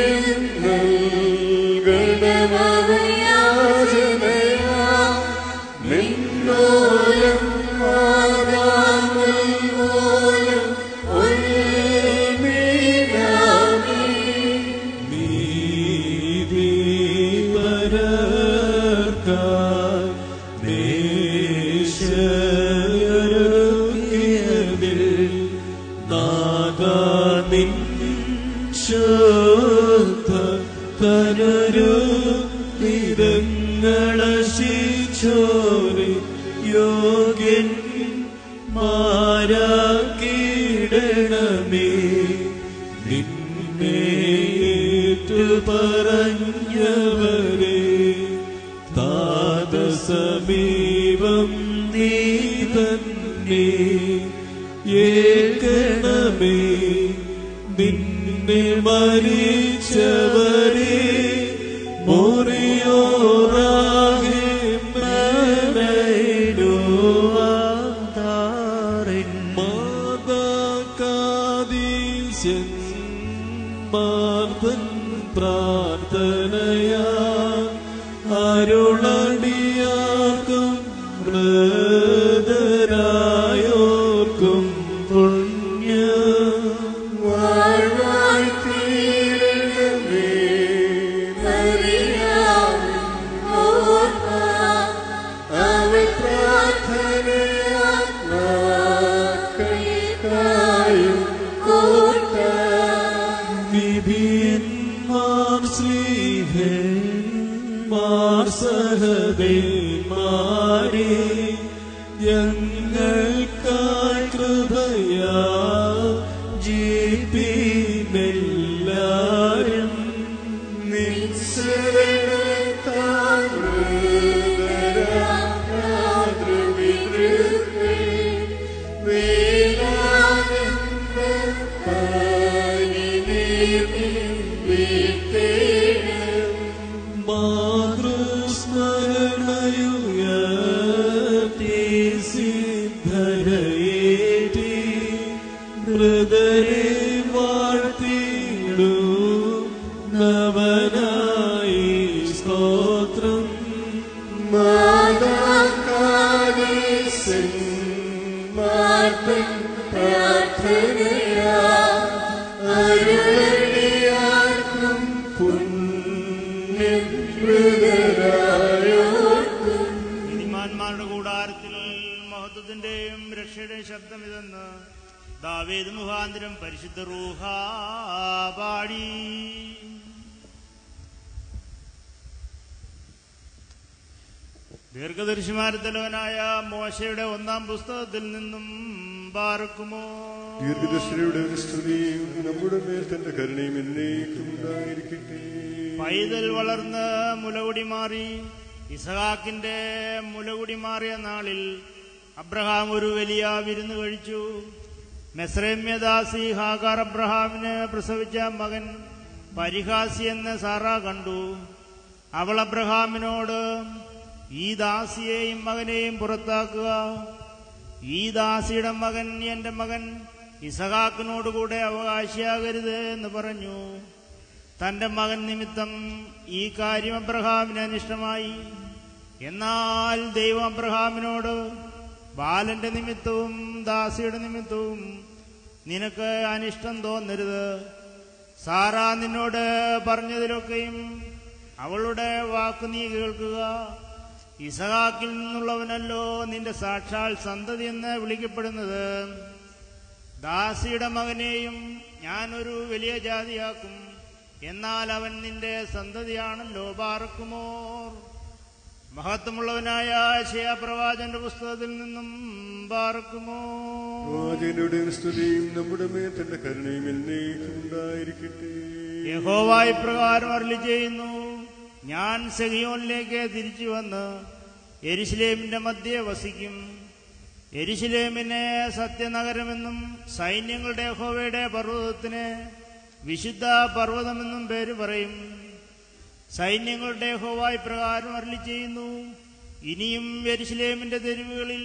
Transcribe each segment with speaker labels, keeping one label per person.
Speaker 1: നീതി പരർക്കായി ദേശയൊരുക്കിയതിൽ നാഥാ നിൻ ശുദ്ധ കരരു നിരങ്ങളശിച്ചോരെ യോഗ്യൻ മാരാക്കിടണമേ നിന്നേറ്റു പറഞ്ഞവരെ താതസമീപം നീ തന്നെ ഏകണമേ നിന്നെ മരിച്ചവരെ മോറിയോറാകെ മാതാകാദീശൻ മാർത്തൻ പ്രാർത്ഥനയാ അരുളടിയാർക്കും മൃതരായോർക്കും പുണ്യ നിധിയന്മാർ ശ്രീഹന്മാർ സഹദേന്മാരെ ഞങ്ങൾക്കായി കൃപയാ ജീപ്പിനെല്ലാരും മാതൃസ്മരണയുയർത്തി സിദ്ധരയേറ്റി മൃദരെ വാഴ്ത്തിടൂ നവനായി സ്തോത്രം
Speaker 2: നീതിമാന്മാരുടെ കൂടാരത്തിൽ മഹത്വത്തിന്റെയും രക്ഷയുടെയും ശബ്ദം ഇതെന്ന് ദാവേദ് മുഖാന്തരം പരിശുദ്ധ റൂഹ പാടി ദീർഘദർശിമാര തലവനായ മോശയുടെ ഒന്നാം പുസ്തകത്തിൽ നിന്നും പാർക്കുമോ
Speaker 3: ദീർഘദർശനയുടെ സ്തുതിയും നമ്മുടെ മേൽ തന്റെ കരുണയും എന്നേക്കും ഉണ്ടായിരിക്കട്ടെ
Speaker 2: പൈതൽ വളർന്ന് മുലകുടി മാറി ഇസഹാക്കിന്റെ മുലകുടി മാറിയ നാളിൽ അബ്രഹാം ഒരു വലിയ വിരുന്ന് കഴിച്ചു മെസ്രമ്യദാസി ഹാഗാർ അബ്രഹാമിന് പ്രസവിച്ച മകൻ പരിഹാസി എന്ന് സാറ കണ്ടു അവൾ അബ്രഹാമിനോട് ഈ ദാസിയെയും മകനെയും പുറത്താക്കുക ഈ ദാസിയുടെ മകൻ എന്റെ മകൻ ഇസഹാക്കിനോടുകൂടെ അവകാശിയാകരുത് എന്ന് പറഞ്ഞു തന്റെ മകൻ നിമിത്തം ഈ കാര്യം അബ്രഹാമിന് അനിഷ്ടമായി എന്നാൽ ദൈവം അബ്രഹാമിനോട് ബാലന്റെ നിമിത്തവും ദാസിയുടെ നിമിത്തവും നിനക്ക് അനിഷ്ടം തോന്നരുത് സാറ നിന്നോട് പറഞ്ഞതിലൊക്കെയും അവളുടെ വാക്ക് നീ കേൾക്കുക ഇസഹാക്കിൽ നിന്നുള്ളവനല്ലോ നിന്റെ സാക്ഷാൽ സന്തതി എന്ന് വിളിക്കപ്പെടുന്നത് ദാസിയുടെ മകനെയും ഞാനൊരു വലിയ ജാതിയാക്കും എന്നാൽ അവൻ നിന്റെ സന്തതിയാണല്ലോ പാർക്കുമോർ മഹത്വമുള്ളവനായ പ്രവാചന്റെ പുസ്തകത്തിൽ നിന്നും പാർക്കുമോ
Speaker 3: വാചകനുടെ സ്തുതിയും നമ്മുടെ മേൽ തന്റെ കരുണയും എന്നേക്കും ഉണ്ടായിരിക്കട്ടെ
Speaker 2: യഹോവായി പ്രകാരം അരളി ചെയ്യുന്നു ഞാൻ സെഹിയോനിലേക്ക് തിരിച്ചു വന്ന് എരിശിലേമിന്റെ മധ്യേ വസിക്കും എരിശിലേമിനെ സത്യനഗരമെന്നും സൈന്യങ്ങളുടെ യഹോവയുടെ പർവ്വതത്തിന് വിശുദ്ധ പർവ്വതമെന്നും പേര് പറയും സൈന്യങ്ങളുടെ യഹോവായി പ്രകാരം അരളി ചെയ്യുന്നു ഇനിയും യെരുശലേമിന്റെ തെരുവുകളിൽ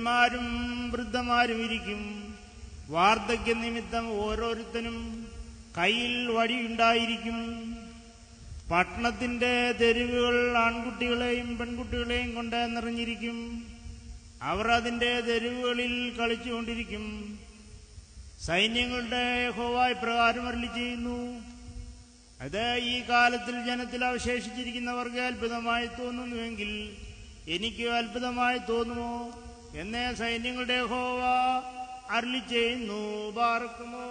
Speaker 2: വൃദ്ധന്മാരും വൃദ്ധമാരും ഇരിക്കും വാർദ്ധക്യ നിമിത്തം ഓരോരുത്തനും കയ്യിൽ വടിയുണ്ടായിരിക്കും പട്ടണത്തിന്റെ തെരുവുകൾ ആൺകുട്ടികളെയും പെൺകുട്ടികളെയും കൊണ്ട് നിറഞ്ഞിരിക്കും അവർ അതിന്റെ തെരുവുകളിൽ കളിച്ചുകൊണ്ടിരിക്കും സൈന്യങ്ങളുടെ യഹോവായി പ്രകാരം അരളി ചെയ്യുന്നു അത് ഈ കാലത്തിൽ ജനത്തിൽ അവശേഷിച്ചിരിക്കുന്നവർക്ക് അത്ഭുതമായി തോന്നുന്നുവെങ്കിൽ എനിക്ക് അത്ഭുതമായി തോന്നുമോ എന്നേ സൈന്യങ്ങളുടെ ഹോവ അരളി ചെയ്യുന്നു ബാർക്കുമോ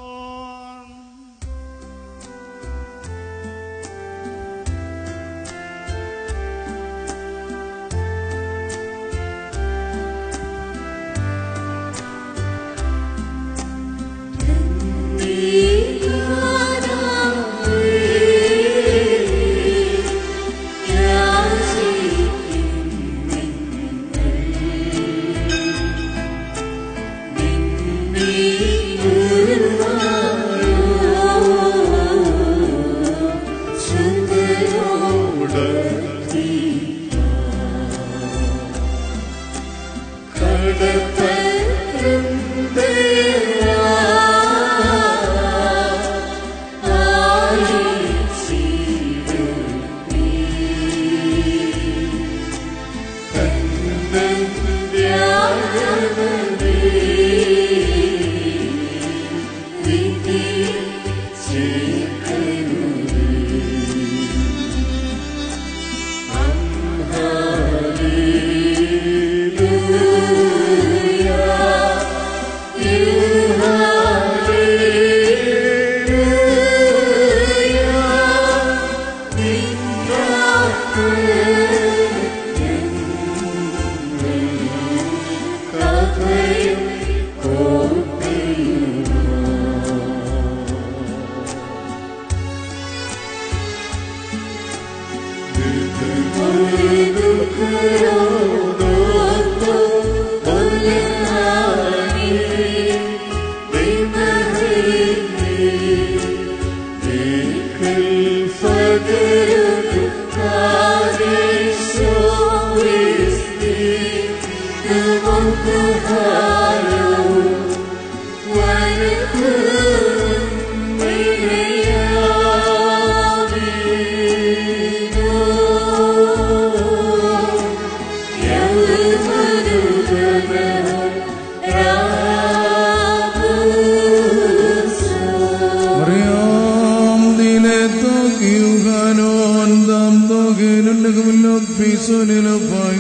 Speaker 4: Mariam dile to kiugano andam to genun nagmilot piso nila pai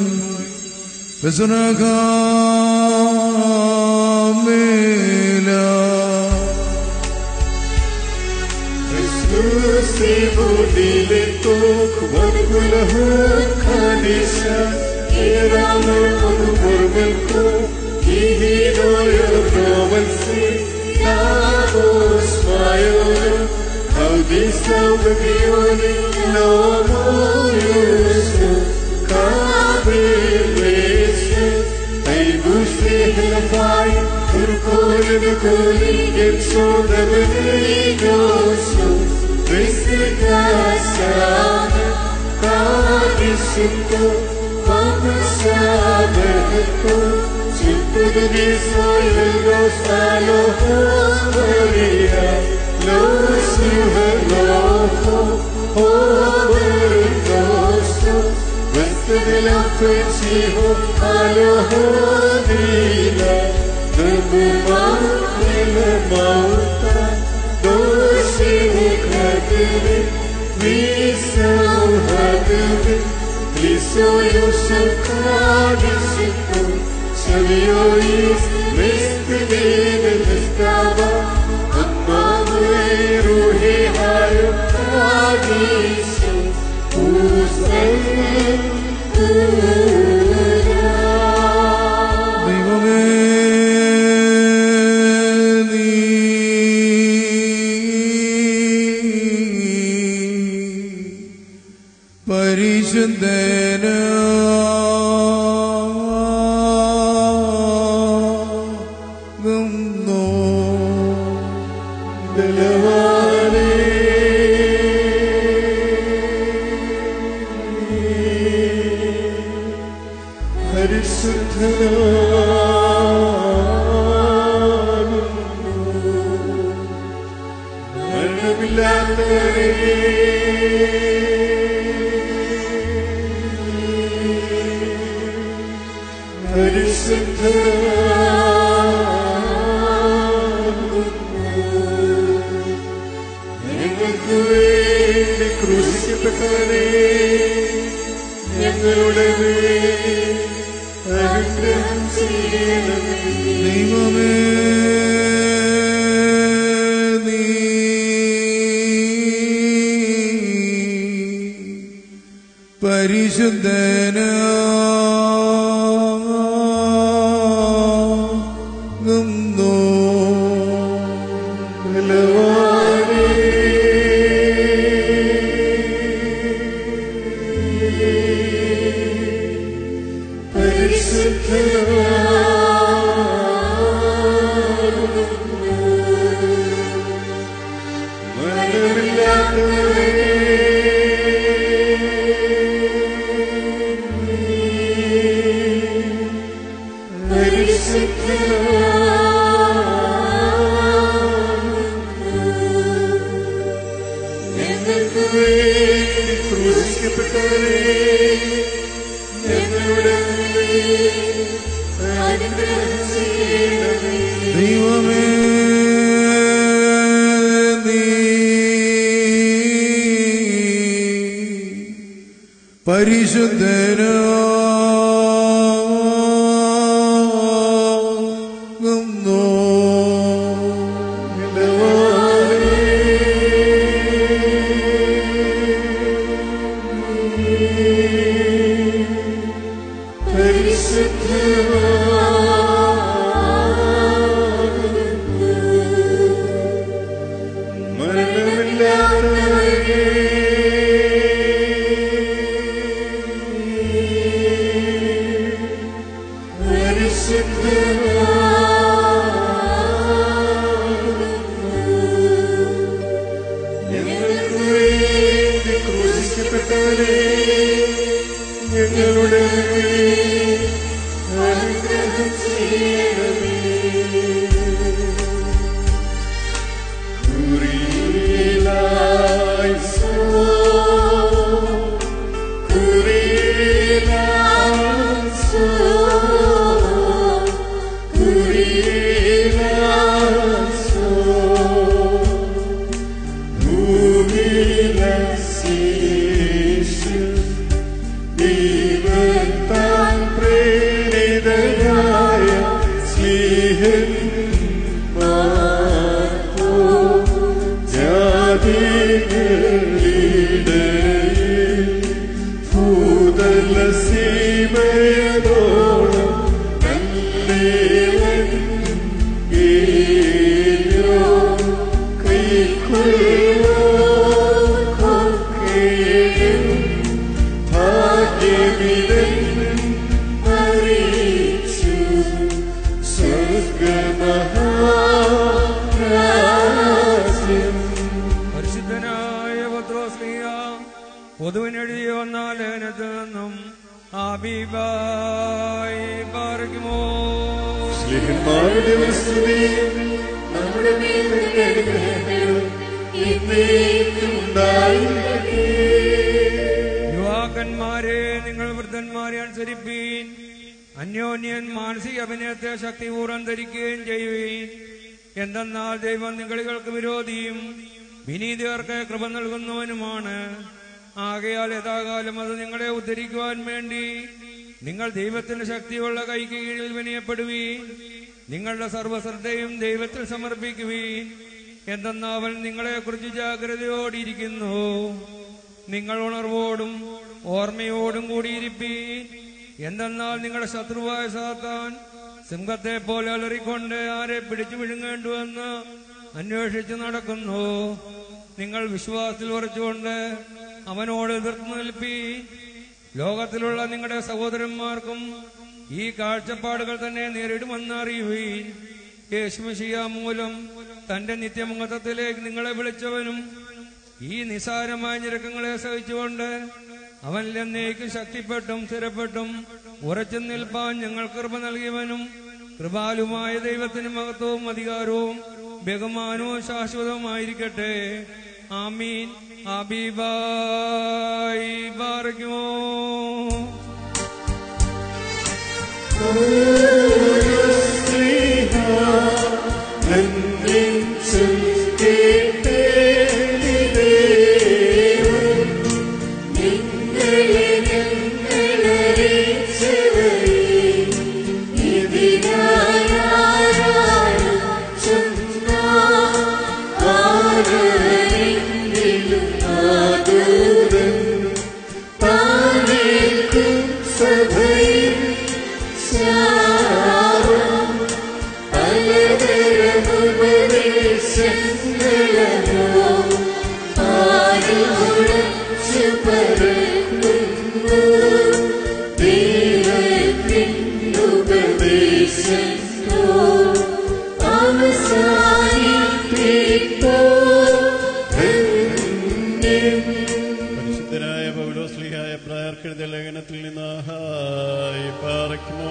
Speaker 4: Besuna kamela ദൈവമേ നീ പരിശുദ്ധന
Speaker 3: പരിശുദ്ധനാകുന്നു ഞങ്ങൾക്ക് വേണ്ടി ക്രൂശിക്കപ്പെട്ടവനെ ഞങ്ങളുടെ മേൽ അനുഗ്രഹം ചെയ്യണമേ
Speaker 4: ദൈവമേ നീ പരിശുദ്ധനാകുന്നു
Speaker 3: ഞങ്ങൾക്ക് വേണ്ടി ക്രൂശിക്കപ്പെട്ടവരെ ഞങ്ങളുടെ മേൽ അനുഗ്രഹം ചെയ്യണമേ
Speaker 4: ദൈവമേ നീ പരിശുദ്ധനാകുന്നു
Speaker 3: ഞങ്ങൾക്ക് വേണ്ടി ക്രൂശിക്കപ്പെട്ടവരെ ഞങ്ങളുടെ മേൽ അനുഗ്രഹം ചെയ്യണമേ കുറിയിലായിസോ, കുറിയിലായിസോ, കുറിയിലായിസോ. ഭൂമിയിലശേഷം ദൈവത്താൽ പ്രേരിതരായ സ്നേഹന്മാർക്കോ ജാതികളിടയിൽ ഭൂതല സീമയോളം നല്ലേവൻ ഏലോ കൈക്കൊള്ളും ഭാഗ്യമിതൻ അറിയിച്ചു സ്വർഗമഹാരാജ്യം
Speaker 5: പരിശുദ്ധനായ പത്രോസ്ലിയ പൊതുവിനെഴുതിയ വന്ന ലേഖനത്തിൽ നിന്നും ആബിബായി പാർക്കുമോ
Speaker 3: സ്നേഹന്മാരുടെ സ്തുതി നമ്മുടെ മേൽ നിന്റെ അനുഗ്രഹങ്ങളും എന്നേക്കും ഉണ്ടായിരിക്കട്ടെ
Speaker 5: യുവാക്കന്മാരെ നിങ്ങൾ വൃദ്ധന്മാരെ അനുസരിപ്പീൻ അന്യോന്യൻ മാനസിക അഭിനയത്തെ ശക്തിപൂർവ്വം ധരിക്കുകയും ചെയ്യുവീൻ എന്തെന്നാൽ ദൈവം നിങ്ങളികൾക്ക് വിരോധിയും വിനീതർക്ക് കൃപ നൽകുന്നവനുമാണ് ആകയാൽ യഥാകാലം അത് നിങ്ങളെ ഉദ്ധരിക്കുവാൻ വേണ്ടി നിങ്ങൾ ദൈവത്തിന്റെ ശക്തിയുള്ള കൈക്ക് കീഴിൽ വിനയപ്പെടുവീൻ നിങ്ങളുടെ സർവ്വശ്രദ്ധയും ദൈവത്തിൽ സമർപ്പിക്കുവീൻ എന്തെന്നാൽ അവൻ നിങ്ങളെക്കുറിച്ച് ജാഗ്രതയോടിയിരിക്കുന്നു നിങ്ങൾ ഉണർവോടും ഓർമ്മയോടും കൂടിയിരിപ്പീൻ എന്തെന്നാൽ നിങ്ങളുടെ ശത്രുവായ സാത്താൻ സിംഹത്തെ പോലെ അലറിക്കൊണ്ട് ആരെ പിടിച്ചു വിഴുങ്ങേണ്ടുവെന്ന് അന്വേഷിച്ച് നടക്കുന്നു നിങ്ങൾ വിശ്വാസത്തിൽ ഉറച്ചുകൊണ്ട് അവനോട് എതിർത്ത് നിൽപ്പീൻ ലോകത്തിലുള്ള നിങ്ങളുടെ സഹോദരന്മാർക്കും ഈ കാഴ്ചപ്പാടുകൾ തന്നെ നേരിടുമെന്ന് അറിയുവീൻ യേശുമിശിയ മൂലം തന്റെ നിത്യമംഗത്വത്തിലേക്ക് നിങ്ങളെ വിളിച്ചവനും ഈ നിസാരമായ ഞെരുക്കങ്ങളെ സഹിച്ചുകൊണ്ട് അവനിൽ എന്നേക്കും ശക്തിപ്പെട്ടും സ്ഥിരപ്പെട്ടും ഉറച്ചു നിൽപ്പാൻ ഞങ്ങൾ കൃപ നൽകിയവനും കൃപാലുമായ ദൈവത്തിന് മഹത്വവും അധികാരവും ബഹുമാനവും ശാശ്വതവുമായിരിക്കട്ടെ ആമീൻ ഹബീബായി ബാറയ്ക്കുമോ
Speaker 6: സഭയിൽ ശാപം പലതരമുപദേശങ്ങളോ ആരുടച്ചു പരക്കുന്നു ദൈവത്തിൻ ഉപദേശത്തോ അവസാനിപ്പിപ്പോ ധന്യം
Speaker 3: പരിശുദ്ധരായ പൗലോസ്ലിഹായ പ്രായർക്കെഴുതിയ ലേഖനത്തിൽ നിന്ന് ഹായ് പാറയ്ക്കുമോ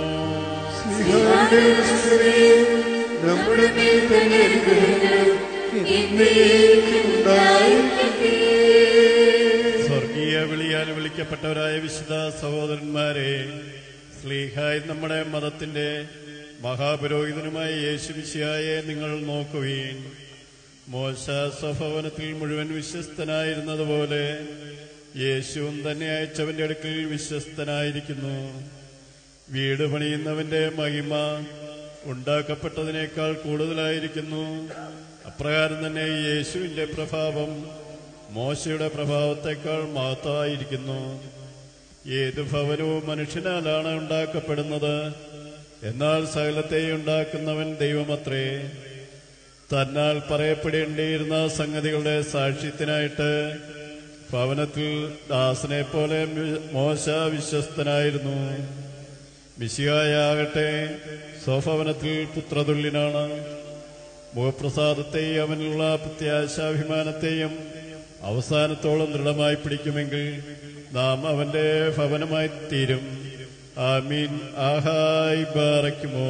Speaker 6: നമ്മുടെ മേൽ തന്നെ അനുഗ്രഹങ്ങൾ എന്നേക്കും ഉണ്ടായിരിക്കട്ടെ.
Speaker 3: സ്വർഗീയ വിളിയാൽ വിളിക്കപ്പെട്ടവരായ വിശുദ്ധ സഹോദരന്മാരെ സ്ലീഹായി നമ്മുടെ മതത്തിന്റെ മഹാപുരോഹിതനുമായ യേശുവിശിയായെ നിങ്ങൾ നോക്കുവീൻ മോശ സ്വഭവനത്തിൽ മുഴുവൻ വിശ്വസ്തനായിരുന്നതുപോലെ യേശുവും തന്നെ അയച്ചവന്റെ അടുക്കൽ വിശ്വസ്തനായിരിക്കുന്നു വീട് പണിയുന്നവന്റെ മഹിമ ഉണ്ടാക്കപ്പെട്ടതിനേക്കാൾ കൂടുതലായിരിക്കുന്നു അപ്രകാരം തന്നെ യേശുവിന്റെ പ്രഭാവം മോശയുടെ പ്രഭാവത്തെക്കാൾ മഹത്തായിരിക്കുന്നു ഏത് ഭവനവും മനുഷ്യനാലാണ് ഉണ്ടാക്കപ്പെടുന്നത് എന്നാൽ സകലത്തെ ഉണ്ടാക്കുന്നവൻ ദൈവമത്രേ തന്നാൽ പറയപ്പെടേണ്ടിയിരുന്ന സംഗതികളുടെ സാക്ഷ്യത്തിനായിട്ട് ഭവനത്തിൽ ദാസനെ പോലെ മോശ വിശ്വസ്തനായിരുന്നു മിശിയായാകട്ടെ സ്വഭവനത്തിൽ പുത്രതുല്യനാണ് മുഖപ്രസാദത്തെയും അവനുള്ള പ്രത്യാശാഭിമാനത്തെയും അവസാനത്തോളം ദൃഢമായി പിടിക്കുമെങ്കിൽ നാം അവന്റെ ഭവനമായി തീരും ആമീൻ ആഹായ് ബാറയ്ക്കുമോ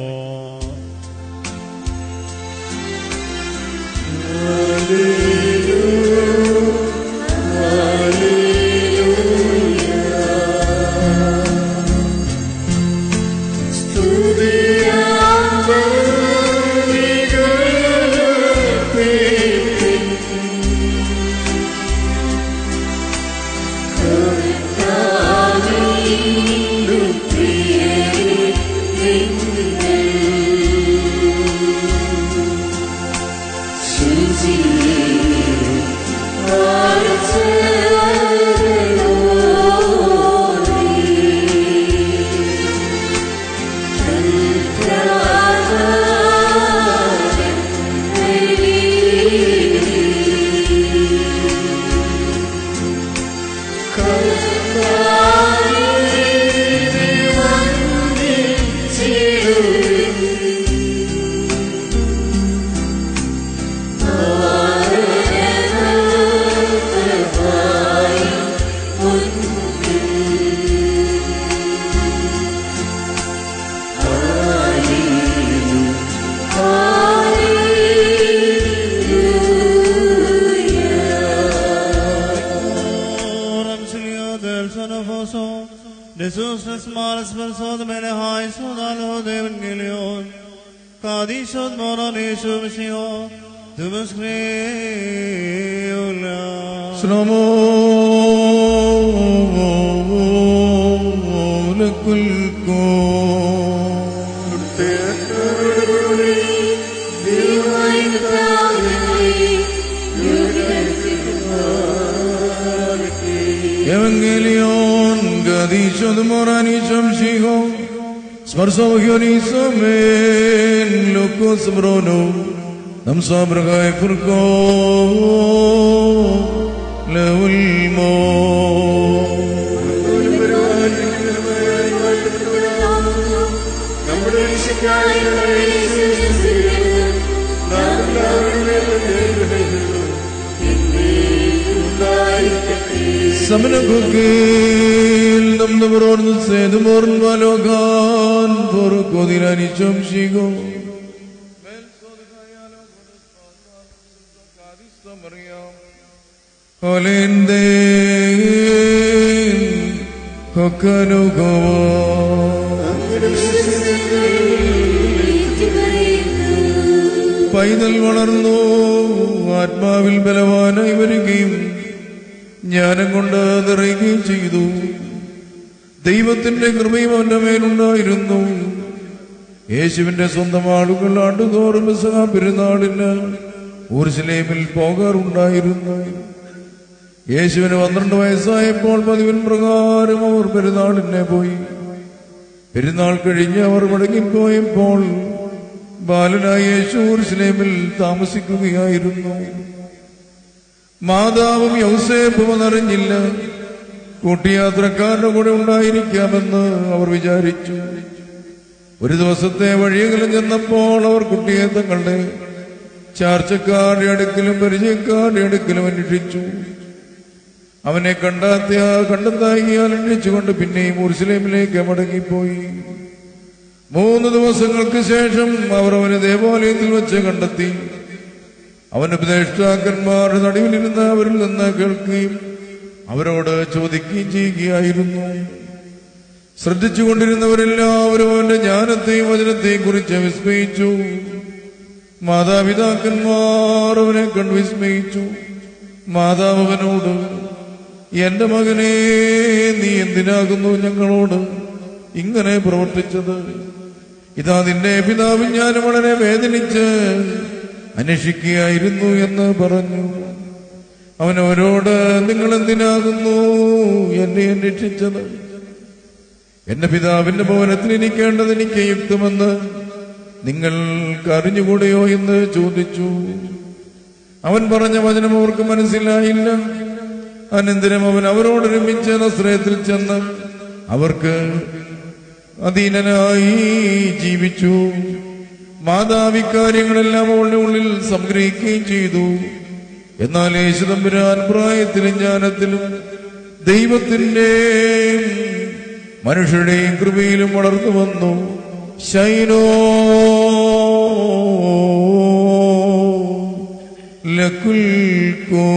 Speaker 1: Jesús nas malas persod mene hai sodalo devin gilion. Kadishot moran Yeshu Mishio. Tumus kriula.
Speaker 4: ശ്രമോ ലക്കുൽക്കോ Evangelion gadishod morani shamshiho Sparso men locos brono Nam sabragai furko leulmo
Speaker 6: നമ്മുടെ രക്ഷയ്ക്കായുള്ള യേശുക്രിസ്തുവിൽ നാം എല്ലാവരുടെയും ഉണ്ടായിരിക്കട്ടെ
Speaker 4: Samnagugil nam namron sedmorn valogan por kodirani chomshigo Olinde Kokanugava പൈതൽ വളർന്നു ആത്മാവിൽ ബലവാനായി വരികയും ജ്ഞാനം കൊണ്ട് നിറയുകയും ചെയ്തു ദൈവത്തിന്റെ കൃപയും അവന്റെ മേലുണ്ടായിരുന്നു യേശുവിന്റെ സ്വന്തം ആളുകൾ ആണ്ടുതോറും മിസഹ പെരുന്നാളിന് ഊർശലേമിൽ പോകാറുണ്ടായിരുന്നു യേശുവിന് പന്ത്രണ്ട് വയസ്സായപ്പോൾ പതിവിൻ പ്രകാരം അവർ പെരുന്നാളിനെ പോയി പെരുന്നാൾ കഴിഞ്ഞ് അവർ മടങ്ങിപ്പോയപ്പോൾ ബാലനായ യേശു ഊർശലേമിൽ താമസിക്കുകയായിരുന്നു മാതാവും യൗസേപ്പും അതറിഞ്ഞില്ല കൂട്ടിയാത്രക്കാരുടെ കൂടെ ഉണ്ടായിരിക്കാമെന്ന് അവർ വിചാരിച്ചു ഒരു ദിവസത്തെ വഴിയകലും ചെന്നപ്പോൾ അവർ കുട്ടിയെ തങ്ങളുടെ ചാർച്ചക്കാരുടെ അടുക്കലും പരിചയക്കാരുടെ അടുക്കലും അന്വേഷിച്ചു അവനെ കണ്ടെത്തിയ കണ്ടെത്തായിയാൽ അന്വേഷിച്ചുകൊണ്ട് പിന്നെയും ഉർസലേമിലേക്ക് മടങ്ങിപ്പോയി മൂന്ന് ദിവസങ്ങൾക്ക് ശേഷം അവർ അവനെ ദേവാലയത്തിൽ വെച്ച് കണ്ടെത്തി അവൻ ഉപദേഷ്ടാക്കന്മാരുടെ നടുവിലിരുന്ന് അവരിൽ നിന്ന് കേൾക്കുകയും അവരോട് ചോദിക്കുകയും ചെയ്യുകയായിരുന്നു ശ്രദ്ധിച്ചുകൊണ്ടിരുന്നവരെല്ലാവരും അവന്റെ ജ്ഞാനത്തെയും വചനത്തെയും കുറിച്ച് വിസ്മയിച്ചു മാതാപിതാക്കന്മാർ അവനെ കണ്ട് വിസ്മയിച്ചു മാതാവ് അവനോട് എന്റെ മകനെ നീ എന്തിനാകുന്നു ഞങ്ങളോട് ഇങ്ങനെ പ്രവർത്തിച്ചത് ഇതാ നിന്റെ പിതാവും ഞാൻ വളരെ വേദനിച്ച് അന്വേഷിക്കുകയായിരുന്നു എന്ന് പറഞ്ഞു അവൻ അവരോട് നിങ്ങൾ എന്തിനാകുന്നു എന്നെ അന്വേഷിച്ചത് എന്റെ പിതാവിന്റെ ഭവനത്തിൽ ഇരിക്കേണ്ടത് എനിക്ക് യുക്തമെന്ന് നിങ്ങൾക്ക് അറിഞ്ഞുകൂടെയോ എന്ന് ചോദിച്ചു അവൻ പറഞ്ഞ വചനം അവർക്ക് മനസ്സിലായില്ല അനന്തരം അവൻ അവരോടൊരുമിച്ച് നസ്രയത്തിൽ ചെന്ന് അവർക്ക് അധീനനായി ജീവിച്ചു മാതാവ് ഇക്കാര്യങ്ങളെല്ലാം അവളുടെ ഉള്ളിൽ സംഗ്രഹിക്കുകയും ചെയ്തു എന്നാൽ യേശുദമ്പുരാൻ പ്രായത്തിലും ജ്ഞാനത്തിലും ദൈവത്തിന്റെ മനുഷ്യരുടെയും കൃപയിലും വളർന്നു വന്നു ശൈനോ ലക്കുൽക്കോ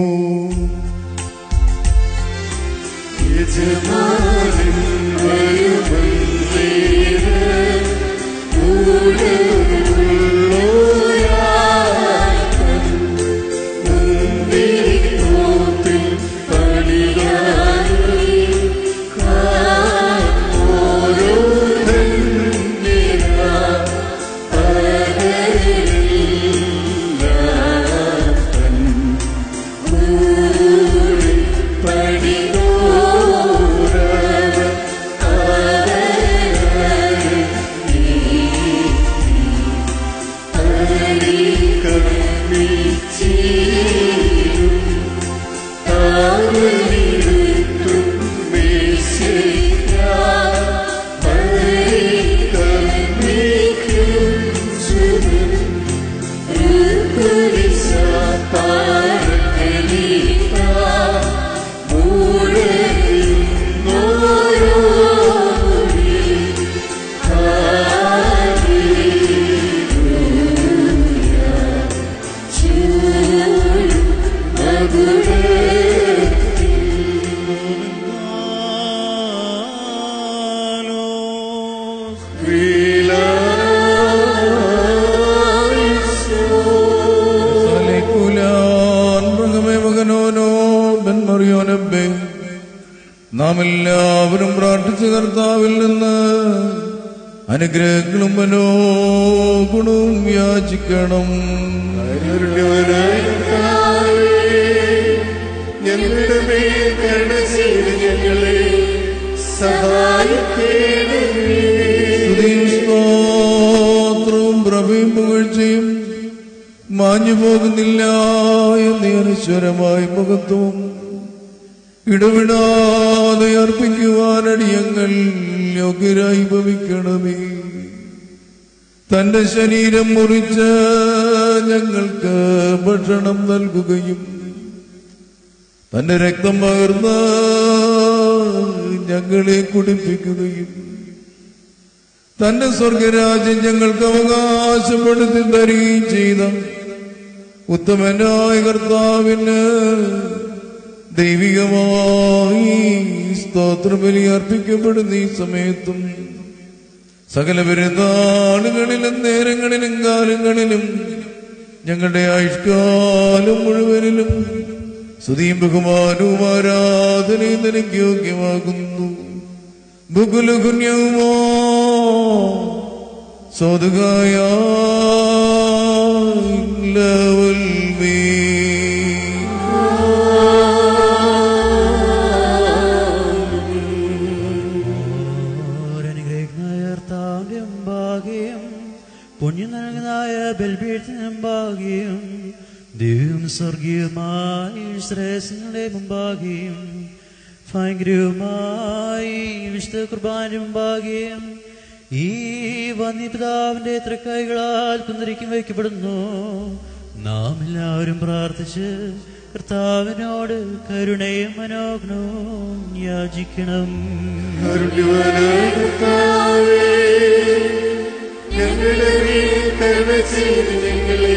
Speaker 4: സലേക്കുലാൻ മൃഗമേ മകനോനോ ബെൻമറിയോനബേ നാം എല്ലാവരും പ്രാർത്ഥിച്ച കർത്താവിൽ നിന്ന് അനുഗ്രഹങ്ങളും മനോ ഗുണവും യാചിക്കണം
Speaker 3: ഞങ്ങളുടെ മേൽ കരുണ ചെയ്ത് ഞങ്ങളെ സഹായിക്കേണമേ
Speaker 4: സ്തുതിയും സ്തോത്രവും പ്രഭയും പുകഴ്ചയും മാഞ്ഞു പോകുന്നില്ല എന്നീ അനശ്വരമായ മുഖത്വം ഇടവിടാതെ അർപ്പിക്കുവാനടിയങ്ങൾ യോഗ്യരായി ഭവിക്കണമേ തന്റെ ശരീരം മുറിച്ച് ഞങ്ങൾക്ക് ഭക്ഷണം നൽകുകയും തന്റെ രക്തം പകർന്ന് ഞങ്ങളെ കുടിപ്പിക്കുകയും തന്റെ സ്വർഗരാജ്യം ഞങ്ങൾക്ക് അവകാശപ്പെടുത്തി തരികയും ചെയ്ത ഉത്തമനായ കർത്താവിന് ദൈവികമായി സ്തോത്രബലി അർപ്പിക്കപ്പെടുന്ന ഈ സമയത്തും സകല പെരുന്നാളുകളിലും നേരങ്ങളിലും കാലങ്ങളിലും ഞങ്ങളുടെ ആയുഷ്കാലം മുഴുവനിലും സ്തുതിയും ബഹുമാനവും ആരാധനയും നിനക്ക് യോഗ്യമാകുന്നു ബുകുലുകുന്യവുമോ സ്വതുകായ ലവൽ മേ
Speaker 7: അനുഗ്രഹിക്കുന്നയർത്താവിന്റെ ഭാഗ്യം പുണ്യം നൽകുന്നതായ ബൽബീഴത്തിനും ഭാഗ്യം ദിവ്യം സ്വർഗീയമായി ശ്രേഷ്ഠങ്ങളുടെ മുമ്പാകെയും ഭയങ്കരവുമായി വിശുദ്ധ കുർബാനും ഭാഗ്യം ഈ വന്യപിതാവിന്റെ തൃക്കൈകളാൽ കുന്തിരിക്കും വയ്ക്കപ്പെടുന്നു നാം എല്ലാവരും പ്രാർത്ഥിച്ച് കർത്താവിനോട് കരുണയും മനോജ്ഞവും യാചിക്കണം
Speaker 6: കരുണ്യവാനായ കർത്താവേ, ഞങ്ങളുടെ മേൽ കരുണ ചെയ്ത് ഞങ്ങളെ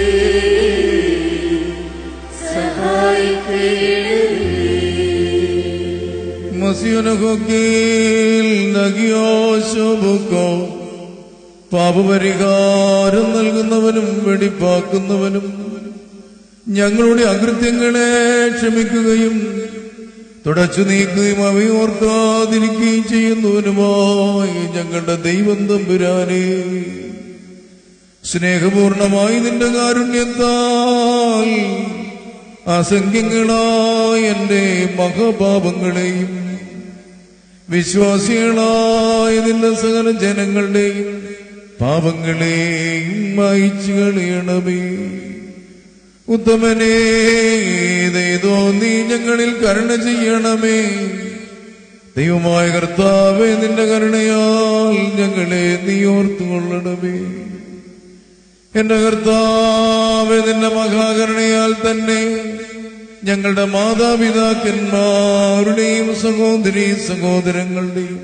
Speaker 6: സഹായിക്കണമേ
Speaker 4: മസിയനഹോക്കീൽ നഗിയോ ശോഭുക്കോ പാപപരിഹാരം നൽകുന്നവനും വെടിപ്പാക്കുന്നവനും ഞങ്ങളുടെ അകൃത്യങ്ങളെ ക്ഷമിക്കുകയും തുടച്ചു നീക്കുകയും അവയോർക്കാതിരിക്കുകയും ചെയ്യുന്നവനുമായി ഞങ്ങളുടെ ദൈവം തമ്പുരാനെ സ്നേഹപൂർണമായി നിന്റെ കാരുണ്യത്താൽ അസംഖ്യങ്ങളായ എന്റെ മഹാപാപങ്ങളെയും വിശ്വാസികളായ നിന്റെ സകല ജനങ്ങളുടെയും പാപങ്ങളെയും മായിച്ചു കളയണമേ ഉത്തമനേ ദൈതോ നീ ഞങ്ങളിൽ കരുണ ചെയ്യണമേ ദൈവമായ കർത്താവേ നിന്റെ കരുണയാൽ ഞങ്ങളെ നീ ഓർത്തുകൊള്ളണമേ എന്റെ കർത്താവേ നിന്റെ മഹാകരുണയാൽ തന്നെ ഞങ്ങളുടെ മാതാപിതാക്കന്മാരുടെയും സഹോദരി സഹോദരങ്ങളുടെയും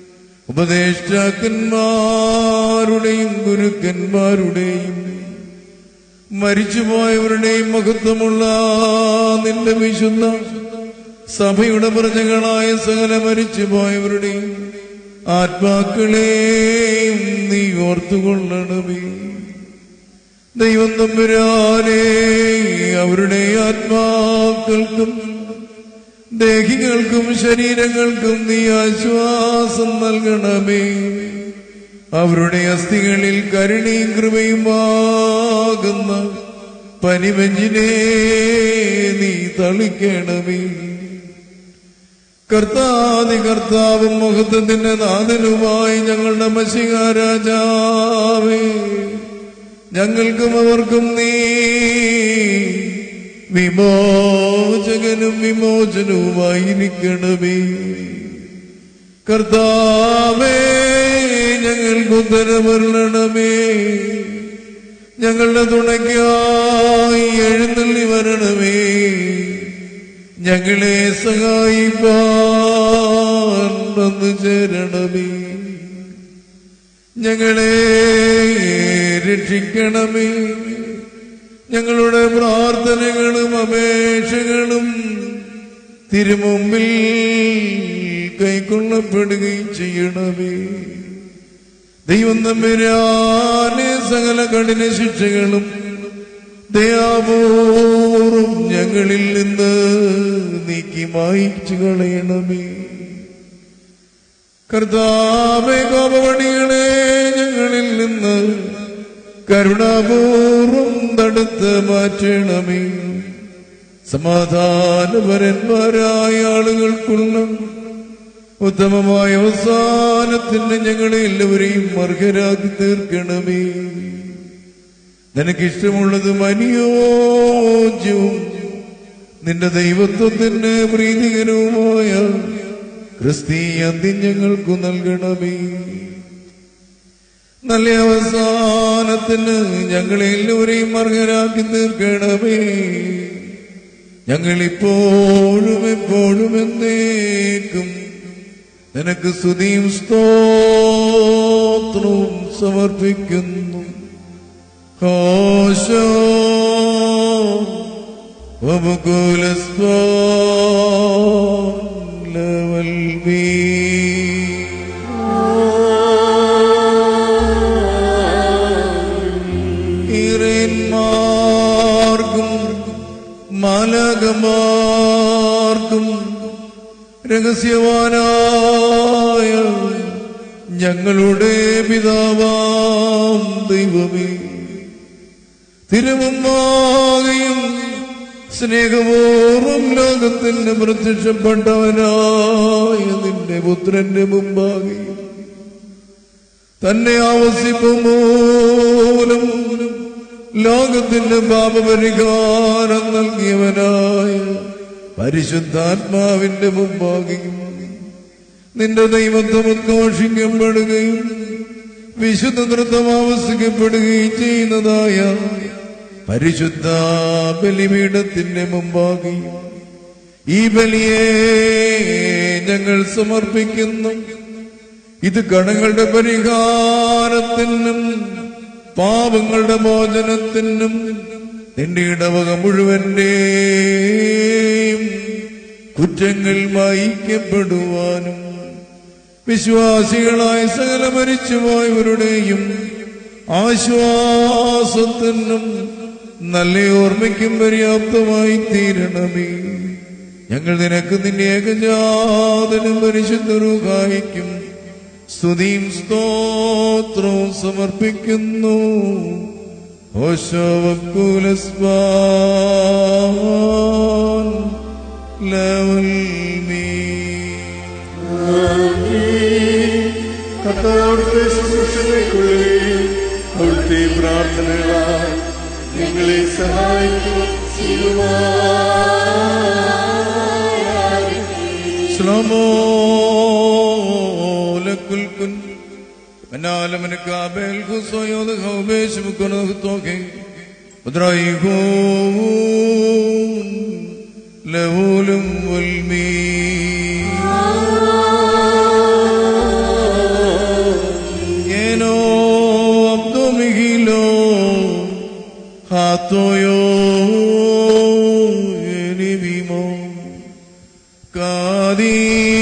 Speaker 4: ഉപദേഷ്ടാക്കന്മാരുടെയും ഗുരുക്കന്മാരുടെയും മരിച്ചുപോയവരുടെയും മഹത്വമുള്ള നിന്റെ വിശുദ്ധ സഭയുടെ പ്രജകളായ സകല മരിച്ചുപോയവരുടെയും ആത്മാക്കളെയും നീ ഓർത്തുകൊള്ളണമേ ദൈവം തമ്പുരാനെ അവരുടെ ആത്മാക്കൾക്കും ദേഹികൾക്കും ശരീരങ്ങൾക്കും നീ ആശ്വാസം നൽകണമേ അവരുടെ അസ്ഥികളിൽ കരുണയും കൃപയുമാകുന്ന പനിവെഞ്ചിനെ നീ തളിക്കണമേ കർത്താതി കർത്താവും മഹത്വത്തിന്റെ നാഥനുമായി ഞങ്ങളുടെ മഷികാരാജാവേ ഞങ്ങൾക്കും അവർക്കും നീ വിമോചകനും വിമോചനവുമായിരിക്കണമേ കർത്താവേ ഞങ്ങൾക്ക് ഉത്തരമരണമേ ഞങ്ങളുടെ തുണയ്ക്കായി എഴുന്നള്ളി വരണമേ ഞങ്ങളെ സഹായിപ്പാൻ വന്നു ചേരണമേ ഞങ്ങളെ രക്ഷിക്കണമേ ഞങ്ങളുടെ പ്രാർത്ഥനകളും അപേക്ഷകളും തിരുമുമ്പിൽ കൈക്കൊള്ളപ്പെടുകയും ചെയ്യണമേ ദൈവം തമ്പുരാനെ സകല കഠിന ശിക്ഷകളും ദയാപൂർവം ഞങ്ങളിൽ നിന്ന് നീക്കി മായിച്ചു കളയണമേ കർത്താവെ കോപവണികളെ ഞങ്ങളിൽ നിന്ന് കരുണാപൂർവം തടുത്ത് മാറ്റണമേ സമാധാനപരന്മാരായ ആളുകൾക്കുള്ള ഉത്തമമായ അവസാനത്തിന് ഞങ്ങളെ എല്ലാവരെയും അർഹരാക്കി തീർക്കണമേ നിനക്കിഷ്ടമുള്ളതും അനുയോജ്യവും നിന്റെ ദൈവത്വത്തിന് പ്രീതികരവുമായ ക്രിസ്തീയ അന്ത്യം ഞങ്ങൾക്കു നൽകണമേ നല്ല അവസാനത്തിന് ഞങ്ങളെ എല്ലാവരെയും അർഹരാക്കി തീർക്കണമേ ഞങ്ങളിപ്പോഴും എപ്പോഴും എന്നേക്കും നിനക്ക് സ്തുതിയും സ്തോത്രവും സമർപ്പിക്കുന്നു ഹോശോ وبكل രഹസ്യവാനായ ഞങ്ങളുടെ പിതാവാം ദൈവമേ തിരുമുമ്പാകെയും സ്നേഹപൂർവം ലോകത്തിന് പ്രത്യക്ഷപ്പെട്ടവനായ നിന്റെ പുത്രന്റെ മുമ്പാകെയും തന്നെ ആവസിപ്പം മൂലം ലോകത്തിന്റെ പാപപരിഹാരം നൽകിയവനായ പരിശുദ്ധാത്മാവിന്റെ മുമ്പാകെയും നിന്റെ ദൈവത്വം ഉദ്ഘോഷിക്കപ്പെടുകയും വിശുദ്ധ നൃത്തം ആവസിക്കപ്പെടുകയും ചെയ്യുന്നതായ പരിശുദ്ധ ബലിപീഠത്തിന്റെ മുമ്പാകെയും ഈ ബലിയെ ഞങ്ങൾ സമർപ്പിക്കുന്നു ഇത് കടങ്ങളുടെ പരിഹാരത്തിനും പാപങ്ങളുടെ മോചനത്തിനും നിന്റെ ഇടവക മുഴുവന്റെയും കുറ്റങ്ങൾ മായിക്കപ്പെടുവാനും വിശ്വാസികളായ സകല മരിച്ചുപോയവരുടെയും ആശ്വാസത്തിനും നല്ല ഓർമ്മയ്ക്കും പര്യാപ്തമായി തീരണമേ ഞങ്ങൾ നിനക്ക് നിന്റെ ഏകജാതനും പരിശുദ്ധരുകായിക്കും സ്തുതിയും സ്തോത്രവും സമർപ്പിക്കുന്നു ഓശോവക്കുലസ്വാൻ ലെവൽ മീ
Speaker 3: കർത്താവിന്റെ ശുശ്രൂഷകൾക്കുള്ളിൽ അവിടുത്തെ പ്രാർത്ഥനകളാൽ ഞങ്ങളെ സഹായിക്കും
Speaker 4: سلامو لكل كن من عالم الكابل خصو يوض خوبيش مكنو توكي ودرايكون لهولم والمين Yeno abdo mihilo hatoyo enibimo kadi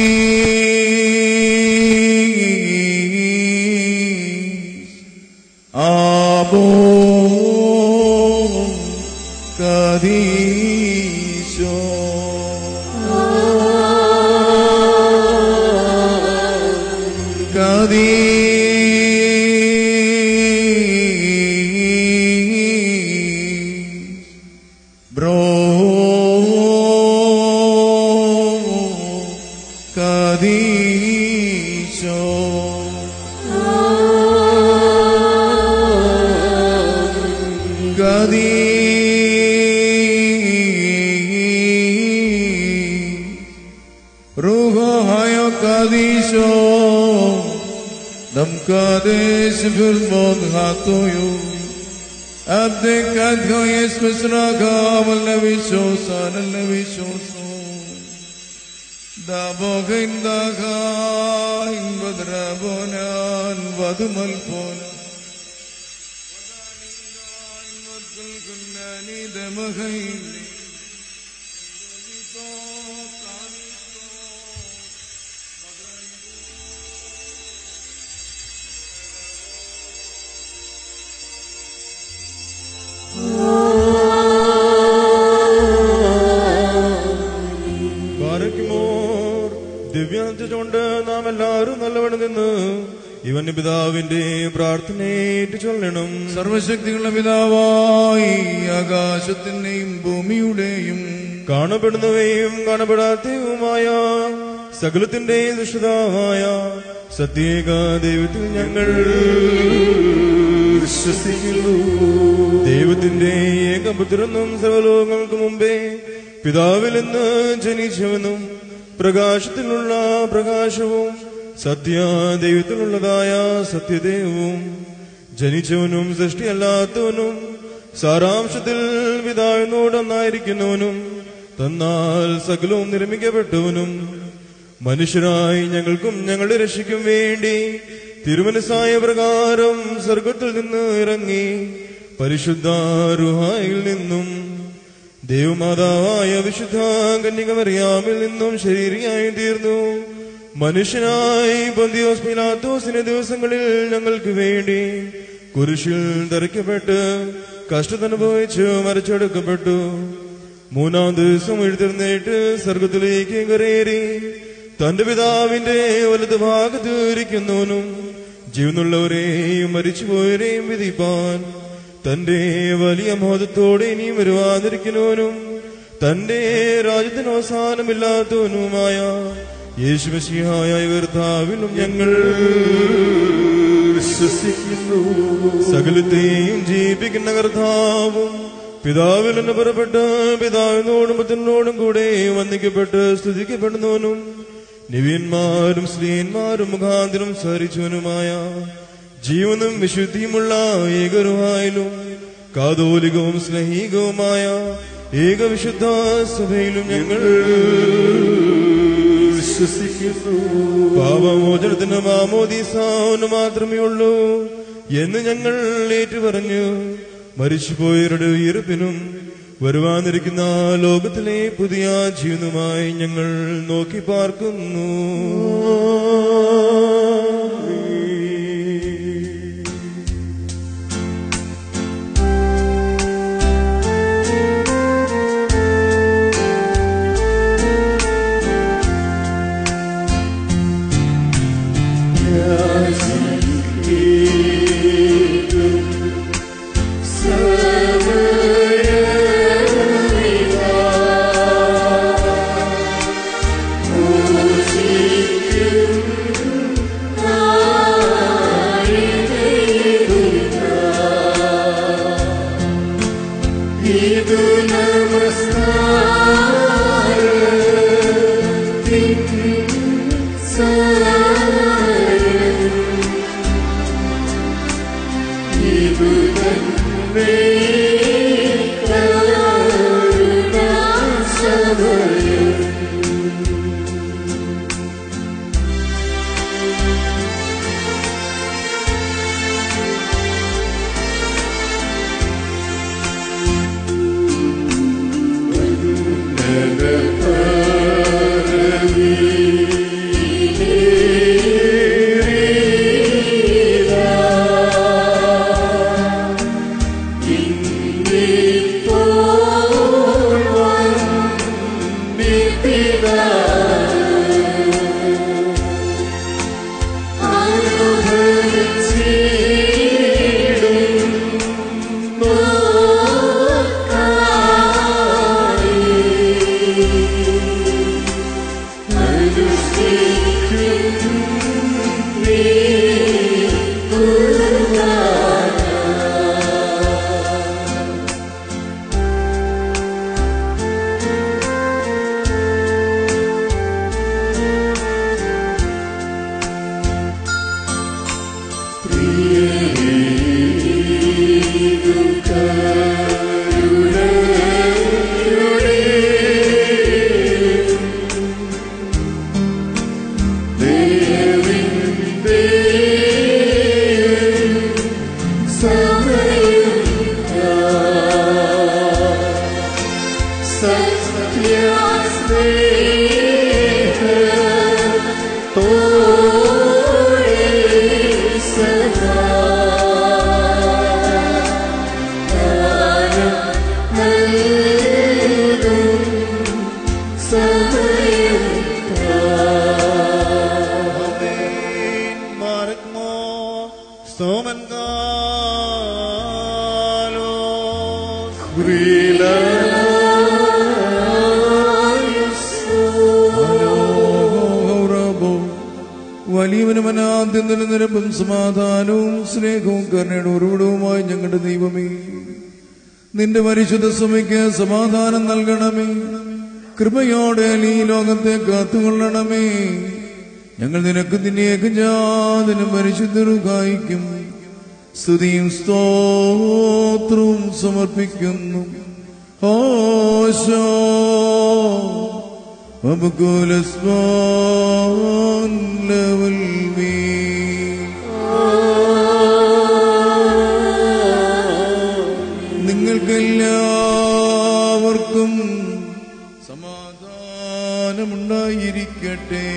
Speaker 4: abo kadisho Kadis Bro Kadisho Kadis Ruho Hayo Kadisho Dam Kadesh Firmon Hatoyo Abdek Adho Yes Misraka Valavishosa Nalavishoso Dabogin Daka In Badrabonan Vadumalpona Kunani Damahain
Speaker 8: പാരയ്ക്കുമോർ ദിവ്യാഞ്ചുകൊണ്ട് നാം എല്ലാവരും നല്ലവണ്ണം നിന്ന് ഇവന്റെ പിതാവിന്റെ പ്രാർത്ഥനയേറ്റ് ചൊല്ലണം
Speaker 4: സർവശക്തികളുടെ പിതാവായി ആകാശത്തിന്റെയും ഭൂമിയുടെയും
Speaker 8: കാണപ്പെടുന്നവയും കാണപ്പെടാത്തവുമായ സകലത്തിന്റെയും ദുഷിതാവായ സത്യേക ദൈവത്തിൽ ഞങ്ങൾ
Speaker 3: വിശ്വസിക്കുന്നു
Speaker 8: ദൈവത്തിന്റെ ഏകപുത്രനും സർവലോകങ്ങൾക്ക് മുമ്പേ പിതാവിൽ നിന്ന് ജനിച്ചവനും പ്രകാശത്തിലുള്ള പ്രകാശവും സത്യ ദൈവത്തിലുള്ളതായ സത്യദേവവും ജനിച്ചവനും സൃഷ്ടിയല്ലാത്തവനും സാരാംശത്തിൽ പിതാവിനോടൊന്നായിരിക്കുന്നവനും തന്നാൽ സകലവും നിർമ്മിക്കപ്പെട്ടവനും മനുഷ്യരായി ഞങ്ങൾക്കും ഞങ്ങളുടെ രക്ഷയ്ക്കും വേണ്ടി തിരുമനസായ പ്രകാരം സ്വർഗത്തിൽ നിന്ന് ഇറങ്ങി പരിശുദ്ധ റുഹായിൽ നിന്നും ദേവമാതാവായ വിശുദ്ധ കന്യകമറിയാമിൽ നിന്നും ശരീരിയായി തീർന്നു മനുഷ്യനായി പന്തിയോസ് പിലാത്തോസിന്റെ ദിവസങ്ങളിൽ ഞങ്ങൾക്ക് വേണ്ടി കുരിശിൽ തറയ്ക്കപ്പെട്ട് കഷ്ടത്തനുഭവിച്ച് മരച്ചെടുക്കപ്പെട്ടു മൂന്നാം ദിവസം എഴുതിരുന്നേറ്റ് സ്വർഗത്തിലേക്ക് കരേറി തന്റെ പിതാവിന്റെ വലത് ഭാഗത്ത് ഇരിക്കുന്നവനും ജീവനുള്ളവരെയും മരിച്ചുപോയവരെയും വിധിപ്പാൻ തന്റെ വലിയ മോദത്തോടെ ഇനിയും വരുവാതിരിക്കുന്നവനും തന്റെ രാജ്യത്തിന് അവസാനമില്ലാത്തവനുമായ യേശുമസിഹായ കർത്താവിലും ഞങ്ങൾ
Speaker 3: വിശ്വസിക്കുന്നു
Speaker 8: സകലത്തെയും ജീവിപ്പിക്കുന്ന കർത്താവും പിതാവിൽ നിന്ന് പുറപ്പെട്ട് പിതാവിനോടും പുത്രനോടും കൂടെ വന്ദിക്കപ്പെട്ട് സ്തുതിക്കപ്പെടുന്നവനും നിവ്യന്മാരും സ്ത്രീയന്മാരും മുഖാന്തരം സഹരിച്ചവനുമായ ജീവനും വിശുദ്ധിയുമുള്ള ഏകരുവായാലും കാതോലികവും സ്നേഹികവുമായ ഏകവിശുദ്ധ സഭയിലും ഞങ്ങൾ
Speaker 3: വിശ്വസിക്കുന്നു
Speaker 8: പാപമോചനത്തിന് മാമോദീസാവിന് മാത്രമേ ഉള്ളൂ എന്ന് ഞങ്ങൾ ഏറ്റുപറഞ്ഞു മരിച്ചുപോയവരുടെ ഉയർപ്പിനും വരുവാനിരിക്കുന്ന ലോകത്തിലെ പുതിയ ജീവനുമായി ഞങ്ങൾ നോക്കി പാർക്കുന്നു
Speaker 6: ഇതു നമസ്കാരത്തിൻ സാരം. ഇതു തന്നെ കരുണാസമയം.
Speaker 1: Markmo, Stomen Galos,
Speaker 4: വലിയവനും അനാദ്യം തന്നെ നിരപ്പും സമാധാനവും സ്നേഹവും കരുണയുടെ ഉറവിടവുമായി ഞങ്ങളുടെ ദൈവമേ നിന്റെ പരിശുദ്ധ സമയ്ക്ക് സമാധാനം നൽകണമേ കൃപയോടെ നീ ലോകത്തെ കാത്തുകൊള്ളണമേ ഞങ്ങൾ നിനക്ക് നിന്നെ ഏകജാതനും പരിശുദ്ധരുകായിക്കും സ്തുതിയും സ്തോത്രവും സമർപ്പിക്കുന്നു ഓശോ വബുകുലസ്വാൻ ലവൽ മീ നിങ്ങൾക്കെല്ലാവർക്കും സമാധാനമുണ്ടായിരിക്കട്ടെ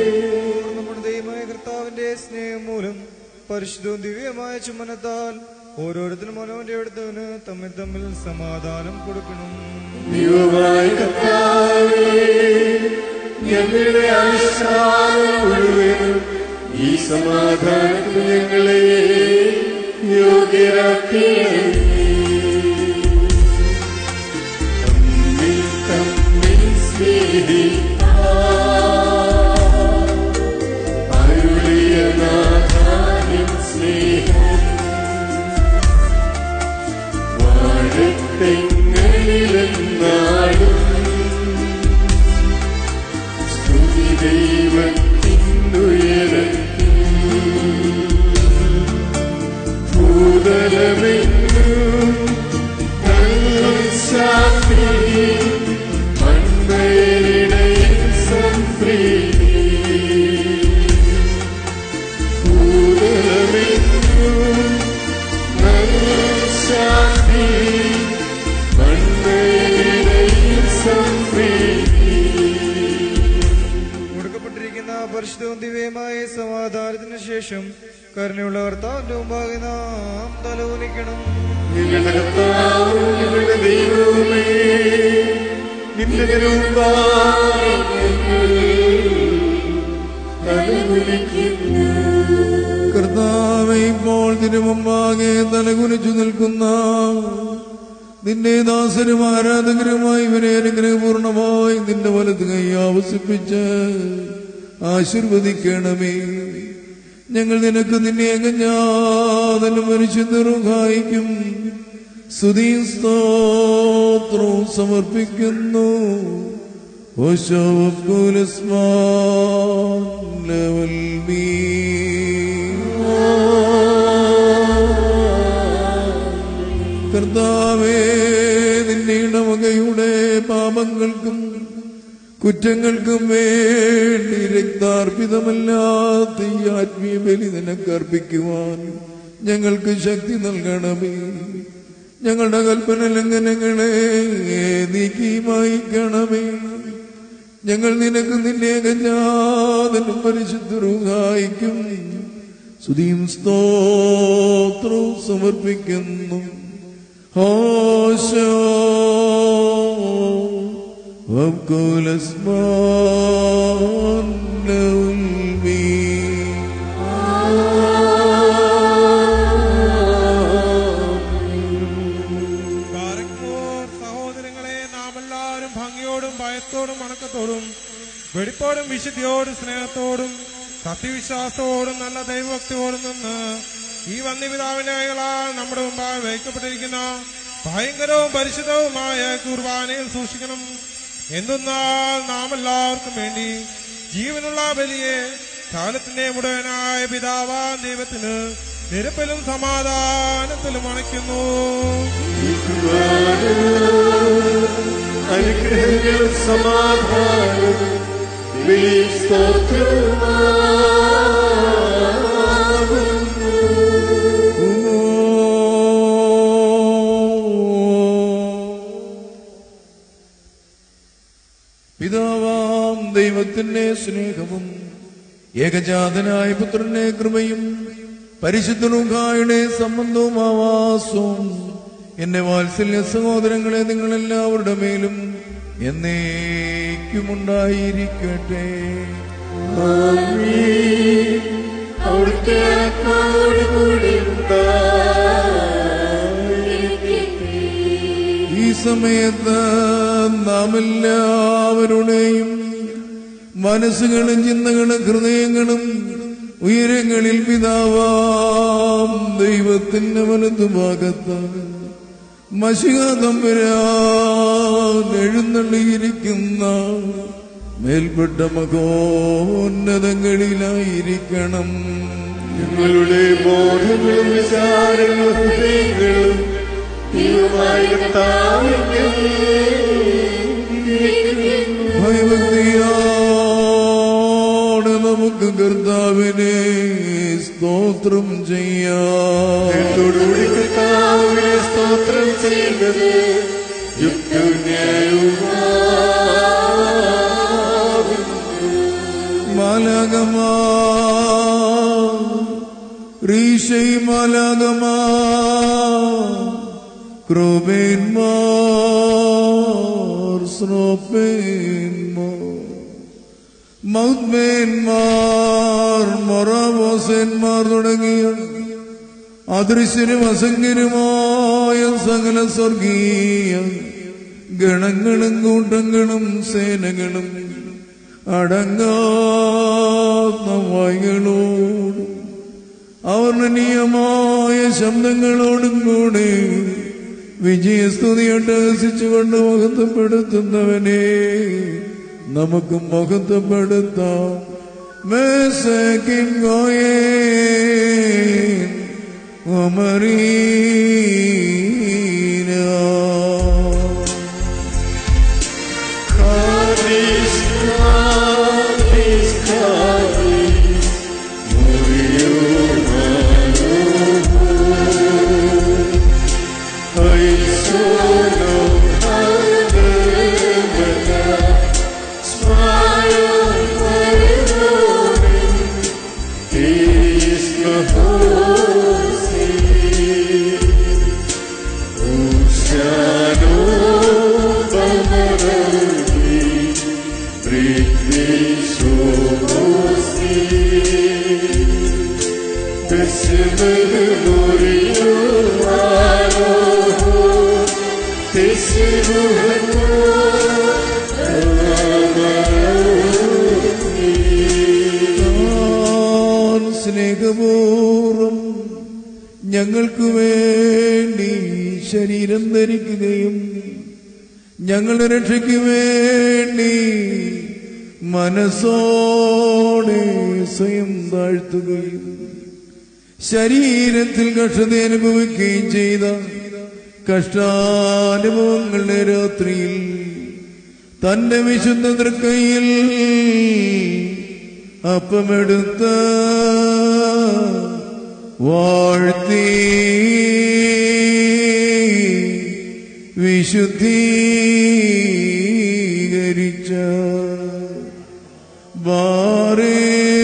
Speaker 9: നമ്മുടെ ദൈവമായ കർത്താവിന്റെ സ്നേഹം മൂലം പരിശുദ്ധവും ദിവ്യമായ ചുമനത്താൽ
Speaker 5: ഓരോരുത്തരും ഓരോന്റെ അടുത്തവന് തമ്മിൽ തമ്മിൽ സമാധാനം കൊടുക്കണം
Speaker 6: ദൈവമായ കർത്താവേ ഞങ്ങളുടെ അനുഷ്ഠാനം മുഴുവനും ഈ സമാധാനത്തിന് ഞങ്ങളെ യോഗ്യരാക്കിയേ തമ്മിൽ തമ്മിൽ സ്നേഹിക്കാം. അരുളിയ നാഥാനിൻ സ്നേഹം വാഴത്തെങ്ങളിലെന്നാളും സ്തുതി ദൈവത്തിനുയരത്തിൽ ഭൂതലമെങ്ങും നല്ല ശാന്തി മന്മേരിടയിൽ സംപ്രീതി ഭൂതലമെങ്ങും നല്ല ശാന്തി മന്മേരിടയിൽ സംപ്രീതി
Speaker 5: കൊടുക്കപ്പെട്ടിരിക്കുന്ന പരിശുദ്ധവും ദിവ്യമായ സമാധാനത്തിന് ശേഷം കരുണയുള്ള കർത്താവിന്റെ മുമ്പാകെ നാം തലകുനിക്കണം
Speaker 6: ഞങ്ങളുടെ കർത്താവും ഞങ്ങളുടെ ദൈവവുമേ നിന്റെ തിരുമുമ്പാകെ ഞങ്ങൾ തലകുനിക്കുന്നു.
Speaker 4: കർത്താവെ ഇപ്പോൾ തിരുമുമ്പാകെ തലകുനിച്ചു നിൽക്കുന്ന നിന്റെ ദാസരും ആരാധകരുമായി ഇവരെ അനുഗ്രഹപൂർണമായി നിന്റെ വലത് കൈ ആവസിപ്പിച്ച് ആശീർവദിക്കണമേ ഞങ്ങൾ നിനക്ക് നിന്നെ അകഞ്ഞാതലും മനുഷ്യ നിർഹായിക്കും സ്തുതിയും സ്തോത്രവും സമർപ്പിക്കുന്നു ലെവൽ കർത്താവേ നിന്റെ ഇടവകയുടെ പാപങ്ങൾക്കും കുറ്റങ്ങൾക്കും വേണ്ടി രക്താർപ്പിതമല്ലാത്ത ഈ ആത്മീയ ബലി നിനക്ക് അർപ്പിക്കുവാൻ ഞങ്ങൾക്ക് ശക്തി നൽകണമേ ഞങ്ങളുടെ കൽപ്പന ലംഘനങ്ങളെ നീക്കി മായിക്കണമേ ഞങ്ങൾ നിനക്ക് നിന്നെ ഗജാതനും പരിശുദ്ധരുഹായിക്കും സ്തുതിയും സ്തോത്രവും സമർപ്പിക്കുന്നു ഹോശോ وابكوا الاسمان
Speaker 5: ബാരക്മോർ സഹോദരങ്ങളെ നാം എല്ലാവരും ഭംഗിയോടും ഭയത്തോടും വണക്കത്തോടും വെടിപ്പോടും വിശുദ്ധിയോടും സ്നേഹത്തോടും സത്യവിശ്വാസത്തോടും നല്ല ദൈവഭക്തിയോടും നിന്ന് ഈ വന്യപിതാവിന്റെ കൈകളാൽ നമ്മുടെ മുമ്പായി വയ്ക്കപ്പെട്ടിരിക്കുന്ന ഭയങ്കരവും പരിശുദ്ധവുമായ കുർബാനയിൽ സൂക്ഷിക്കണം എന്തെന്നാൽ നാം എല്ലാവർക്കും വേണ്ടി ജീവനുള്ള ബലിയെ കാലത്തിന്റെ മുഴുവനായ പിതാവാൻ ദൈവത്തിന് നിരപ്പിലും സമാധാനത്തിലും അണയ്ക്കുന്നു
Speaker 6: അനുഗ്രഹങ്ങളും സമാധാനവും വിളിയും സ്തോത്രവുമാകുന്നു.
Speaker 4: പിതാവാം ദൈവത്തിന്റെ സ്നേഹവും ഏകജാതനായ പുത്രന്റെ കൃപയും പരിശുദ്ധനുഖായുടെ സംബന്ധവും ആവാസവും എന്റെ വാത്സല്യ സഹോദരങ്ങളെ നിങ്ങളെല്ലാവരുടെ മേലും എന്നേക്കുമുണ്ടായിരിക്കട്ടെ
Speaker 6: ആമീൻ. അവിടുത്തെ ആത്മാവോടുകൂടി ഉണ്ടായിരിക്കട്ടെ.
Speaker 4: ഈ സമയത്ത് നാം എല്ലാവരുടെയും മനസ്സുകളും ചിന്തകളും ഹൃദയങ്ങളും ഉയരങ്ങളിൽ പിതാവാം ദൈവത്തിന്റെ വലതുഭാഗത്ത് മഷിക തമ്പുരാൻ എഴുന്നള്ളിയിരിക്കുന്ന മേൽപ്പെട്ട മകോന്നതങ്ങളിലായിരിക്കണം
Speaker 6: ഞങ്ങളുടെ ബോധങ്ങളും വിചാരങ്ങളും ഹൃദയങ്ങളും ദൈവമായ കർത്താവിനെ ഏൽപ്പിക്കുന്നു.
Speaker 4: ഭയഭക്തിയോടെ നമുക്ക് കർത്താവിനെ സ്തോത്രം ചെയ്യാം
Speaker 6: ത്തോടുകൂടി കർത്താവിനെ സ്തോത്രം ചെയ്യുന്നത് യുക്തവും ന്യായവുമാകുന്നു.
Speaker 4: മാലകമാ റീശൈ മാലകമാ ക്രൂബേന്മാർ സ്രോപ്പേന്മാർ മൗത്മേന്മാർ മൊറാബോസന്മാർ തുടങ്ങിയ അദൃശ്യനും അസംഖ്യനുമായ സകല സ്വർഗീയ ഗണങ്ങളും കൂട്ടങ്ങളും സേനകളും അടങ്ങാത്ത വായ്കളോടും അവർണ്ണനീയമായ ശബ്ദങ്ങളോടും കൂടെ വിജയസ്തുതിയോട്ട് ഹസിച്ചുകൊണ്ട് മഹത്വപ്പെടുത്തുന്നവനെ നമുക്ക് മഹത്വപ്പെടുത്താം മേസക്കിൻ ഗോയേ ഒമറീന
Speaker 6: Kadis, Kadis, Kadis, murió Manuhu. Ay, solo Hademana, smile Manuhin, is Mahosi. Ushano Bamarani, Britni Shomosi. Tessimel Muriyo Aroho, Tessimuhano
Speaker 4: താൻ സ്നേഹപൂർവം ഞങ്ങൾക്ക് വേണ്ടി ശരീരം ധരിക്കുകയും ഞങ്ങളുടെ രക്ഷയ്ക്ക് വേണ്ടി മനസ്സോടെ സ്വയം താഴ്ത്തുകയും ശരീരത്തിൽ കഷ്ടത അനുഭവിക്കുകയും ചെയ്ത കഷ്ടാനുഭവങ്ങളുടെ രാത്രിയിൽ തന്റെ വിശുദ്ധ തൃക്കൈയിൽ അപ്പമെടുത്ത് വാഴ്ത്തി വിശുദ്ധീകരിച്ച ബാറേ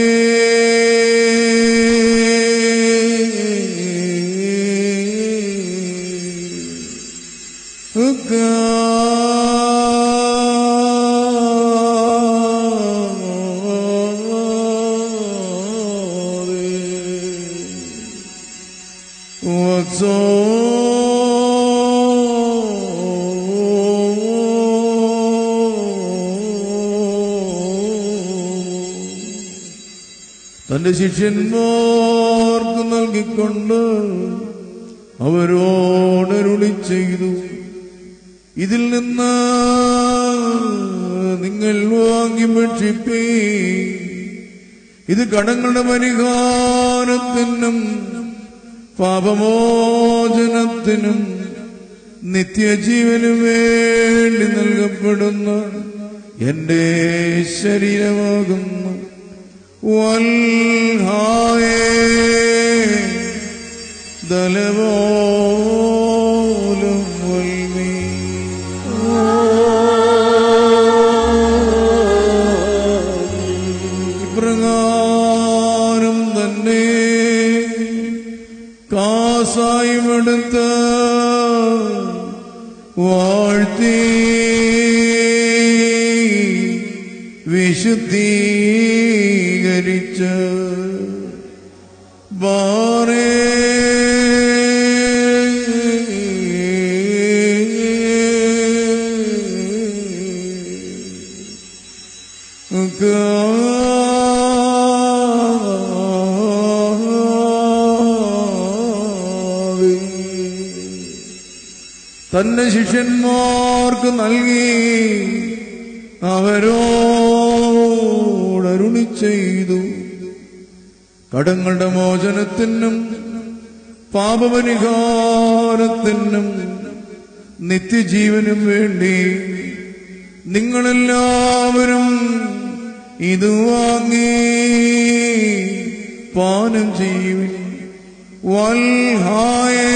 Speaker 4: തന്റെ ശിഷ്യന്മാർക്ക് നൽകിക്കൊണ്ട് അവരോടരുളി ചെയ്തു ഇതിൽ നിന്ന് നിങ്ങൾ വാങ്ങി ഭക്ഷിപ്പീ ഇത് കടങ്ങളുടെ പരിഹാരത്തിനും പാപമോചനത്തിനും നിത്യജീവനും വേണ്ടി നൽകപ്പെടുന്ന എന്റെ ശരീരമാകുന്നു വൽഹായേ ദലവോലും വൽമീ ഇപ്രകാരം തന്നെ കാസായുമെടുത്ത് വാഴ്ത്തി വിശുദ്ധീകരിച്ച് ബാറേ തന്റെ ശിഷ്യന്മാർക്ക് നൽകി അവരോടരുളി ചെയ്തു കടങ്ങളുടെ മോചനത്തിനും പാപപരിഹാരത്തിനും നിത്യജീവനും വേണ്ടി നിങ്ങളെല്ലാവരും ഇത് വാങ്ങി പാനം ചെയ്യുവിൻ വൽഹായേ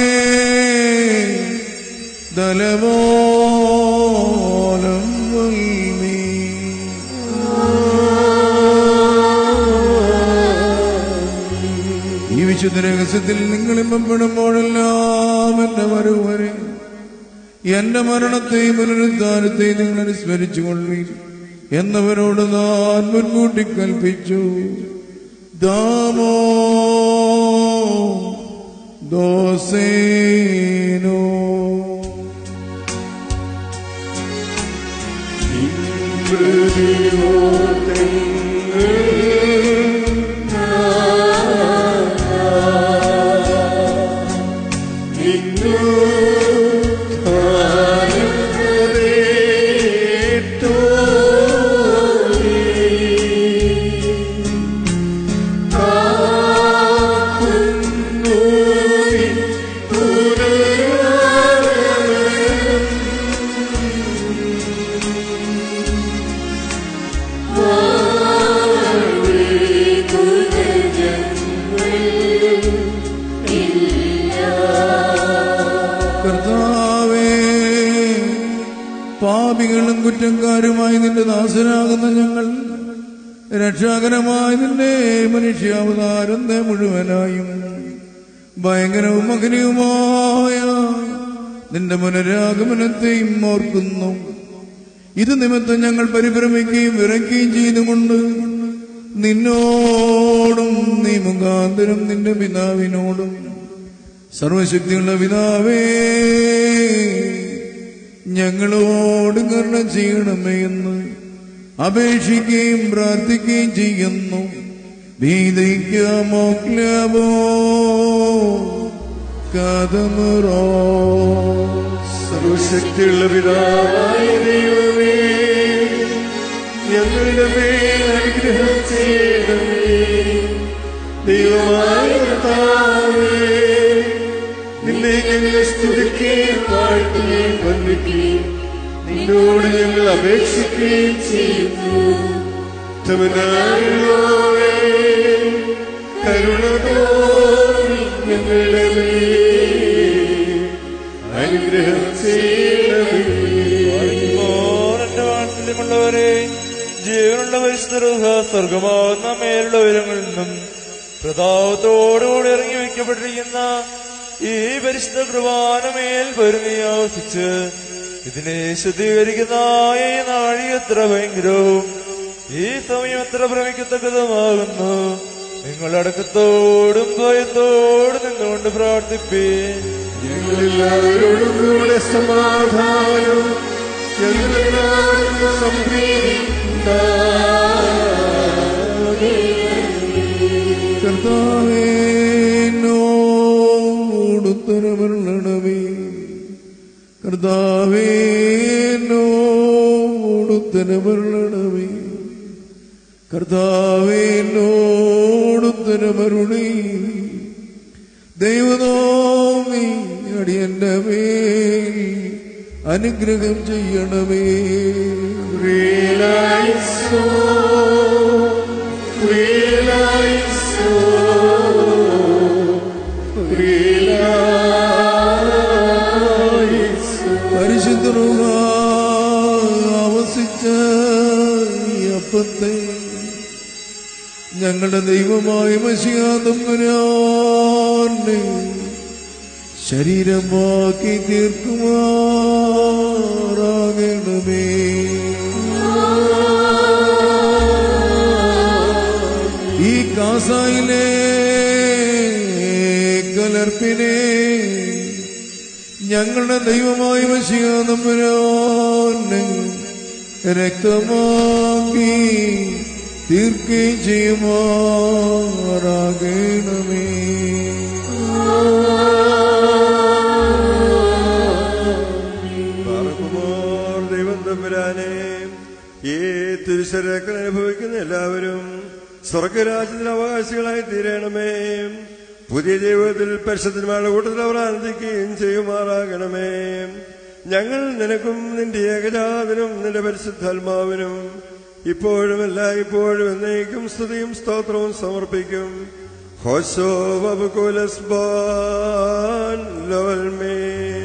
Speaker 4: ദലവോലം വൽമീ ഈ വിശുദ്ധ രഹസ്യത്തിൽ നിങ്ങൾ ഇമ്പപ്പെടുമ്പോഴെല്ലാം എന്റെ വരവ് വരെ എന്റെ മരണത്തെയും പുനരുദ്ധാനത്തെയും നിങ്ങൾ അനുസ്മരിച്ചു കൊള്ളീൻ എന്നവരോട് ഞാൻ മുൻകൂട്ടി കൽപ്പിച്ചു ദാമോ ദോസേനോ കർത്താവേ പാപികളും കുറ്റക്കാരുമായി നിന്റെ ദാസനാകുന്ന ഞങ്ങൾ രക്ഷാകരമായ നിന്റെ മനുഷ്യാവതാരത്തെ മുഴുവനായും ഭയങ്കരവും അഗ്നിയുമായ നിന്റെ പുനരാഗമനത്തെയും ഓർക്കുന്നു ഇത് നിമിത്തം ഞങ്ങൾ പരിഭ്രമിക്കുകയും വിറയ്ക്കുകയും ചെയ്തുകൊണ്ട് നിന്നോടും നീ മുഖാന്തരം നിന്റെ പിതാവിനോടും സർവശക്തിയുള്ള പിതാവേ ഞങ്ങളോട് കരുണ ചെയ്യണമേ എന്ന് അപേക്ഷിക്കുകയും പ്രാർത്ഥിക്കുകയും ചെയ്യുന്നു ഭീതിക്കാമോ ക്ലബോ കഥമുറോ
Speaker 3: സർവശക്തിയുള്ള പിതാവായ ദൈവമേ ഞങ്ങളുടെ മേൽ അനുഗ്രഹം ചെയ്യണമേ ദൈവമായ കർത്താവേ നിന്നെ ഞങ്ങൾ സ്തുതിക്കുകയും വാഴ്ത്തുകയും വന്ദിക്കുകയും നിന്നോട് ഞങ്ങൾ അപേക്ഷിക്കുകയും ചെയ്യുന്നു തമനായുള്ളോവേ കരുണ തോന്നി ഞങ്ങളുടെ മേൽ അനുഗ്രഹം ചെയ്യണമേ
Speaker 8: എന്റെ വാത്സല്യമുള്ളവരെ ജീവനുള്ള പരിശുദ്ധ സ്വർഗമാവുന്ന മേലുള്ള ഉയരങ്ങളിൽ നിന്നും പ്രതാപത്തോടുകൂടി ഇറങ്ങി വയ്ക്കപ്പെട്ടിരിക്കുന്ന ഈ പരിശുദ്ധ കൃപാനമേൽ വരുന്നയാവസിച്ച് ഇതിനെ ശുദ്ധീകരിക്കുന്ന ഈ നാഴി എത്ര ഭയങ്കരവും ഈ സമയം എത്ര ഭ്രമിക്കത്തക്കതുമാകുന്നു നിങ്ങൾ അടക്കത്തോടും ഭയത്തോടും നിന്നുകൊണ്ട് പ്രാർത്ഥിപ്പേ
Speaker 3: ഞങ്ങളെല്ലാവരോടും കൂടെ സമാധാനം ഞങ്ങളെല്ലാവർക്കും സംപ്രീതി
Speaker 4: കർത്താവേ നോടുത്തരമരണമേ കർത്താവേ നോടുത്തരമരണമേ കർത്താവേ നോടുത്തരമരുണി ദൈവനോമി അടിയന്റെ മേൽ അനുഗ്രഹം ചെയ്യണമേ
Speaker 3: Realize-o, realize-o, realize-o.
Speaker 4: പരിശുദ്ധ ആവസിച്ച ഈ അപ്പത്തെ ഞങ്ങളുടെ ദൈവമായ മഷിയാതമ്പരാന്റെ ശരീരമാക്കി തീർക്കുമാറാകണമേ ഈ കാസായിലെ കലർപ്പിനെ ഞങ്ങളുടെ ദൈവമായ വശിയാതമ്പരാനെ രക്തമാക്കി തീർക്കുകയും ചെയ്യുമാറാകണമേ
Speaker 3: പാർക്കുമോർ ദൈവം തമ്പുരാനെ ഈ തിരുശരക്കൻ അനുഭവിക്കുന്ന എല്ലാവരും സ്വർഗരാജ്യത്തിന് അവകാശികളായി തീരണമേ പുതിയ ജീവിതത്തിൽ പരിശുദ്ധന്മാരുടെ കൂട്ടത്തിൽ അവർ ആനന്ദിക്കുകയും ചെയ്യുമാറാകണമേ ഞങ്ങൾ നിനക്കും നിന്റെ ഏകജാതനും നിന്റെ പരിശുദ്ധാത്മാവിനും ഇപ്പോഴും എല്ലായ്പ്പോഴും എന്നേക്കും സ്തുതിയും സ്തോത്രവും സമർപ്പിക്കും ഹോശോ വബുകുലസ് ബാൻ ലോൽമേ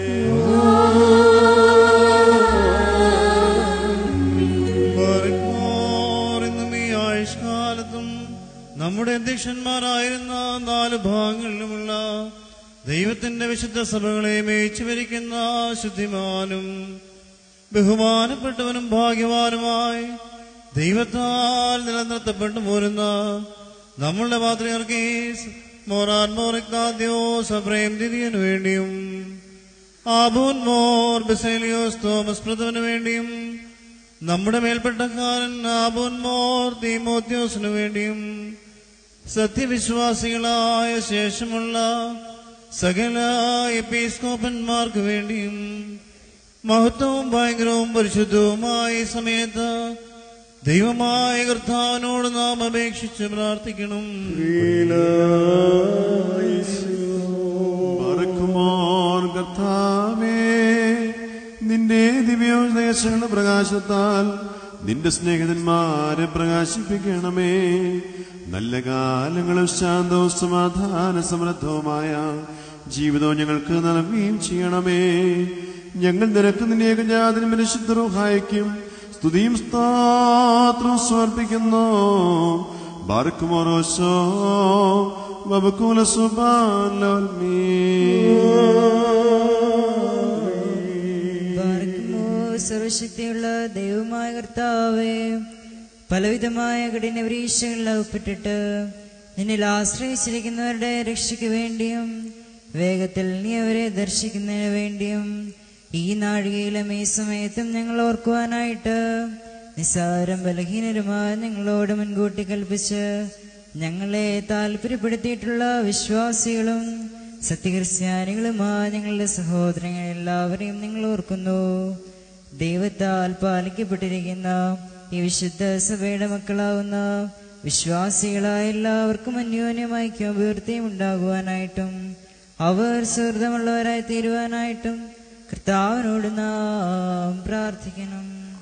Speaker 1: ബാരക്മോർ എന്നും ഈ ആയുഷ്കാലത്തും നമ്മുടെ അധ്യക്ഷന്മാരായിരുന്ന നാല് ഭാഗങ്ങളിലുമുള്ള ദൈവത്തിന്റെ വിശുദ്ധ സഭകളെ മേയിച്ചു ഭരിക്കുന്ന ശുദ്ധിമാനും ബഹുമാനപ്പെട്ടവനും ഭാഗ്യവാനുമായി ദൈവത്താൽ നിലനിർത്തപ്പെട്ടു പോരുന്ന നമ്മളുടെ പാത്രിയർക്കീസ് മോറാൻ മോറിക്നാദ്യോസ് അബ്രേം ദിദിയനു വേണ്ടിയും ആബൂൻ മോർ ബെസേലിയോസ് തോമസ് പ്രഥമന് വേണ്ടിയും നമ്മുടെ മേൽപ്പെട്ടക്കാരൻ ആബൂൻ മോർ തീമോത്യോസിനു വേണ്ടിയും സത്യവിശ്വാസികളായ ശേഷമുള്ള സകല എപ്പീസ്കോപ്പന്മാർക്ക് വേണ്ടിയും മഹത്വവും ഭയങ്കരവും പരിശുദ്ധവുമായ ഈ സമയത്ത് ദൈവമായ കർത്താവിനോട് നാം അപേക്ഷിച്ച് പ്രാർത്ഥിക്കണം
Speaker 9: മറക്കുമോർ കർത്താവേ നിന്റെ ദിവ്യോദേശങ്ങളുടെ പ്രകാശത്താൽ നിന്റെ സ്നേഹിതന്മാരെ പ്രകാശിപ്പിക്കണമേ നല്ല കാലങ്ങളും ശാന്തവും സമാധാന സമൃദ്ധവുമായ ജീവിതവും ഞങ്ങൾക്ക് നൽകുകയും ചെയ്യണമേ ഞങ്ങൾ നിനക്ക് നിന്റെ ഏകജാതിനും പരിശുദ്ധറുഹായിക്കും സ്തുതിയും സ്താത്രവും സമർപ്പിക്കുന്നു ബാർക്കുമോറോശോ വബക്കുല
Speaker 10: പാർക്കുമോ സർവശക്തിയുള്ള ദൈവമായ കർത്താവേ പലവിധമായ കഠിന പരീക്ഷകളിൽ അകപ്പെട്ടിട്ട് നിന്നിൽ ആശ്രയിച്ചിരിക്കുന്നവരുടെ രക്ഷയ്ക്ക് വേണ്ടിയും വേഗത്തിൽ നീ അവരെ ദർശിക്കുന്നതിന് വേണ്ടിയും ഈ നാഴികയിലും ഈ സമയത്തും ഞങ്ങൾ ഓർക്കുവാനായിട്ട് നിസ്സാരം ബലഹീനരുമായ ഞങ്ങളോട് മുൻകൂട്ടി കൽപ്പിച്ച് ഞങ്ങളെ താല്പര്യപ്പെടുത്തിയിട്ടുള്ള വിശ്വാസികളും സത്യക്രിസ്ത്യാനികളുമായ ഞങ്ങളുടെ സഹോദരങ്ങൾ എല്ലാവരെയും നിങ്ങൾ ഓർക്കുന്നു ദൈവത്താൽ പാലിക്കപ്പെട്ടിരിക്കുന്ന ഈ വിശുദ്ധ സഭയുടെ മക്കളാവുന്ന വിശ്വാസികളായ എല്ലാവർക്കും അന്യോന്യം ഐക്യം അഭിവൃദ്ധിയും ഉണ്ടാകുവാനായിട്ടും അവർ സുഹൃതമുള്ളവരായി തീരുവാനായിട്ടും കർത്താവിനോട് നാം പ്രാർത്ഥിക്കണം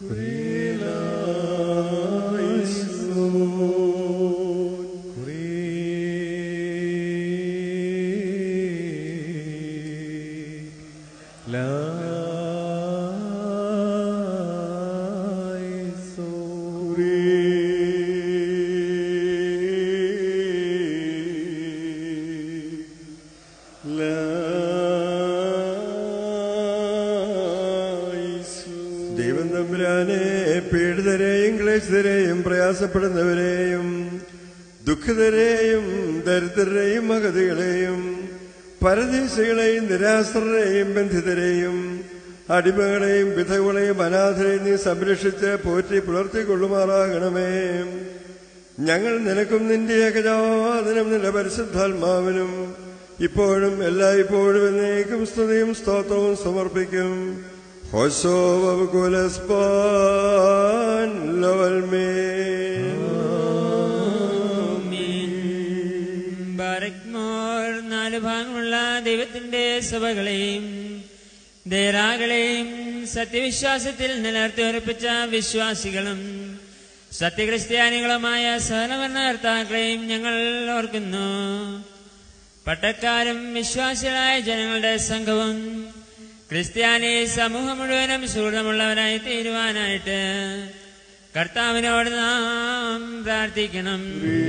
Speaker 3: ദൈവം തമ്പുരാനെ പീഡിതരെയും ക്ലേശിതരെയും പ്രയാസപ്പെടുന്നവരെയും ദുഃഖിതരെയും ദരിദ്രരെയും മഗതികളെയും പരദേശികളെയും നിരാശ്രരെയും ബന്ധിതരെയും അടിമകളെയും വിധവകളെയും അനാഥരെയും നീ സംരക്ഷിച്ച് പോറ്റി പുലർത്തിക്കൊള്ളുമാറാകണമേ ഞങ്ങൾ നിനക്കും നിന്റെ ഏകജാതനും നിന്റെ പരിശുദ്ധാത്മാവിനും ഇപ്പോഴും എല്ലായ്പ്പോഴും എന്നേക്കും സ്തുതിയും സ്തോത്രവും സമർപ്പിക്കും ഹോശോ വകുലസ്പാൻ ലവൽമേ
Speaker 11: ബാരക്മോർ നാല് ഭാഗമുള്ള ദൈവത്തിന്റെ സഭകളെയും ദേറാകളെയും സത്യവിശ്വാസത്തിൽ നിലനിർത്തി ഉറപ്പിച്ച വിശ്വാസികളും സത്യക്രിസ്ത്യാനികളുമായ സഹനഭരണകർത്താക്കളെയും ഞങ്ങൾ ഓർക്കുന്നു പട്ടക്കാരും വിശ്വാസികളായ ജനങ്ങളുടെ സംഘവും ക്രിസ്ത്യാനി സമൂഹം മുഴുവനും സുഹൃതമുള്ളവരായി തീരുവാനായിട്ട് കർത്താവിനോട് നാം പ്രാർത്ഥിക്കണം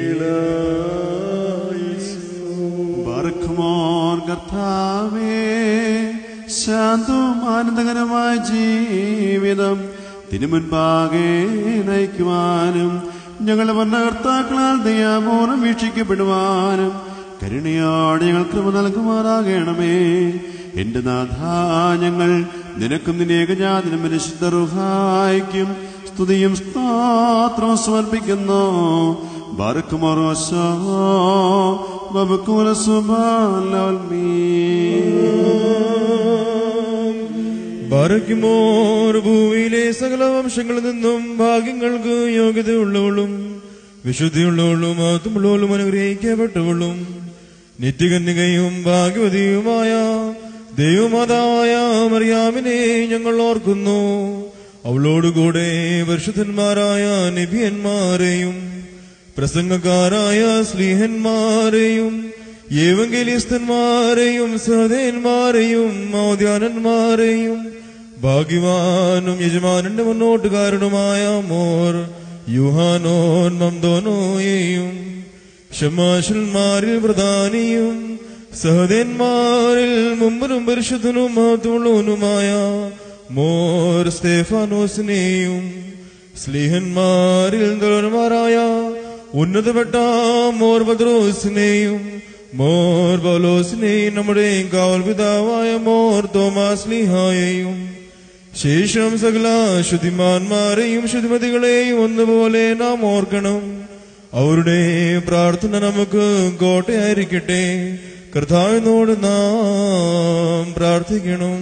Speaker 9: ബാർക്കുമോർ കർത്താവേ ശാന്തവും ആനന്ദകരമായ ജീവിതം തിരുമുൻപാകെ നയിക്കുവാനും ഞങ്ങളുടെ ഭരണകർത്താക്കളാൽ ദയാപൂർവ്വം വീക്ഷിക്കപ്പെടുവാനും കരുണയോടെ ഞങ്ങൾ കൃപ നൽകുമാറാകണമേ എന്റെ നാഥ ഞങ്ങൾ നിനക്കും നിന്റെ ഏകജാതിനും പരിശുദ്ധ റുഹായിക്കും സ്തുതിയും സ്തോത്രവും സമർപ്പിക്കുന്നു ബാർക്കുമോറോശോ വബക്കുല
Speaker 5: ബാരക്കുമോർ ഭൂമിയിലെ സകല വംശങ്ങളിൽ നിന്നും ഭാഗ്യങ്ങൾക്ക് യോഗ്യതയുള്ളവളും വിശുദ്ധിയുള്ളവളും മഹത്വമുള്ളവളും അനുഗ്രഹിക്കപ്പെട്ടവളും നിത്യകന്യകയും ഭാഗ്യവതിയുമായ ദൈവമാതാവായ മറിയാമിനെ ഞങ്ങൾ ഓർക്കുന്നു അവളോടുകൂടെ പരിശുദ്ധന്മാരായ നിഭിയന്മാരെയും പ്രസംഗക്കാരായ സ്ലീഹന്മാരെയും ഏവങ്കലിസ്തന്മാരെയും സഹോദയന്മാരെയും മൗദ്യാനന്മാരെയും ഭാഗ്യവാനും യജമാനന്റെ മുന്നോട്ടുകാരനുമായ മോർ യുഹാനോൻ മംദോനോയെയും ഷമാശന്മാരിൽ പ്രധാനിയും
Speaker 8: സഹദേന്മാരിൽ മുമ്പനും പരിശുദ്ധനും മഹത്വമുള്ളവനുമായ മോർ സ്തേഫാനോസിനെയും സ്ലീഹന്മാരിൽ ദുരന്മാരായ ഉന്നതപ്പെട്ട മോർ ബദ്രോസിനെയും മോർ ബലോസിനെയും നമ്മുടെ കാവൽ പിതാവായ മോർ തോമാസ് ലീഹായെയും ശേഷം സകല ശുദ്ധിമാന്മാരെയും ശുദ്ധിമതികളെയും ഒന്നുപോലെ നാം ഓർക്കണം അവരുടെ പ്രാർത്ഥന നമുക്ക് കോട്ടയായിരിക്കട്ടെ കർത്താവിനോട് നാം പ്രാർത്ഥിക്കണം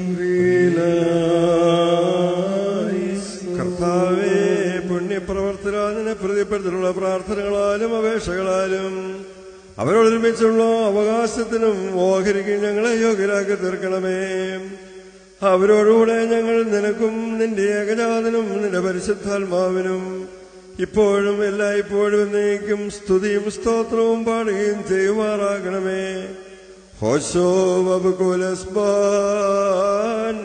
Speaker 3: കർത്താവേ പുണ്യപ്രവർത്തനാദിനെ പ്രതിപ്പെടുത്തിലുള്ള പ്രാർത്ഥനകളാലും അപേക്ഷകളാലും അവരോടൊരുമിച്ചുള്ള അവകാശത്തിനും ഓഹരിക്കും ഞങ്ങളെ യോഗ്യരാക്കി തീർക്കണമേ അവരോടുകൂടെ ഞങ്ങൾ നിനക്കും നിന്റെ ഏകജാതനും നിന്റെ പരിശുദ്ധാത്മാവിനും ഇപ്പോഴും എല്ലായ്പ്പോഴും എന്നേക്കും സ്തുതിയും സ്തോത്രവും പാടുകയും ചെയ്യുമാറാകണമേ ഹോശോ വബുകുലസ്ബാൻ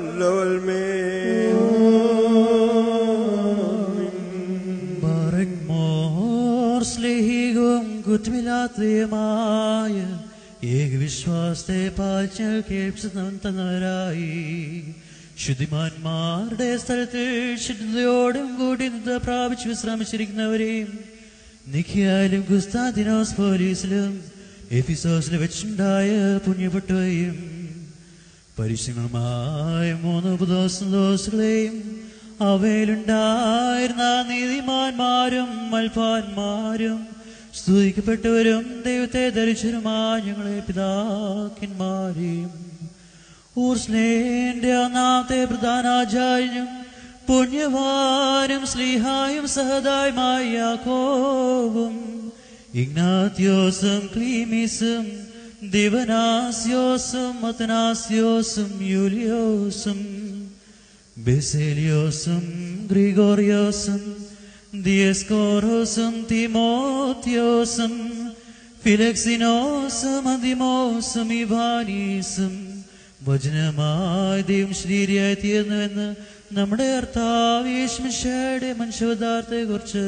Speaker 7: മോർ സ്നേഹികവും കുറ്റമില്ലാത്തതുമായ ഏകവിശ്വാസത്തെ പാലിച്ച് കേൾപ്പിക്കുന്നവരായി ശുദ്ധിമാന്മാരുടെ സ്ഥലത്ത് ശുദ്ധതയോടും കൂടി നിന്ന് പ്രാപിച്ച് വിശ്രമിച്ചിരിക്കുന്നവരെയും നിഖിയായാലും ഗുസ്താദിനോസ് പോലീസിലും എഫിസോസിൽ വെച്ചുണ്ടായ പുണ്യപ്പെട്ടവയും പരിശുദ്ധമായ മൂന്ന് ഉപദോസങ്ങളെയും അവയിലുണ്ടായിരുന്ന നീതിമാന്മാരും മൽഫാന്മാരും സ്തുതിക്കപ്പെട്ടവരും ദൈവത്തെ ധരിച്ചവരുമായ ഞങ്ങളെ പിതാക്കന്മാരെയും ഊർസ്ലേന്റെ ഒന്നാമത്തെ പ്രധാനാചാര്യനും പുണ്യവാനും സ്ലീഹായും സഹതായുമായ യാക്കോവും ഇഗ്നാത്യോസും ക്ലീമീസും ദിവനാസ്യോസും മത്തനാസ്യോസും യൂലിയോസും ബെസേലിയോസും ഗ്രിഗോറിയോസും ദിയസ്കോറോസും തിമോത്തിയോസും ഫിലക്സിനോസും അതിമോസും ഇവാനീസും വചനമായി ദൈവം ശരീരയായി തീർന്നുവെന്ന് നമ്മുടെ കർത്താവേശ്മിഷയുടെ മനുഷ്യപദാർത്ഥത്തെ കുറിച്ച്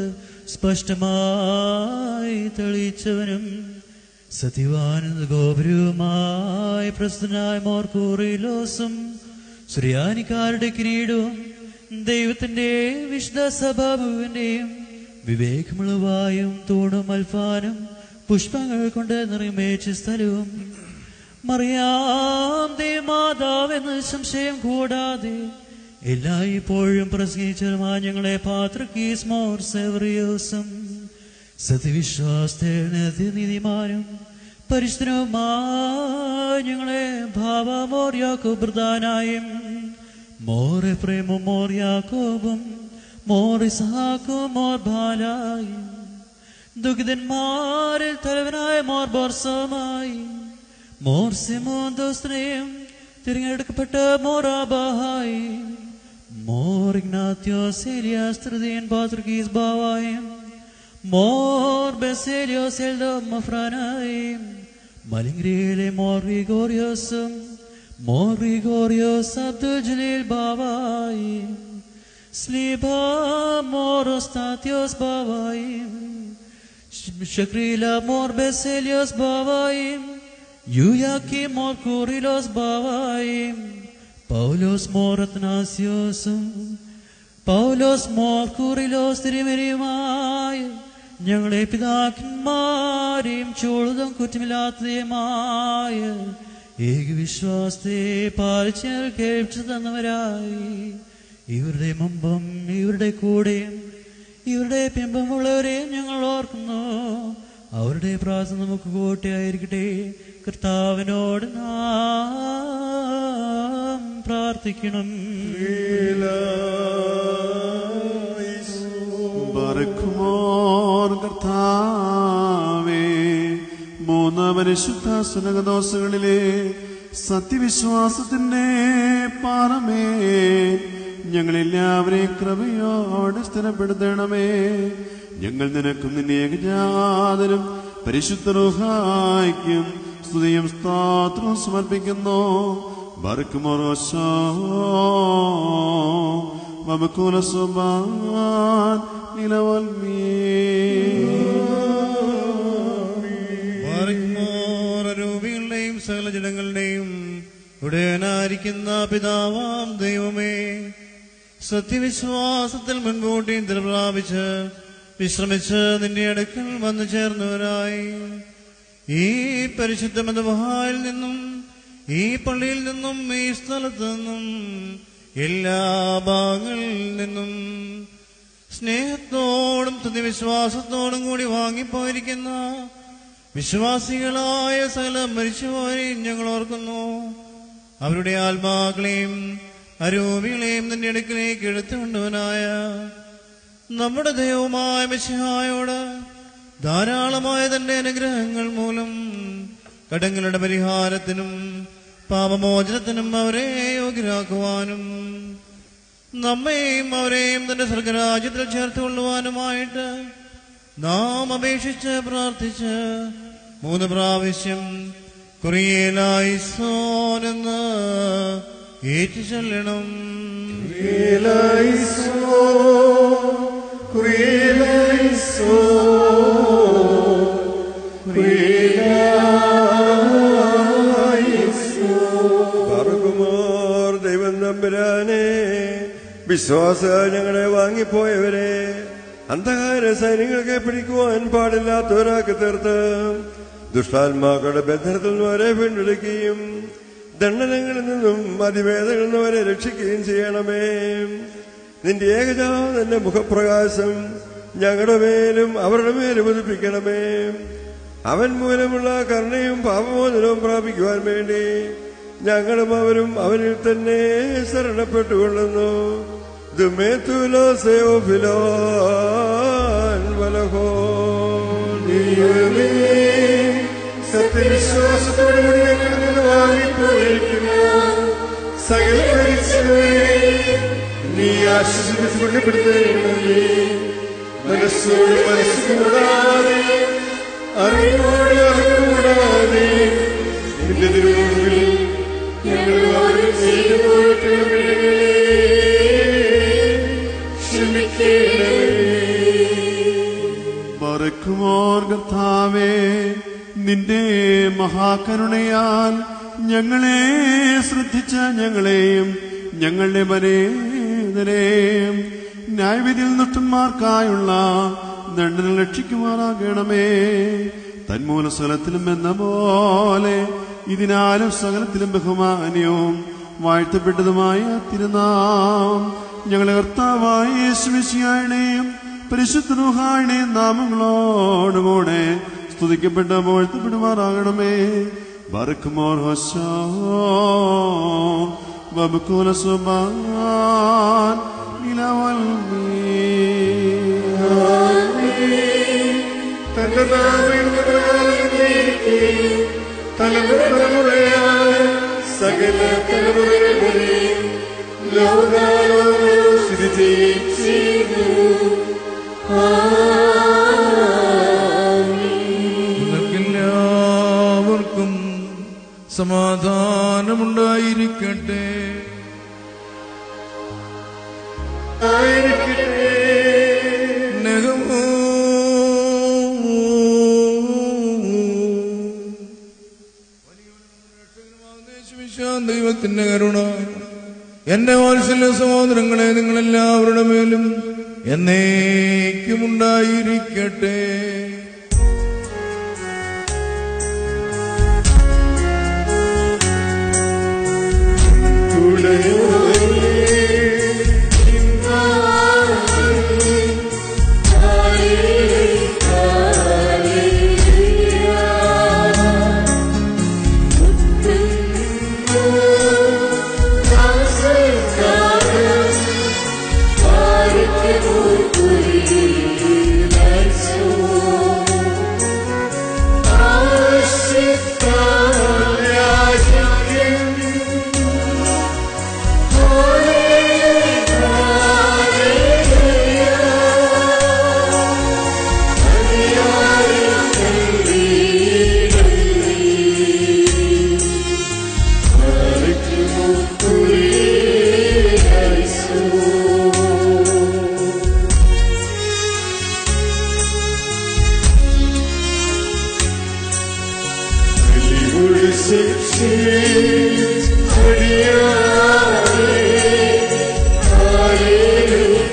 Speaker 7: സ്പഷ്ടമായി തെളിയിച്ചവനും സത്യവാനന്ദ ഗോപുരവുമായി പ്രസ്തുനായ മോർക്കൂറിലോസും ശ്രീയാനിക്കാരുടെ കിരീടവും ദൈവത്തിന്റെ വിശുദ്ധ സഭാഭുവിന്റെയും വിവേകമുളവായും തൂണും അൽഫാനും പുഷ്പങ്ങൾ കൊണ്ട് നിറമേച്ച സ്ഥലവും മറിയാം ദേമാതാവെന്ന് സംശയം കൂടാതെ എല്ലായ്പ്പോഴും പ്രസംഗിച്ചതുമായ ഞങ്ങളെ പാത്രക്കീസ് മോർ സെവറിയോസും സത്യവിശ്വാസത്തെ നീതിമാനും പരിശുദ്ധനുമായി ഞങ്ങളെ ഭാവമോർ യാക്കോബ് പ്രധാനായും മോർ എഫ്രേമും മോർ യാക്കോബും മോർ ഇസ്ഹാക്കും മോർ ബാലായും ദുഃഖിതന്മാരിൽ തലവനായ മോർ ബോർസമായി മോർ സിമോൻ ദോസ്ത്രയും തിരഞ്ഞെടുക്കപ്പെട്ട മോർ ആബാഹായി മോർ ഇഗ്നാത്യോസ് ഏലിയാസ് തൃതീയൻ പാത്രികീസ് ബാവായും മോർ ബെസേലിയോസ് എൽദോ മഫ്രാനായും മലിംഗ്രിയിലെ മോർ റിഗോറിയോസും മോർ റിഗോറിയോസ് അബ്ദുൽ ജലീൽ ബാവായും സ്ലീബ മോർ ഒസ്താത്യോസ് ബാവായും ഷക്രീല മോർ ബെസേലിയോസ് ബാവായും യുയാക്കി മോർ കൂറിലോസ് ബാവായും പൗലോസ് മോർ അത്നാസ്യോസും പൗലോസ് മോർ കൂറിലോസ് തിരുമരിയുമായ ഞങ്ങളെ പിതാക്കന്മാരെയും ചൂടുതും കുറ്റമില്ലാത്തതുമായ ഏകവിശ്വാസത്തെ പാലിച്ച് കേൾപ്പിച്ചു തന്നവരായി ഇവരുടെ മുമ്പും ഇവരുടെ കൂടെയും ഇവരുടെ പിമ്പമുള്ളവരെയും ഞങ്ങൾ ഓർക്കുന്നു അവരുടെ പ്രാർത്ഥന നമുക്ക് കോട്ടയായിരിക്കട്ടെ കർത്താവിനോട് നാം പ്രാർത്ഥിക്കണം
Speaker 9: ബറക്കുമോർ കർത്താവേ മൂന്ന് പരിശുദ്ധ സുനകദോഷങ്ങളിലെ സത്യവിശ്വാസത്തിന്റെ പാറമേ ഞങ്ങളെല്ലാവരെയും കൃപയോടെ സ്ഥിരപ്പെടുത്തണമേ ഞങ്ങൾ നിനക്കും നിന്നെ ഏകജാതനും പരിശുദ്ധ റുഹായിക്കും സ്തുതിയും സ്തോത്രവും സമർപ്പിക്കുന്നു ബർക്കുമോറോശോ വബക്കുല സുബാൻ നിലവൽമീ
Speaker 1: രൂപികളുടെയും സകല ആയിരിക്കുന്ന പിതാവാം ദൈവമേ സത്യവിശ്വാസത്തിൽ മുൻകൂട്ടി പ്രാപിച്ച് വിശ്രമിച്ച് നിന്റെ അടുക്കൽ വന്നു ചേർന്നവരായി ഈ പരിശുദ്ധ മതമഹായിൽ നിന്നും ഈ പള്ളിയിൽ നിന്നും ഈ സ്ഥലത്തു നിന്നും എല്ലാ ഭാഗങ്ങളിൽ നിന്നും സ്നേഹത്തോടും തുതിവിശ്വാസത്തോടും കൂടി വാങ്ങിപ്പോയിരിക്കുന്ന വിശ്വാസികളായ സകല മരിച്ചുപോരെയും ഞങ്ങൾ ഓർക്കുന്നു അവരുടെ ആത്മാക്കളെയും അരൂപികളെയും നിന്റെ അടുക്കിലേക്ക് എടുത്തുകൊണ്ടവനായ നമ്മുടെ ദൈവമായ മിശിഹായോട് ധാരാളമായ തന്റെ അനുഗ്രഹങ്ങൾ മൂലം കടങ്ങളുടെ പരിഹാരത്തിനും പാപമോചനത്തിനും അവരെ യോഗ്യരാക്കുവാനും നമ്മെയും അവരെയും തന്റെ സ്വർഗരാജ്യത്തിൽ ചേർത്തുകൊള്ളുവാനുമായിട്ട് നാം അപേക്ഷിച്ച് പ്രാർത്ഥിച്ച് മൂന്ന് പ്രാവശ്യം കുറിയേലായി സോനെന്ന് ഏറ്റു ചൊല്ലണം
Speaker 3: പറക്കുമാർ ദൈവം തമ്പുരാനെ വിശ്വാസ ഞങ്ങളെ വാങ്ങിപ്പോയവരെ അന്ധകാര സൈന്യങ്ങൾക്ക് പിടിക്കുവാൻ പാടില്ലാത്തവരാക്കി തീർത്ത് ദുഷ്ടാത്മാക്കളുടെ ബന്ധനത്തിൽ നിന്ന് വരെ വീണ്ടെടുക്കുകയും ദണ്ഡനങ്ങളിൽ നിന്നും അതിവേദങ്ങളിൽ നിന്ന് വരെ രക്ഷിക്കുകയും ചെയ്യണമേ നിന്റെ ഏകജാതന്റെ മുഖപ്രകാശം ഞങ്ങളുടെ മേലും അവരുടെ മേലും ഉദിപ്പിക്കണമേ അവൻ മൂലമുള്ള കരുണയും പാപമോചനവും പ്രാപിക്കുവാൻ വേണ്ടി ഞങ്ങളും അവരും അവനിൽ തന്നെ ശരണപ്പെട്ടുകൊള്ളുന്നു ദുമേത്തുലോ സേവഫിലോ വലഹോ
Speaker 6: സത്യവിശ്വാസത്തോടുകൂടി ഞങ്ങളിൽ നിന്ന് വാങ്ങിപ്പോയിരിക്കുന്ന സകല മരിച്ചവരെയും നീ ആശ്വസിപ്പിച്ച് കൊണ്ടപ്പെടുത്തണമേ മനസ്സോട് മനസ്സ് കൂടാതെ അറിവോട് അറിവുകൂടാതെ നിന്റെ തിരുമുമ്പിൽ ഞങ്ങൾ വാദം ചെയ്തു പോയിട്ടുള്ള പിഴകളെ ക്ഷമിക്കണമേ
Speaker 9: മറക്കുമോർ കർത്താവേ നിന്റെ മഹാകരുണയാൽ ഞങ്ങളെ ശ്രദ്ധിച്ച ഞങ്ങളെയും ഞങ്ങളുടെ പരേതരെയും ന്യായവിധിയിൽ ദുഷ്ടന്മാർക്കായുള്ള ദണ്ഡനം രക്ഷിക്കുമാറാകണമേ തന്മൂല സ്ഥലത്തിലും എന്ന പോലെ ഇതിനാലും സകലത്തിലും ബഹുമാന്യവും വാഴ്ത്തപ്പെട്ടതുമായ തിരുനാം ഞങ്ങളെ കർത്താവായ യേശുമിശിയായുടെയും പരിശുദ്ധനുഹായുടെയും നാമങ്ങളോടുകൂടെ സ്തുതിക്കപ്പെട്ട വാഴ്ത്തപ്പെടുമാറാകണമേ ബർക്കുമോർ ഹോശോ ബബുക്കുല സുബാൻ
Speaker 6: തന്റെ തലമുറ തലമുറയായ സകല തലമുറകളെയും ലോകാലോകവും സ്ഥിതി ചെയ്തു
Speaker 4: എല്ലാവർക്കും സമാധാനമുണ്ടായിരിക്കട്ടെ നെഹമോ ദൈവത്തിന്റെ കരുണ എന്റെ വാത്സല്യ സഹോദരങ്ങളെ നിങ്ങളെല്ലാവരുടെ മേലും എന്നേക്കും ഉണ്ടായിരിക്കട്ടെ
Speaker 6: Thank you.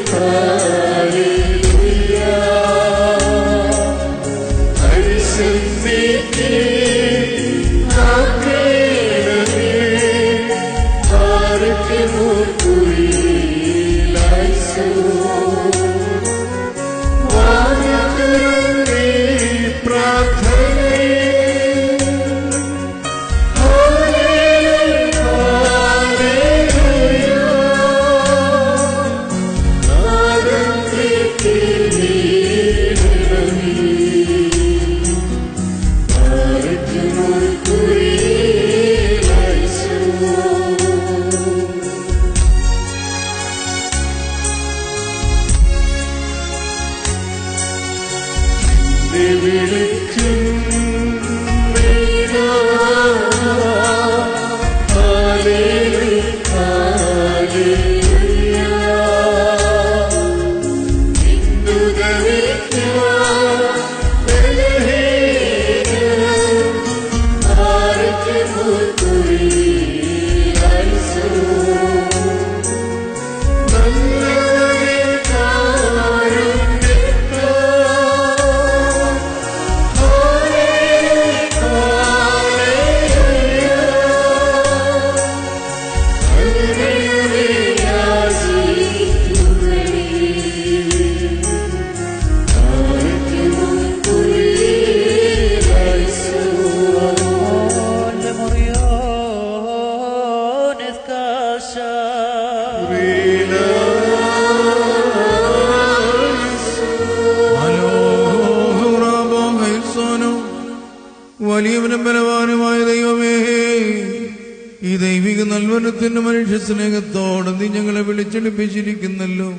Speaker 4: വലിയവനും ബലവാനുമായ ദൈവമേ ഈ ദൈവിക നൽവനത്തിന്റെ മനുഷ്യ സ്നേഹത്തോടെ നീ ഞങ്ങളെ വിളിച്ചെടുപ്പിച്ചിരിക്കുന്നല്ലോ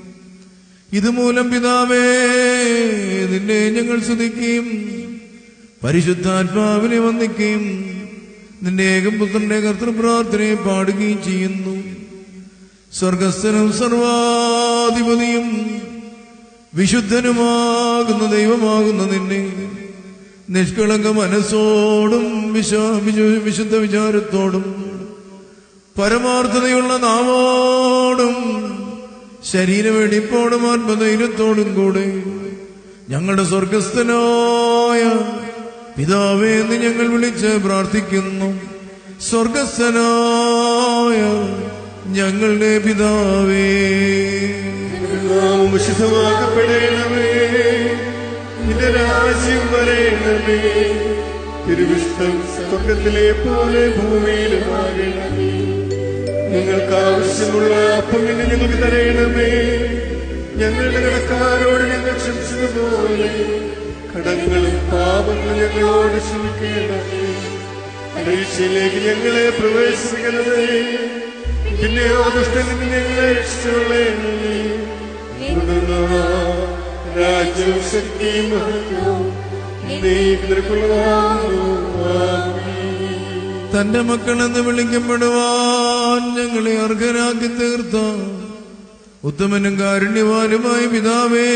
Speaker 4: ഇതുമൂലം പിതാവേ നിന്നെ ഞങ്ങൾ സ്തുതിക്കുകയും പരിശുദ്ധാത്മാവിനെ വന്ദിക്കുകയും നിന്റെ ഏകപുത്രന്റെ കർത്തൃപ്രാർത്ഥനയെ പാടുകയും ചെയ്യുന്നു സ്വർഗസ്ഥനും സർവാധിപതിയും വിശുദ്ധനുമാകുന്ന ദൈവമാകുന്ന നിന്നെ നിഷ്കളങ്ക മനസ്സോടും വിശ- വിശു- വിശുദ്ധ വിചാരത്തോടും പരമാർത്ഥതയുള്ള നാമോടും ശരീരവെടിപ്പോടും ആത്മധൈര്യത്തോടും കൂടെ ഞങ്ങളുടെ സ്വർഗസ്ഥനായ പിതാവേ എന്ന് ഞങ്ങൾ വിളിച്ച് പ്രാർത്ഥിക്കുന്നു സ്വർഗസ്ഥനായ ഞങ്ങളുടെ പിതാവേ
Speaker 3: നാം വിശുദ്ധമാക്കപ്പെടേണമേ നിന്റെ രാജ്യം വരേണമേ തിരുവിഷ്ടം സ്വർഗത്തിലെ പോലെ ഭൂമിയിലുമാകണമേ ഞങ്ങൾക്ക് ആവശ്യമുള്ള അപ്പം ഇന്ന് ഞങ്ങൾക്ക് തരയണമേ ഞങ്ങളുടെ കടക്കാരോട് ഞങ്ങൾ ക്ഷമിച്ചതുപോലെ കടങ്ങളും പാപങ്ങളും ഞങ്ങളോട് ക്ഷമിക്കണമേ പരീക്ഷയിലേക്ക് ഞങ്ങളെ പ്രവേശിക്കരുതേ പിന്നെ ആ ദുഷ്ടനിൽ ഞങ്ങളെ രക്ഷിച്ചുകൊള്ളണമേ രാജ്യവും ശക്തിയും മഹത്വവും നീക്കുള്ളതാകുന്നു
Speaker 4: തന്റെ മക്കളെന്ന് വിളിക്കപ്പെടുവാൻ ഞങ്ങളെ അർഹരാക്കി തീർത്ത ഉത്തമനും കാരുണ്യവാനുമായ പിതാവേ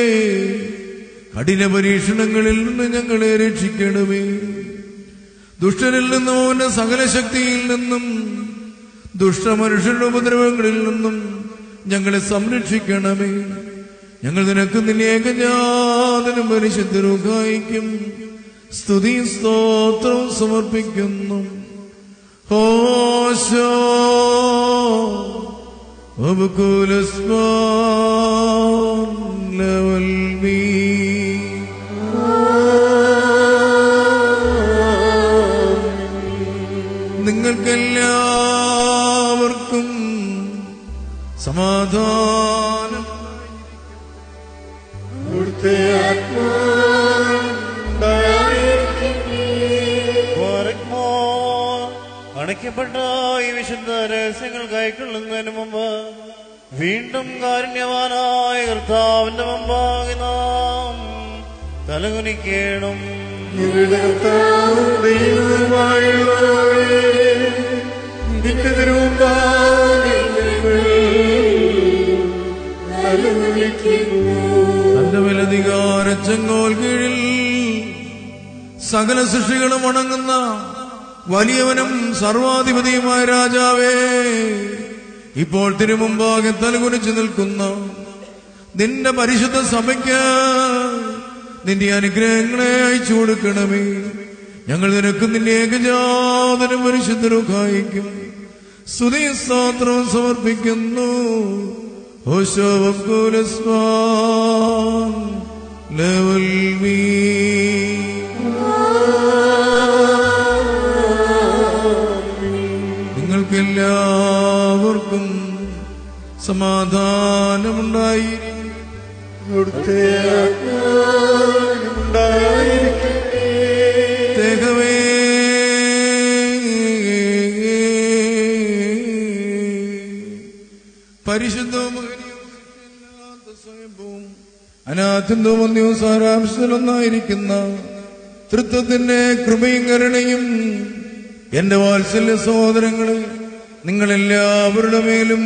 Speaker 4: കഠിന പരീക്ഷണങ്ങളിൽ നിന്ന് ഞങ്ങളെ രക്ഷിക്കണമേ ദുഷ്ടനിൽ നിന്നും അവന്റെ സകല ശക്തിയിൽ നിന്നും ദുഷ്ടമനുഷ്യരുടെ ഉപദ്രവങ്ങളിൽ നിന്നും ഞങ്ങളെ സംരക്ഷിക്കണമേ ഞങ്ങൾ നിനക്ക് നിന്നെ ഏകജാതനും പരിശുദ്ധരുഖായിക്കും സ്തുതി സ്തോത്രവും സമർപ്പിക്കുന്നു ഹോശോ ലവൽമീ നിങ്ങൾക്കെല്ലാവർക്കും സമാധാനം
Speaker 3: അവിടുത്തെ
Speaker 1: ഓരോ അണയ്ക്കപ്പെട്ട ഈ വിശുദ്ധ രഹസ്യങ്ങൾ കൈക്കൊള്ളുന്നതിന് മുമ്പ് വീണ്ടും കാരുണ്യവാനായ കർത്താവിന്റെ മുമ്പാകെ നാം തലകുനിക്കേണം
Speaker 3: ഞങ്ങളുടെ കർത്താവും ദൈവവുമായുള്ളവരേ, നിന്റെ തിരുമുമ്പാകെ ഞങ്ങൾ തലകുനിക്കുന്നു.
Speaker 4: തന്റെ വിലധികാര ചെങ്കോൽ കീഴിൽ സകല സൃഷ്ടികളും ഉണങ്ങുന്ന വലിയവനും സർവാധിപതിയുമായ രാജാവേ ഇപ്പോൾ തിരുമുമ്പാകെ തലകുനിച്ചു നിൽക്കുന്ന നിന്റെ പരിശുദ്ധ സഭയ്ക്ക് നിന്റെ അനുഗ്രഹങ്ങളെ അയച്ചു കൊടുക്കണമേ ഞങ്ങൾ നിനക്ക് നിന്റെ ഏകജാതനും പരിശുദ്ധരും കായിക്കും സ്തുതി സ്തോത്രവും സമർപ്പിക്കുന്നു ഹോശോവക്കുലസ്വാൻ ലെവൽ മീ നിങ്ങൾക്കെല്ലാവർക്കും സമാധാനമുണ്ടായിരിക്കും
Speaker 3: അവിടുത്തെ ആജ്ഞാനമുണ്ടായിരിക്കട്ടെ.
Speaker 4: തേകവേ പരിശുദ്ധവും മഹനീയവുമല്ലാത്ത സ്വയംഭൂവും അനാഥന്തവും വന്യവും സാരാംശത്തിലൊന്നായിരിക്കുന്ന തൃത്വത്തിന്റെ കൃപയും കരുണയും എന്റെ വാത്സല്യ സഹോദരങ്ങളെ നിങ്ങളെല്ലാവരുടെ മേലും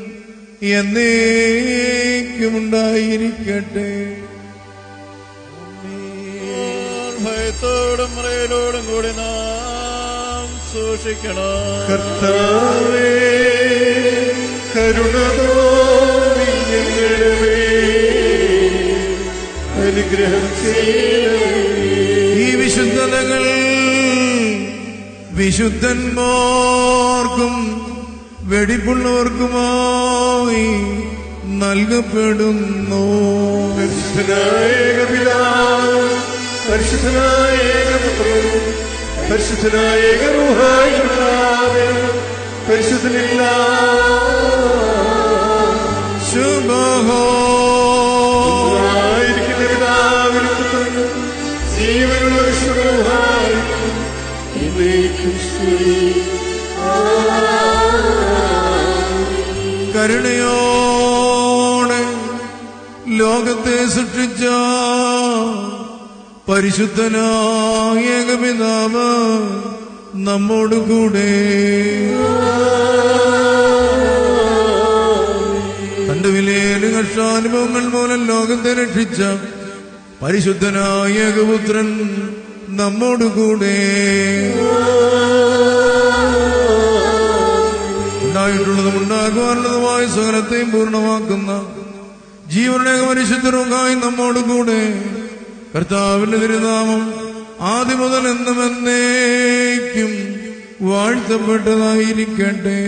Speaker 4: എന്നേക്കുമുണ്ടായിരിക്കട്ടെ
Speaker 1: ഭയത്തോടും മുറയിലോടും കൂടി നാം സൂക്ഷിക്കണം
Speaker 3: കർത്താവേ കരുണ തോന്നി ഞങ്ങളുടെ മേൽ അനുഗ്രഹം ചെയ്യണമേ
Speaker 4: ഈ വിശുദ്ധതകൾ വിശുദ്ധന്മാർക്കും വെടിപ്പുള്ളവർക്കുമായി നൽകപ്പെടുന്നു
Speaker 3: പരിശുദ്ധനായ ഏകപിതാവ് പരിശുദ്ധനായ ഏകപുത്രനും പരിശുദ്ധനായ ഏകറുഹായുള്ളാവേ പരിശുദ്ധനില്ല
Speaker 4: ശുഭഹോ
Speaker 3: ആയിരിക്കുന്ന പിതാവിനും പുത്രനും ജീവനുള്ള വിശുദ്ധറുഹായും എന്നേക്കും സ്തുതി
Speaker 4: കരുണയോടെ ലോകത്തെ സൃഷ്ടിച്ച പരിശുദ്ധനായ ഏകപിതാവ് നമ്മോട് കൂടെ തന്റെ വിലയേറിയ കഷ്ടാനുഭവങ്ങൾ മൂലം ലോകത്തെ രക്ഷിച്ച പരിശുദ്ധനായ ഏകപുത്രൻ നമ്മോട് കൂടെ ഉണ്ടായിട്ടുള്ളതും ഉണ്ടാകുവാനുള്ളതുമായ സകലത്തെയും പൂർണ്ണമാക്കുന്ന ജീവനുടെ പരിശുദ്ധരുമായി നമ്മോട് കൂടെ കർത്താവിന്റെ തിരുനാമം ആദ്യം മുതൽ എന്നും എന്നേക്കും വാഴ്ത്തപ്പെട്ടതായിരിക്കട്ടെ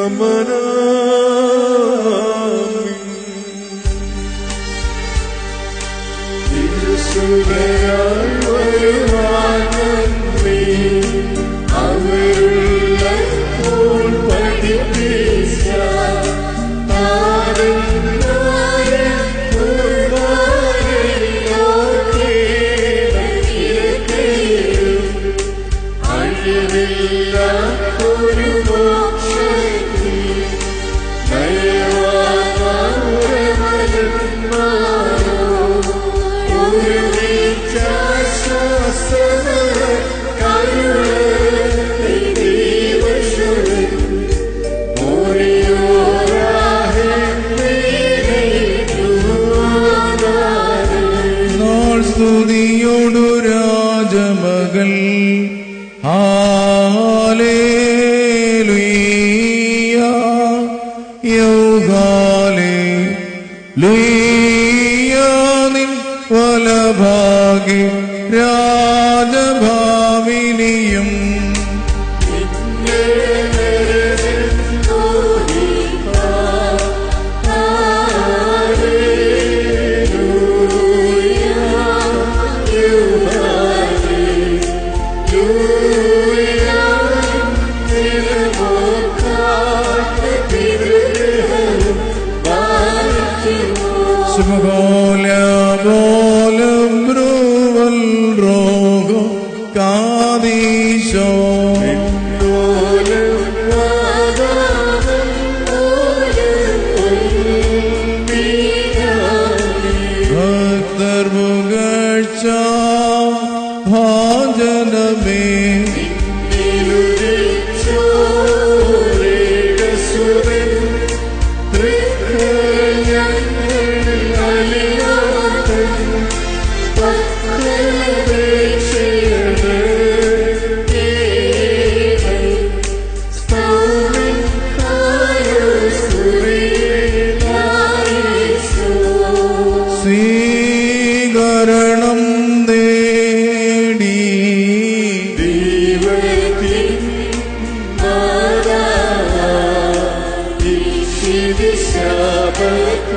Speaker 6: തിരുസുതരായി വരുവാൻ നന്ദി. അവരുള്ളപ്പോൾ പഠിപ്പിച്ച താരങ്ങളായ കുർബാനയോടെ ഇരക്കയിലും അഴിവില്ലാത്തൊരു മോക്ഷത്തിൽ
Speaker 4: നാൾ സ്തുതിയോടു രാജമകൾ ഹാലേലുയ്യ യൗഹാലേ ലുയ്യ നിൻ വലഭാഗി രാജഭാവിനിയും സുഖോല പോലം ബ്രുവൽ രോഗോ കാദീശോ ഭക്തർ പുകഴ്ച ഭാജനമേ
Speaker 6: ും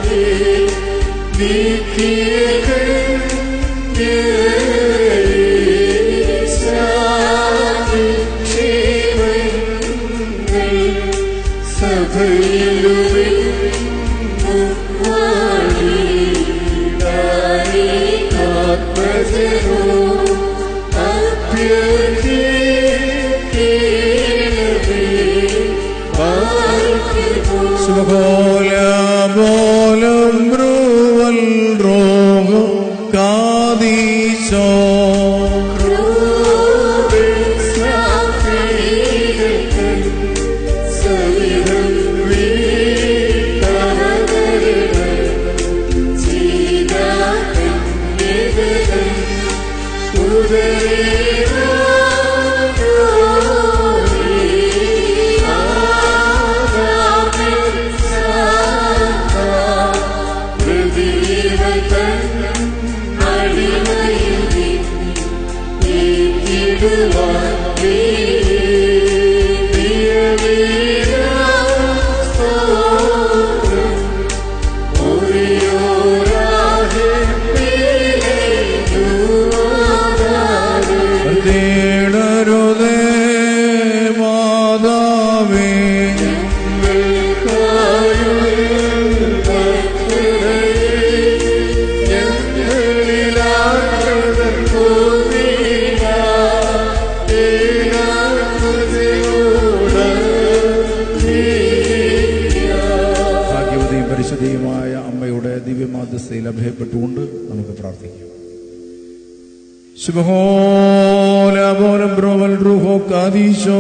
Speaker 4: സുഖോലബോലം ബ്രുവൽ രോഗം കാതീശോ തേടരുതേ മാതാവേ
Speaker 12: ഭാഗ്യവതിയും പരിശുദ്ധിയുമായ അമ്മയുടെ ദിവ്യമാധ്യസ്ഥയിൽ അഭയപ്പെട്ടുകൊണ്ട് നമുക്ക് പ്രാർത്ഥിക്കാം
Speaker 4: ശുഭഹോലബോലം ബ്രോവൽ റുഹോ കാതീശോ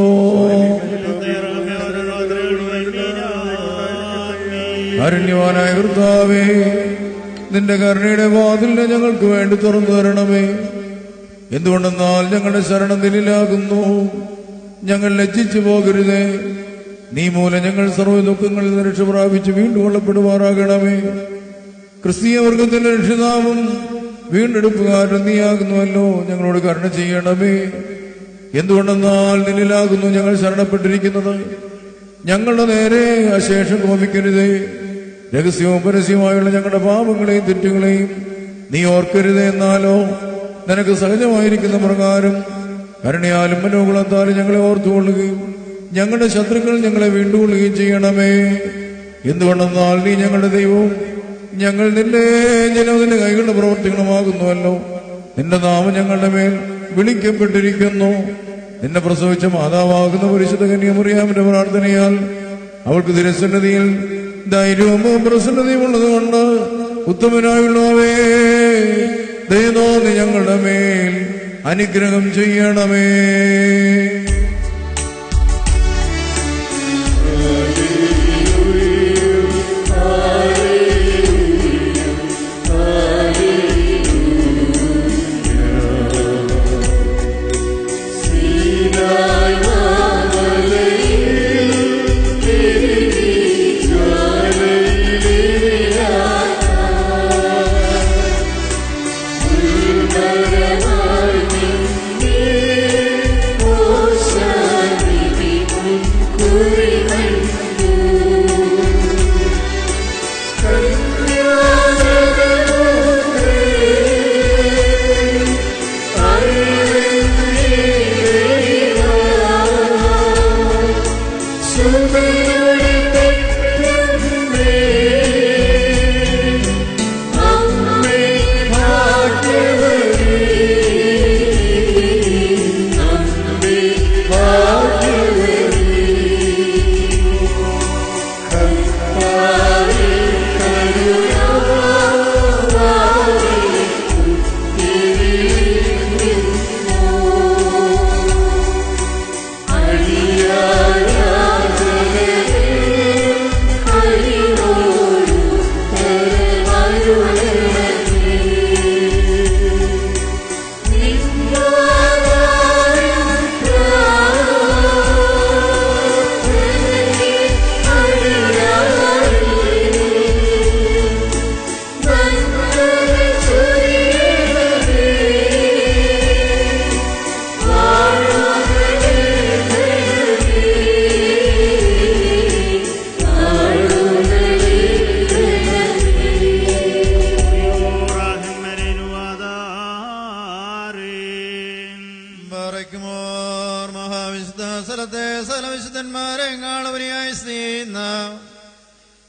Speaker 4: അരണ്യവാനായ കർത്താവേ നിന്റെ കരുണയുടെ വാതിലിനെ ഞങ്ങൾക്ക് വേണ്ടി തുറന്നു തരണമേ എന്തുകൊണ്ടെന്നാൽ ഞങ്ങളുടെ ശരണം നിലാകുന്നു ഞങ്ങൾ ലജ്ജിച്ചു പോകരുതേ നീ മൂലം ഞങ്ങൾ സർവ്വ ദുഃഖങ്ങളിൽ നിന്ന് രക്ഷ പ്രാപിച്ച് വീണ്ടും കൊള്ളപ്പെടുമാറാകണമേ ക്രിസ്തീയ വർഗത്തിന്റെ രക്ഷിതാവും വീണ്ടെടുപ്പുകാരൻ നീയാകുന്നുവല്ലോ ഞങ്ങളോട് കരുണ ചെയ്യണമേ എന്തുകൊണ്ടെന്നാൽ നിന്നിലാകുന്നു ഞങ്ങൾ ശരണപ്പെട്ടിരിക്കുന്നത് ഞങ്ങളുടെ നേരെ അശേഷം കോപിക്കരുതേ രഹസ്യവും പരസ്യവുമായുള്ള ഞങ്ങളുടെ പാപങ്ങളെയും തെറ്റുകളെയും നീ ഓർക്കരുതേ എന്നാലോ നിനക്ക് സഹജമായിരിക്കുന്ന പ്രകാരം കരുണയാലും മനോഗുണത്താലും ഞങ്ങളെ ഓർത്തുകൊള്ളുകയും ഞങ്ങളുടെ ശത്രുക്കൾ ഞങ്ങളെ വീണ്ടുകൊള്ളുകയും ചെയ്യണമേ എന്തുകൊണ്ടെന്നാൽ നീ ഞങ്ങളുടെ ദൈവവും ഞങ്ങൾ നിന്റെ ജനത്തിന്റെ കൈകളുടെ പ്രവർത്തികളുമാകുന്നുവല്ലോ നിന്റെ നാമം ഞങ്ങളുടെ മേൽ വിളിക്കപ്പെട്ടിരിക്കുന്നു നിന്നെ പ്രസവിച്ച മാതാവാകുന്ന പരിശുദ്ധ കന്യാമറിയാമിന്റെ പ്രാർത്ഥനയാൽ അവൾക്ക് തിരസന്നതിയിൽ ധൈര്യവും പ്രസന്നതയും ഉള്ളതുകൊണ്ട് ഉത്തമനായുള്ളവേ ദൈവോന്നി ഞങ്ങളുടെ മേൽ അനുഗ്രഹം ചെയ്യണമേ
Speaker 6: ും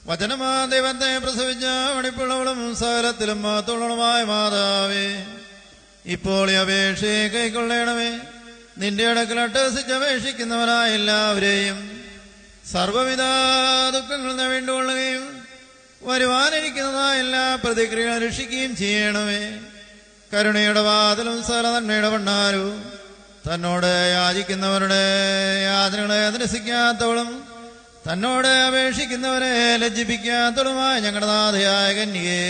Speaker 13: വചനമാ ദൈവത്തെ പ്രസവിച്ച മണിപ്പുള്ളവളും സകലത്തിലും മാത്തുള്ളവളുമായ മാതാവേ ഇപ്പോൾ ഈ അപേക്ഷയെ കൈക്കൊള്ളണമേ നിന്റെ അടുക്കൽ അട്ടഹസിച്ച് അപേക്ഷിക്കുന്നവരായ എല്ലാവരെയും സർവവിധ ദുഃഖങ്ങളിൽ നിന്ന് വേണ്ടുകൊള്ളുകയും വരുവാനിരിക്കുന്നതായ എല്ലാ പ്രതിക്രിയകളും രക്ഷിക്കുകയും ചെയ്യണമേ കരുണയുടെ വാതിലും സകല നന്മയുടെ ഭണ്ഡാരവും തന്നോട് യാചിക്കുന്നവരുടെ യാതനകളെ നിരസിക്കാത്തവളും തന്നോട് അപേക്ഷിക്കുന്നവരെ ലജ്ജിപ്പിക്കാത്തവളുമായ ഞങ്ങളുടെ നാഥയായ കന്യകേ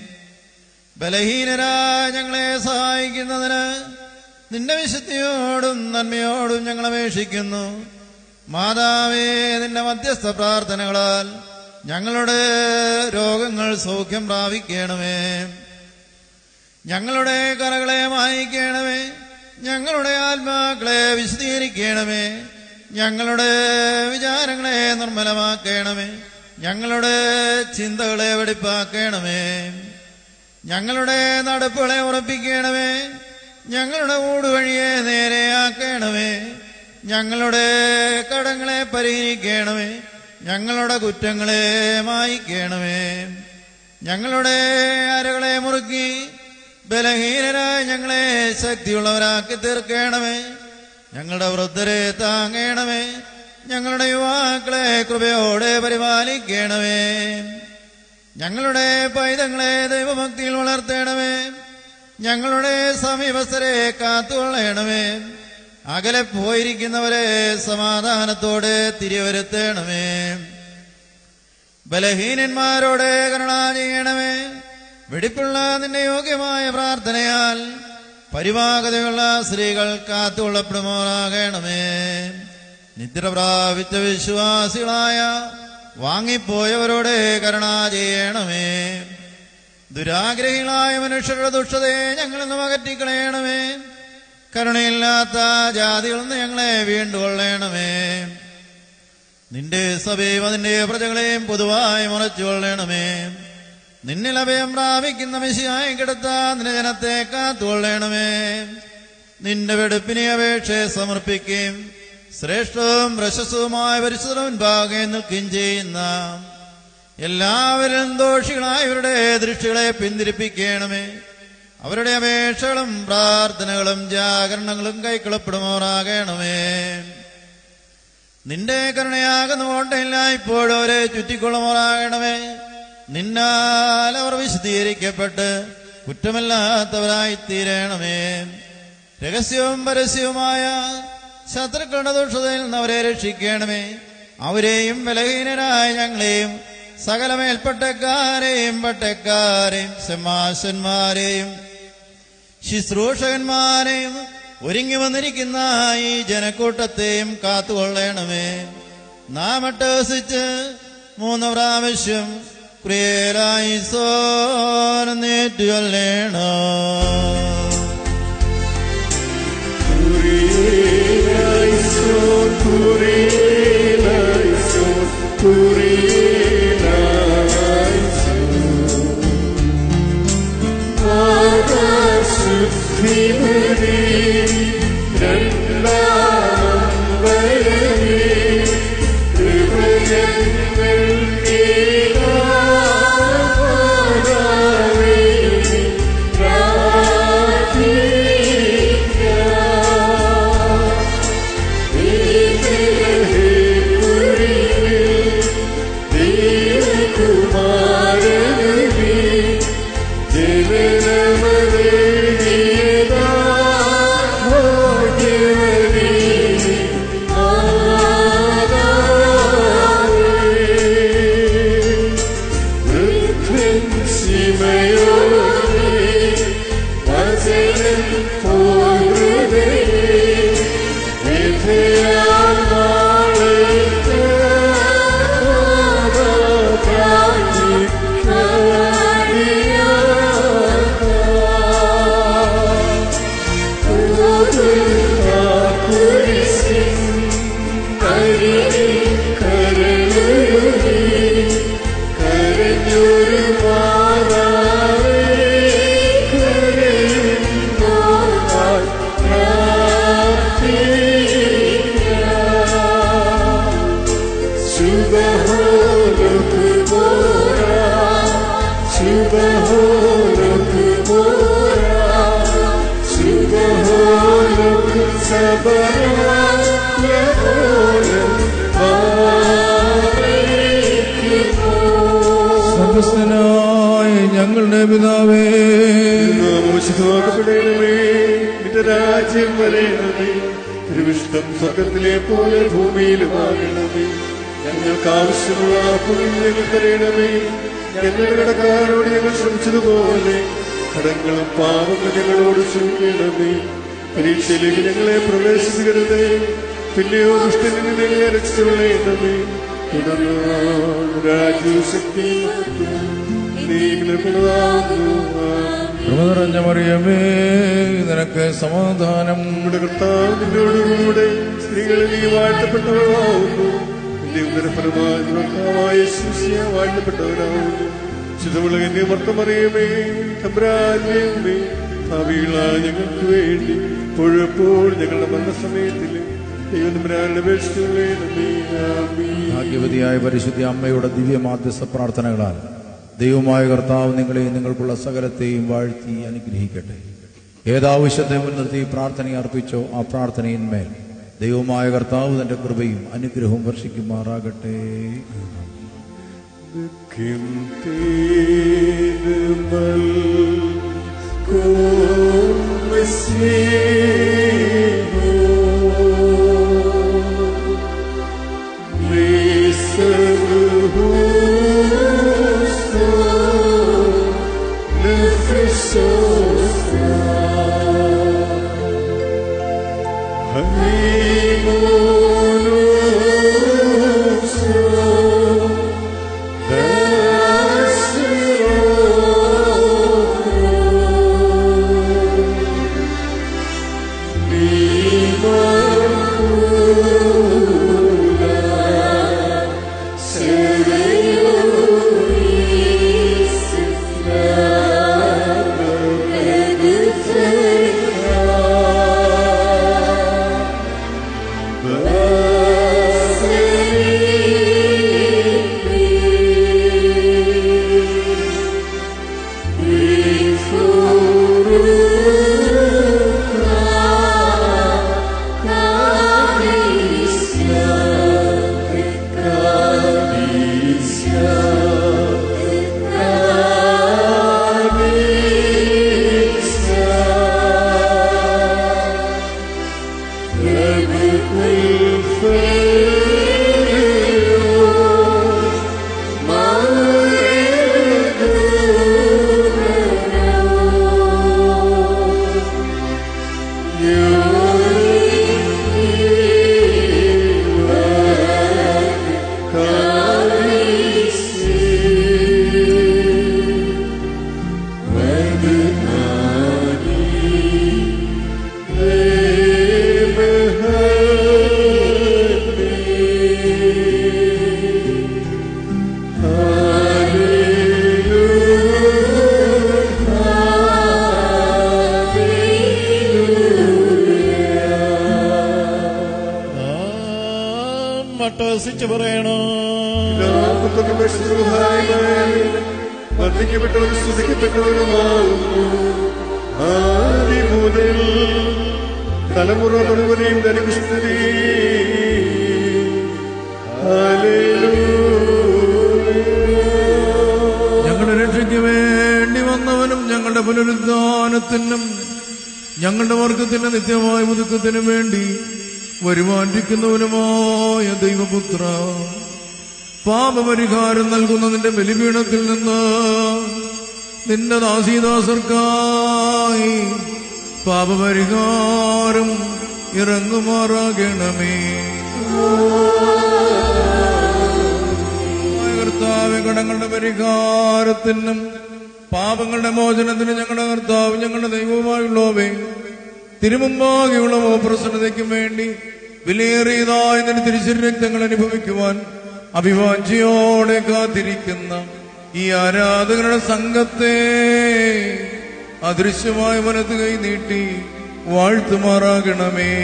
Speaker 13: ബലഹീനരായ ഞങ്ങളെ സഹായിക്കുന്നതിന് നിന്റെ വിശുദ്ധിയോടും നന്മയോടും ഞങ്ങൾ അപേക്ഷിക്കുന്നു മാതാവേ നിന്റെ മധ്യസ്ഥ പ്രാർത്ഥനകളാൽ ഞങ്ങളുടെ രോഗങ്ങൾ സൗഖ്യം പ്രാപിക്കണമേ ഞങ്ങളുടെ കറകളെ മായിക്കണമേ ഞങ്ങളുടെ ആത്മാക്കളെ വിശദീകരിക്കണമേ ഞങ്ങളുടെ വിചാരങ്ങളെ നിർമ്മലമാക്കണമേ ഞങ്ങളുടെ ചിന്തകളെ വെടിപ്പാക്കണമേ ഞങ്ങളുടെ നടപ്പുകളെ ഉറപ്പിക്കണമേ ഞങ്ങളുടെ ഊടുവഴിയെ നേരെയാക്കണമേ ഞങ്ങളുടെ കടങ്ങളെ പരിഹരിക്കണമേ ഞങ്ങളുടെ കുറ്റങ്ങളെ മായിക്കണമേ ഞങ്ങളുടെ അരകളെ മുറുക്കി ബലഹീനരായ ഞങ്ങളെ ശക്തിയുള്ളവരാക്കി തീർക്കണമേ ഞങ്ങളുടെ വൃദ്ധരെ താങ്ങണമേ ഞങ്ങളുടെ യുവാക്കളെ കൃപയോടെ പരിപാലിക്കണമേ ഞങ്ങളുടെ പൈതങ്ങളെ ദൈവഭക്തിയിൽ വളർത്തണമേ ഞങ്ങളുടെ സമീപസ്ഥരെ കാത്തുകൊള്ളണമേ അകലെ പോയിരിക്കുന്നവരെ സമാധാനത്തോടെ തിരിവരുത്തണമേ ബലഹീനന്മാരോട് കരുണ ചെയ്യണമേ വെടിപ്പുള്ള നിന്റെ യോഗ്യമായ പ്രാർത്ഥനയാൽ പരിവാഹതയുള്ള സ്ത്രീകൾ കാത്തുകൊള്ളപ്പെടുമാറാകണമേ നിദ്ര പ്രാപിച്ച വിശ്വാസികളായ വാങ്ങിപ്പോയവരോട് കരുണ ചെയ്യണമേ ദുരാഗ്രഹികളായ മനുഷ്യരുടെ ദുഷ്ടതയെ ഞങ്ങളിൽ നിന്ന് അകറ്റിക്കളയണമേ കരുണയില്ലാത്ത ജാതികളിൽ നിന്ന് ഞങ്ങളെ വീണ്ടുകൊള്ളണമേ നിന്റെ സഭയും അതിന്റെ പ്രജകളെയും പൊതുവായി മുറച്ചുകൊള്ളണമേ നിന്നിൽ അഭയം പ്രാപിക്കുന്ന മിശിയായി കിടത്ത നിന്റെ ജനത്തെ കാത്തുകൊള്ളണമേ നിന്റെ വെടുപ്പിനെ അപേക്ഷയെ സമർപ്പിക്കുകയും ശ്രേഷ്ഠവും പ്രശസ്തവുമായ പരിശുദ്ധവും ഭാഗം നിൽക്കുകയും ചെയ്യുന്ന എല്ലാവരും ദോഷികളായവരുടെ ദൃഷ്ടികളെ പിന്തിരിപ്പിക്കണമേ അവരുടെ അപേക്ഷകളും പ്രാർത്ഥനകളും ജാഗരണങ്ങളും കൈക്കൊള്ളപ്പെടുമാറാകണമേ നിന്റെ കരുണയാകുന്ന ഓട്ടയില്ല ഇപ്പോഴും അവരെ ചുറ്റിക്കൊള്ളുമാറാകണമേ നിന്നാൽ അവർ വിശദീകരിക്കപ്പെട്ട് കുറ്റമില്ലാത്തവരായി തീരണമേ രഹസ്യവും പരസ്യവുമായ ശത്രുക്കളുടെ ദുഷ്ടതയിൽ നിന്ന് അവരെ രക്ഷിക്കണമേ അവരെയും ബലഹീനരായ ഞങ്ങളെയും സകല മേൽപ്പട്ടക്കാരെയും പട്ടക്കാരെയും സിംഹാസന്മാരെയും ശുശ്രൂഷകന്മാരെയും ഒരുങ്ങി വന്നിരിക്കുന്ന ഈ ജനക്കൂട്ടത്തെയും കാത്തുകൊള്ളണമേ നാം അട്ടഹസിച്ച് മൂന്ന് പ്രാവശ്യം ക്രിയരായി സോർന്നേറ്റുകൊള്ളേണോ
Speaker 6: കരഞ്ഞൊരു മാതാവേ
Speaker 4: സ്വർഗസ്ഥനായ ഞങ്ങളുടെ പിതാവേ
Speaker 3: നാമോചിതമാക്കപ്പെടണമേ നിന്റെ രാജ്യം വരയണമേ തിരുവിഷ്ടം സ്വർഗത്തിലെ പോലെ ഭൂമിയിലുമാകണമേ ഞങ്ങൾക്ക് ആവശ്യമുള്ള പുണ്യം ഞങ്ങൾ തരയണമേ ഞങ്ങളുടെ കടക്കാരോട് ഞങ്ങൾ ശ്രമിച്ചതുപോലെ കടങ്ങളും പാപങ്ങളും ഞങ്ങളോട് ക്ഷമിക്കണമേ പരീക്ഷയിലേക്ക് ഞങ്ങളെ പ്രവേശിക്കരുതേ പിന്നെയോ ദുഷ്ടനിൽ നിന്ന് ഞങ്ങളെ രക്ഷിച്ചുകൊള്ളേണമേ തുടർന്ന് രാജ്യവും ശക്തിയും നീക്കുന്നതാകുന്നു
Speaker 4: കൃപ നിറഞ്ഞ മറിയമേ നിനക്ക് സമാധാനം
Speaker 3: നമ്മുടെ കർത്താവ് നിന്നോടുകൂടെ സ്ത്രീകളിൽ നീ വാഴ്ത്തപ്പെട്ടവളാവുന്നു നിന്റെ ഉദരഫലമായ കർത്താവായ ശിഷ്യ വാഴ്ത്തപ്പെട്ടവരാവുന്നു ശുദ്ധമുളകന്റെ മർത്തമറിയമേ തമ്പ്രാജ്യമേ ഭാവികളാ ഞങ്ങൾക്ക് വേണ്ടി ഇപ്പോഴെപ്പോൾ ഞങ്ങളുടെ മരണസമയത്തിൽ ദൈവതമ്പരാരുടെ അപേക്ഷിച്ചുള്ളേ നന്ദി ആമീൻ
Speaker 12: ഭാഗ്യവതിയായ പരിശുദ്ധ അമ്മയുടെ ദിവ്യമാധ്യസ്ഥ പ്രാർത്ഥനകളാൽ ദൈവമായ കർത്താവ് നിങ്ങളെയും നിങ്ങൾക്കുള്ള സകലത്തെയും വാഴ്ത്തി അനുഗ്രഹിക്കട്ടെ ഏതാവശ്യത്തെ മുൻനിർത്തി പ്രാർത്ഥന അർപ്പിച്ചോ ആ പ്രാർത്ഥനയിന്മേൽ ദൈവമായ കർത്താവ് തന്റെ കൃപയും അനുഗ്രഹവും വർഷിക്കുമാറാകട്ടെ
Speaker 3: Kim mal
Speaker 4: മട്ടസിച്ച് പറയണോ
Speaker 3: വർദ്ധിക്കപ്പെട്ടവരും സ്തുതിക്കപ്പെട്ടവരുമാകുന്നു ആദ്യ മുതൽ തലമുറ മുഴുവനെയും ധനവിഷ്ണുതി
Speaker 4: ഞങ്ങളുടെ രക്ഷയ്ക്ക് വേണ്ടി വന്നവനും ഞങ്ങളുടെ പുനരുദ്ധാനത്തിനും ഞങ്ങളുടെ വർഗത്തിന്റെ നിത്യമായ മുതുക്കത്തിനും വേണ്ടി വരുമാനിക്കുന്നവനുമായ ദൈവപുത്ര പാപപരിഹാരം നൽകുന്ന നിന്റെ ബലിപീഠത്തിൽ നിന്ന് നിന്റെ ദാസീദാസർക്കായി പാപപരിഹാരം ഇറങ്ങുമാറാകണമേ കർത്താവ് കടങ്ങളുടെ പരിഹാരത്തിനും പാപങ്ങളുടെ മോചനത്തിനും ഞങ്ങളുടെ കർത്താവ് ഞങ്ങളുടെ ദൈവവുമായുള്ളവേ തിരുമുമ്പാകെയുള്ള പ്രസന്നതയ്ക്കും വേണ്ടി വിലയേറിയതായ നിന്റെ തിരിച്ചൊരു രക്തങ്ങൾ അനുഭവിക്കുവാൻ അഭിവാഞ്ചിയോടെ കാത്തിരിക്കുന്ന ഈ ആരാധകരുടെ സംഘത്തെ അദൃശ്യമായ മനത്ത് കൈ നീട്ടി വാഴ്ത്തുമാറാകണമേ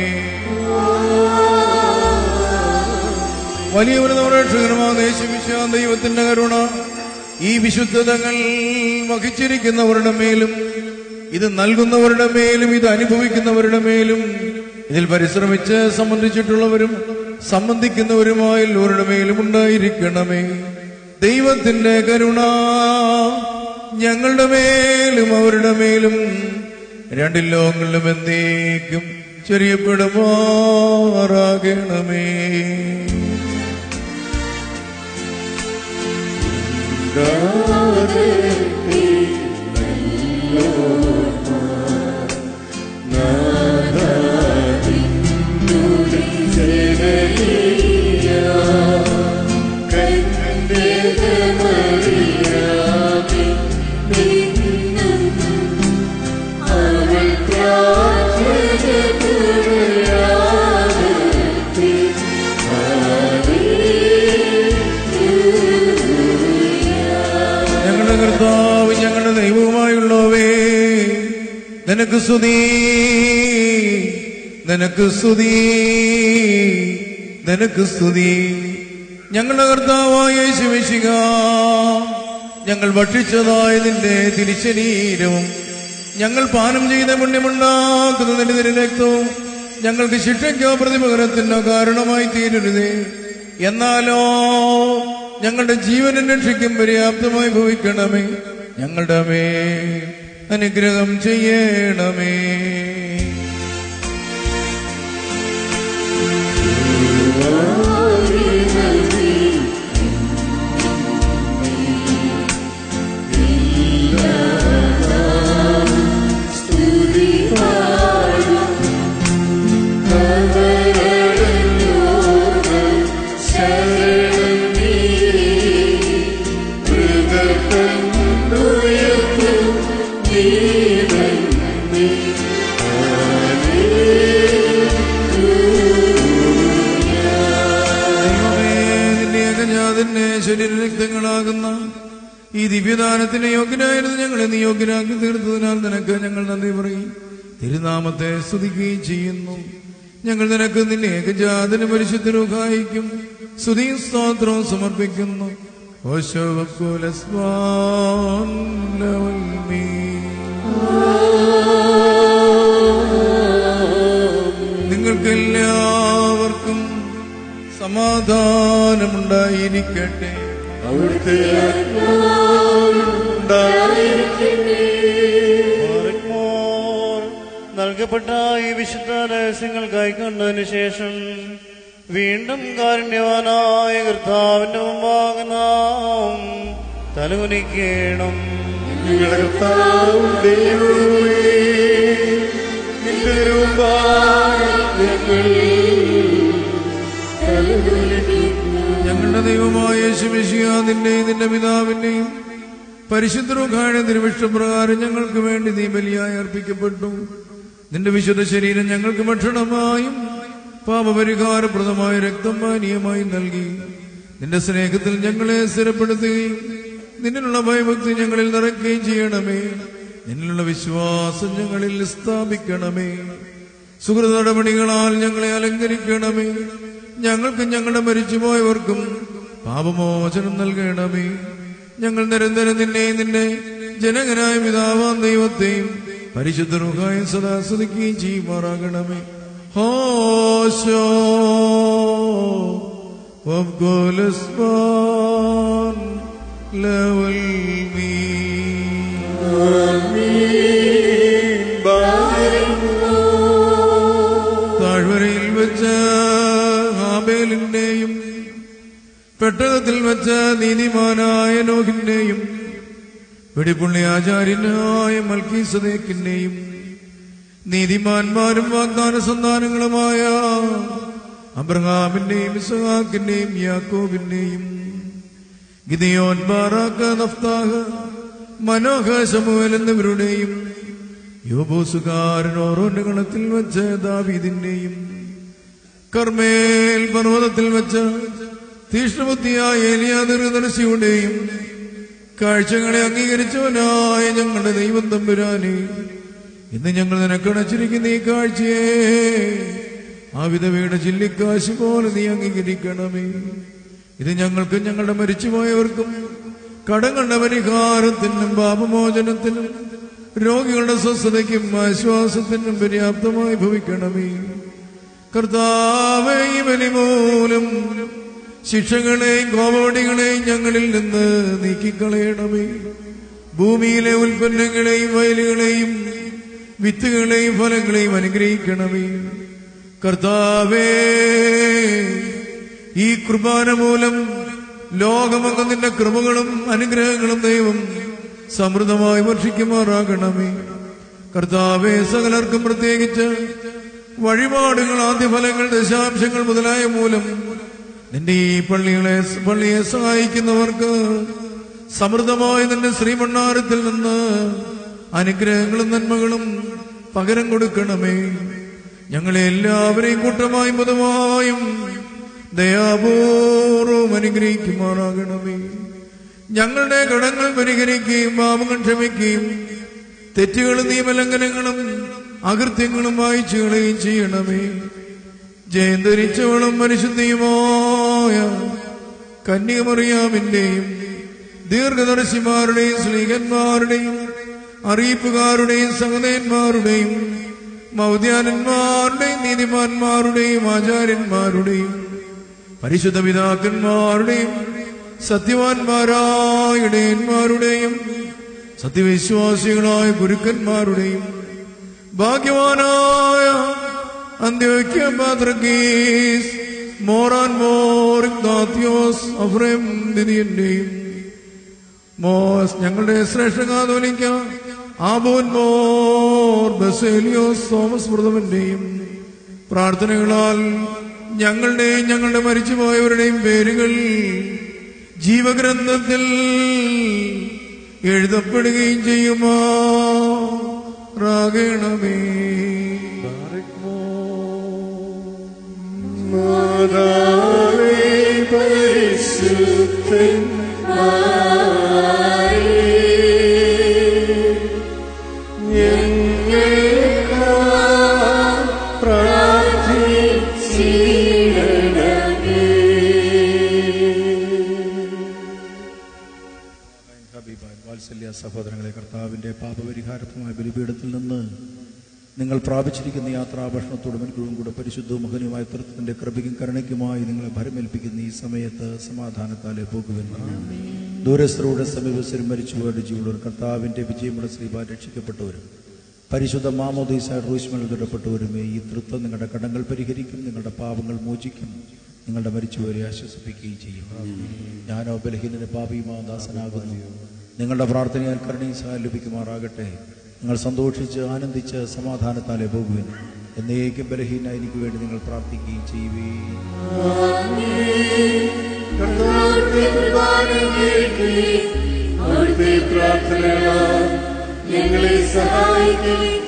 Speaker 4: വലിയവന് നമ്മുടെ രക്ഷകരമായ ദേശവിശ്വാ ദൈവത്തിന്റെ കരുണ
Speaker 12: ഈ വിശുദ്ധതകൾ വഹിച്ചിരിക്കുന്നവരുടെ മേലും ഇത് നൽകുന്നവരുടെ മേലും ഇത് അനുഭവിക്കുന്നവരുടെ മേലും ഇതിൽ പരിശ്രമിച്ച് സംബന്ധിച്ചിട്ടുള്ളവരും സംബന്ധിക്കുന്നവരുമായ എല്ലാവരുടെ മേലും ഉണ്ടായിരിക്കണമേ ദൈവത്തിന്റെ കരുണ ഞങ്ങളുടെ മേലും അവരുടെ മേലും രണ്ടിൽ ലോകങ്ങളിലും എന്നേക്കും ചെറിയപ്പെടുമാറാകണമേ ഞങ്ങളുടെ കർത്താവ് ഞങ്ങളുടെ ദൈവവുമായുള്ളവേ നിനക്ക് സ്തുതി നിനക്ക് സ്തുതി നിനക്ക് സ്തുതി ഞങ്ങളുടെ കർത്താവായ യേശുമിശിക ഞങ്ങൾ ഭക്ഷിച്ചതായ നിന്റെ തിരിശരീരവും ഞങ്ങൾ പാനം ചെയ്ത പുണ്യമുണ്ടാക്കുന്ന നിന്റെ തിരു രക്തവും ഞങ്ങൾക്ക് ശിക്ഷയ്ക്കോ പ്രതിപകരത്തിനോ കാരണമായി തീരരുതേ എന്നാലോ ഞങ്ങളുടെ ജീവനും രക്ഷിക്കും പര്യാപ്തമായി ഭവിക്കണമേ ഞങ്ങളുടെ മേ അനുഗ്രഹം ചെയ്യണമേ ദൈവമേ നിന്റെ ഏകജാതന്റെ ശരീരരക്തങ്ങളാകുന്ന ഈ ദിവ്യദാനത്തിന് യോഗ്യനായിരുന്നു ഞങ്ങളെ നീ യോഗ്യനാക്കി തീർത്തതിനാൽ നിനക്ക് ഞങ്ങൾ നന്ദി പറയും തിരുനാമത്തെ സ്തുതിക്കുകയും ചെയ്യുന്നു ഞങ്ങൾ നിനക്ക് നിന്റെ ഏകജാതന് പരിശുദ്ധരൂഹായിക്കും സ്തുതിയും സ്തോത്രവും സമർപ്പിക്കുന്നു ഓശോവക്കുലസ്വാൻ ലവൽമീ. നിങ്ങൾക്കെല്ലാവർക്കും സമാധാനമുണ്ടായിരിക്കട്ടെ
Speaker 3: അവിടുത്തെ
Speaker 1: ഓർമ്മോർ നൽകപ്പെട്ട ഈ വിശുദ്ധ രഹസ്യങ്ങൾ കൈക്കൊണ്ടതിനു ശേഷം വീണ്ടും കാരുണ്യവാനായ കർത്താവിന്റെ മുമ്പാകെ നാം തലകുനിക്കണം
Speaker 3: നിങ്ങളുടെ കർത്താവും ദൈവവുമേ, നിന്റെ രൂപായി ഞങ്ങൾ തലകുനിക്കുന്നു.
Speaker 12: ഞങ്ങളുടെ ദൈവമായ യേശുമിശിഹ നിന്റെയും നിന്റെ പിതാവിന്റെയും പരിശുദ്ധ തിരുവിഷ്ടപ്രകാരം ഞങ്ങൾക്ക് വേണ്ടി നീ ബലിയായി അർപ്പിക്കപ്പെട്ടു നിന്റെ വിശുദ്ധ ശരീരം ഞങ്ങൾക്ക് ഭക്ഷണമായും പാപപരിഹാരപ്രദമായ രക്തം പാനീയമായും നൽകി നിന്റെ സ്നേഹത്തിൽ ഞങ്ങളെ സ്ഥിരപ്പെടുത്തുകയും നിന്നിലുള്ള ഭയഭക്തി ഞങ്ങളിൽ നിറയ്ക്കുകയും ചെയ്യണമേ നിന്നിലുള്ള വിശ്വാസം ഞങ്ങളിൽ സ്ഥാപിക്കണമേ സുഹൃത നടപടികളാൽ ഞങ്ങളെ അലങ്കരിക്കണമേ ഞങ്ങൾക്കും ഞങ്ങളുടെ മരിച്ചുപോയവർക്കും പാപമോചനം നൽകണമേ ഞങ്ങൾ നിരന്തരം നിന്നെയും നിന്റെ ജനകനായ പിതാവാം ദൈവത്തെയും പരിശുദ്ധ റുഹായും സദാ സ്തുതിക്കുകയും ചെയ്യുമാറാകണമേ ഹോശോ വബ്ഗോലസ്മാൻ ലവൽ മീ താഴ്വരയിൽ വെച്ച് ഹാബേലിന്റെയും പെട്ടകത്തിൽ വെച്ച് നീതിമാനായ നോഹിന്റെയും വെടിപ്പുള്ളി ആചാര്യനായ മൽക്കീസദേക്കിന്റെയും നീതിമാന്മാരും വാഗ്ദാന സന്താനങ്ങളുമായ അബ്രഹാമിന്റെയും ഇസഹാക്കിന്റെയും യാക്കോബിന്റെയും ഗിദിയോൻ ബാറാക്ക് നഫ്താഹ് മനോഹ ശമുവൽ എന്നിവരുടെയും യോബോസുകാരൻ ഓരോന്റെ ഗണത്തിൽ വെച്ച് ദാവീദിന്റെയും കർമ്മേൽ പർവ്വതത്തിൽ വെച്ച് തീഷ്ണബുദ്ധിയായ ഏലിയാദർശിയുടെയും കാഴ്ചകളെ അംഗീകരിച്ചവനായ ഞങ്ങളുടെ ദൈവം തമ്പുരാനെ ഇന്ന് ഞങ്ങൾ നിനക്കണച്ചിരിക്കുന്ന ഈ കാഴ്ചയെ ആ വിധവയുടെ ചില്ലിക്കാശ് പോലെ നീ അംഗീകരിക്കണമേ ഇത് ഞങ്ങൾക്കും ഞങ്ങളുടെ മരിച്ചുപോയവർക്കും
Speaker 4: കടങ്ങളുടെ പരിഹാരത്തിനും പാപമോചനത്തിനും രോഗികളുടെ സ്വസ്ഥതയ്ക്കും ആശ്വാസത്തിനും പര്യാപ്തമായി ഭവിക്കണമേ കർത്താവേ ഈ ബലി മൂലം ശിക്ഷകളെയും കോപവടികളെയും ഞങ്ങളിൽ നിന്ന് നീക്കിക്കളയണമേ ഭൂമിയിലെ ഉൽപ്പന്നങ്ങളെയും വയലുകളെയും വിത്തുകളെയും ഫലങ്ങളെയും അനുഗ്രഹിക്കണമേ കർത്താവേ ഈ കുർബാന മൂലം ലോകമൊക്കെ നിന്റെ കൃപകളും അനുഗ്രഹങ്ങളും ദൈവം സമൃദ്ധമായി വർഷിക്കുമാറാകണമേ കർത്താവെ സകലർക്കും പ്രത്യേകിച്ച് വഴിപാടുകൾ ആദ്യഫലങ്ങൾ ദശാംശങ്ങൾ മുതലായ മൂലം നിന്റെ ഈ പള്ളികളെ പള്ളിയെ സഹായിക്കുന്നവർക്ക് സമൃദ്ധമായ നിന്റെ ശ്രീമണ്ണാരത്തിൽ നിന്ന് അനുഗ്രഹങ്ങളും നന്മകളും പകരം കൊടുക്കണമേ ഞങ്ങളെ എല്ലാവരെയും കൂട്ടമായും പൊതുവായും ദയാപൂർവം അനുഗ്രഹിക്കുമാറാകണമേ ഞങ്ങളുടെ കടങ്ങൾ പരിഹരിക്കുകയും പാപങ്ങൾ ക്ഷമിക്കുകയും തെറ്റുകളും നിയമലംഘനങ്ങളും അകൃത്യങ്ങളും വായിച്ചു കളയുകയും ചെയ്യണമേ ജയം ധരിച്ചവളും പരിശുദ്ധിയുമായ കന്യകമറിയാമിന്റെയും ദീർഘദർശിമാരുടെയും സ്ലീഹന്മാരുടെയും അറിയിപ്പുകാരുടെയും സഹതന്മാരുടെയും മൗദ്യാനന്മാരുടെയും നീതിമാന്മാരുടെയും ആചാര്യന്മാരുടെയും പരിശുദ്ധ പിതാക്കന്മാരുടെയും സത്യവാന്മാരായ ഇടയന്മാരുടെയും സത്യവിശ്വാസികളായ ഗുരുക്കന്മാരുടെയും ഭാഗ്യവാനായ അന്ത്യോക്യ പാത്രഗീസ് മോറാൻ മോർ ദാത്യോസ് അഫ്രേം ദിദിയന്റെയും മോസ് ഞങ്ങളുടെ ശ്രേഷ്ഠകാതോലിക്ക ആബോൻ മോർ ബസേലിയോസ് തോമസ് പ്രഥമന്റെയും പ്രാർത്ഥനകളാൽ ഞങ്ങളുടെയും ഞങ്ങളുടെ മരിച്ചുപോയവരുടെയും പേരുകൾ ജീവഗ്രന്ഥത്തിൽ എഴുതപ്പെടുകയും ചെയ്യുമോ റാകണമേ
Speaker 6: മാതാവേ പരിശുദ്ധൻ
Speaker 12: ഹബീബായ് വാത്സല്യ സഹോദരങ്ങളെ കർത്താവിന്റെ പാപപരിഹാരത്വമായ ബലിപീഠത്തിൽ നിന്ന് നിങ്ങൾ പ്രാപിച്ചിരിക്കുന്ന യാത്രാഭക്ഷണത്തോടും എനിക്കും കൂടെ പരിശുദ്ധവും മഹനുമായ തൃത്വത്തിന്റെ കൃപയ്ക്കും കരുണയ്ക്കുമായി നിങ്ങളെ ഭരമേൽപ്പിക്കുന്ന ഈ സമയത്ത് സമാധാനത്താലെ പോകുമെന്ന് ദൂരസ്ഥരുടെ സമീപസ്ഥരും മരിച്ചുപോയവരുടെ ജീവനവർ കർത്താവിന്റെ വിജയമുള്ള ശ്രീബാ രക്ഷിക്കപ്പെട്ടവരും പരിശുദ്ധ മാമോദീസ റൂസ്മൽ തുടപ്പെട്ടവരുമേ ഈ തൃത്വം നിങ്ങളുടെ കടങ്ങൾ പരിഹരിക്കും നിങ്ങളുടെ പാപങ്ങൾ മോചിക്കും നിങ്ങളുടെ മരിച്ചുപോരെ ആശ്വസിപ്പിക്കുകയും ചെയ്യും ഞാനോ ബലഹീനന് പാപിയുമാ ദാസനാകുന്നു നിങ്ങളുടെ പ്രാർത്ഥനയാൽ കരുണയും സഹായം ലഭിക്കുമാറാകട്ടെ നിങ്ങൾ സന്തോഷിച്ച് ആനന്ദിച്ച് സമാധാനത്താലെ പോകുവിൻ എന്നേക്കും ബലഹീന എനിക്ക് വേണ്ടി നിങ്ങൾ പ്രാർത്ഥിക്കുകയും ചെയ്യുകയും
Speaker 6: അവിടുത്തെ പ്രാർത്ഥനകളാൽ ഞങ്ങളെ സഹായിക്കുകയും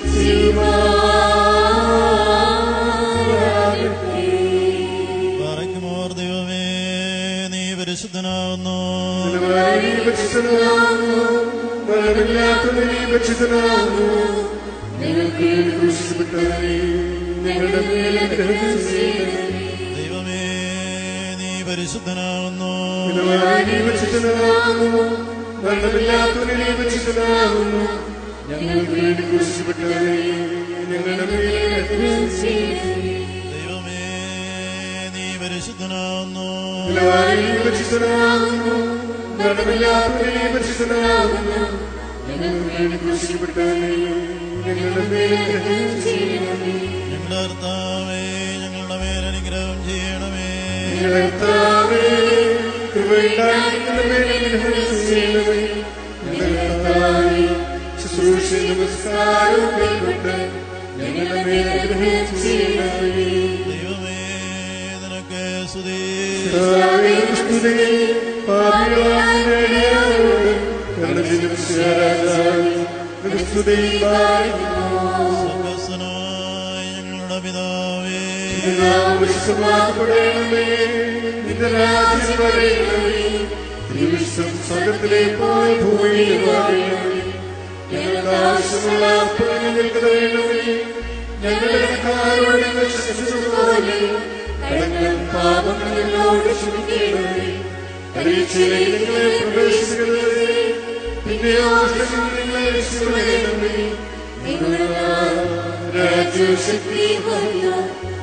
Speaker 6: ചെയ്യുമാറാകട്ടെ.
Speaker 13: പറയുമോർ ദൈവമേ നീ പരിശുദ്ധനാവുന്നു
Speaker 6: നീ പരിശുദ്ധനാകുന്നു. മരണമില്ലാത്തവൻ നീ പരിശുദ്ധനാകുന്നു. ഞങ്ങൾക്ക് വേണ്ടി ക്രൂശിക്കപ്പെട്ടവനെ ഞങ്ങളുടെ മേൽ അനുഗ്രഹം ചെയ്യണമേ.
Speaker 13: ദൈവമേ നീ പരിശുദ്ധനാവുന്നു
Speaker 6: പിതാവായ നീ പരിശുദ്ധനാകുന്നു. മരണമില്ലാത്തവനെ നീ പരിശുദ്ധനാകുന്നു. ഞങ്ങൾക്ക് വേണ്ടി ക്രൂശിക്കപ്പെട്ടവനെ ഞങ്ങളുടെ മേൽ അനുഗ്രഹം ചെയ്യണമേ.
Speaker 13: ദൈവമേ നീ പരിശുദ്ധനാവുന്നു
Speaker 6: പിതാവായ നീ പരിശുദ്ധനാകുന്നു. മരണമില്ലാത്തവനെ നീ പരിശുദ്ധനാകുന്നു. ഞങ്ങൾക്ക് വേണ്ടി ക്രൂശിക്കപ്പെട്ടവനെ ഞങ്ങളുടെ മേൽ അനുഗ്രഹം ചെയ്യണമേ.
Speaker 13: ഞങ്ങളുടെ കർത്താവേ ഞങ്ങളുടെ മേൽ അനുഗ്രഹം ചെയ്യണമേ
Speaker 6: ഞങ്ങളുടെ കർത്താവേ, കൃപയുണ്ടായി ഞങ്ങളുടെ മേൽ അനുഗ്രഹം ചെയ്യണമേ. ഞങ്ങളുടെ കർത്താവേ, ശുശ്രൂഷയും നമസ്കാരവും കൈക്കൊണ്ട് ഞങ്ങളുടെ മേൽ അനുഗ്രഹം ചെയ്യണമേ.
Speaker 13: ദൈവമേ നിനക്ക് സ്തുതി
Speaker 6: കർത്താവേ, സ്തുതി. പാപികളായ ഞങ്ങളോട് കരുണ ചെയ്ത് വിശ്വരാജാവേ, നിനക്ക് സ്തുതി പാലിക്കുന്നു.
Speaker 13: സ്വർഗ്ഗസ്ഥനായ ഞങ്ങളുടെ പിതാവേ
Speaker 6: നിന്റെ നാമം വിശുദ്ധമാക്കപ്പെടണമേ. നിന്റെ രാജ്യം വരയണമേ. തിരുവിഷ്ടം സ്വർഗ്ഗത്തിലെ പോലെ ഭൂമിയിലും ആകണമേ. ഞങ്ങൾക്ക് ആവശ്യമുള്ള അപ്പം ഞങ്ങൾക്ക് തരണമേ. ഞങ്ങളുടെ കടക്കാരോട് ഞങ്ങൾ ക്ഷമിച്ചതുപോലെ കടങ്ങളും പാപങ്ങളും ഞങ്ങളോട് ക്ഷമിക്കണമേ പരീക്ഷയിലേക്ക് നിങ്ങളെ പ്രവേശിക്കരുത് പിന്നെയോ നിങ്ങളെ രക്ഷിക്കണമേ നിങ്ങളുടെ രാജ്യവും ശക്തിയും മഹത്വവും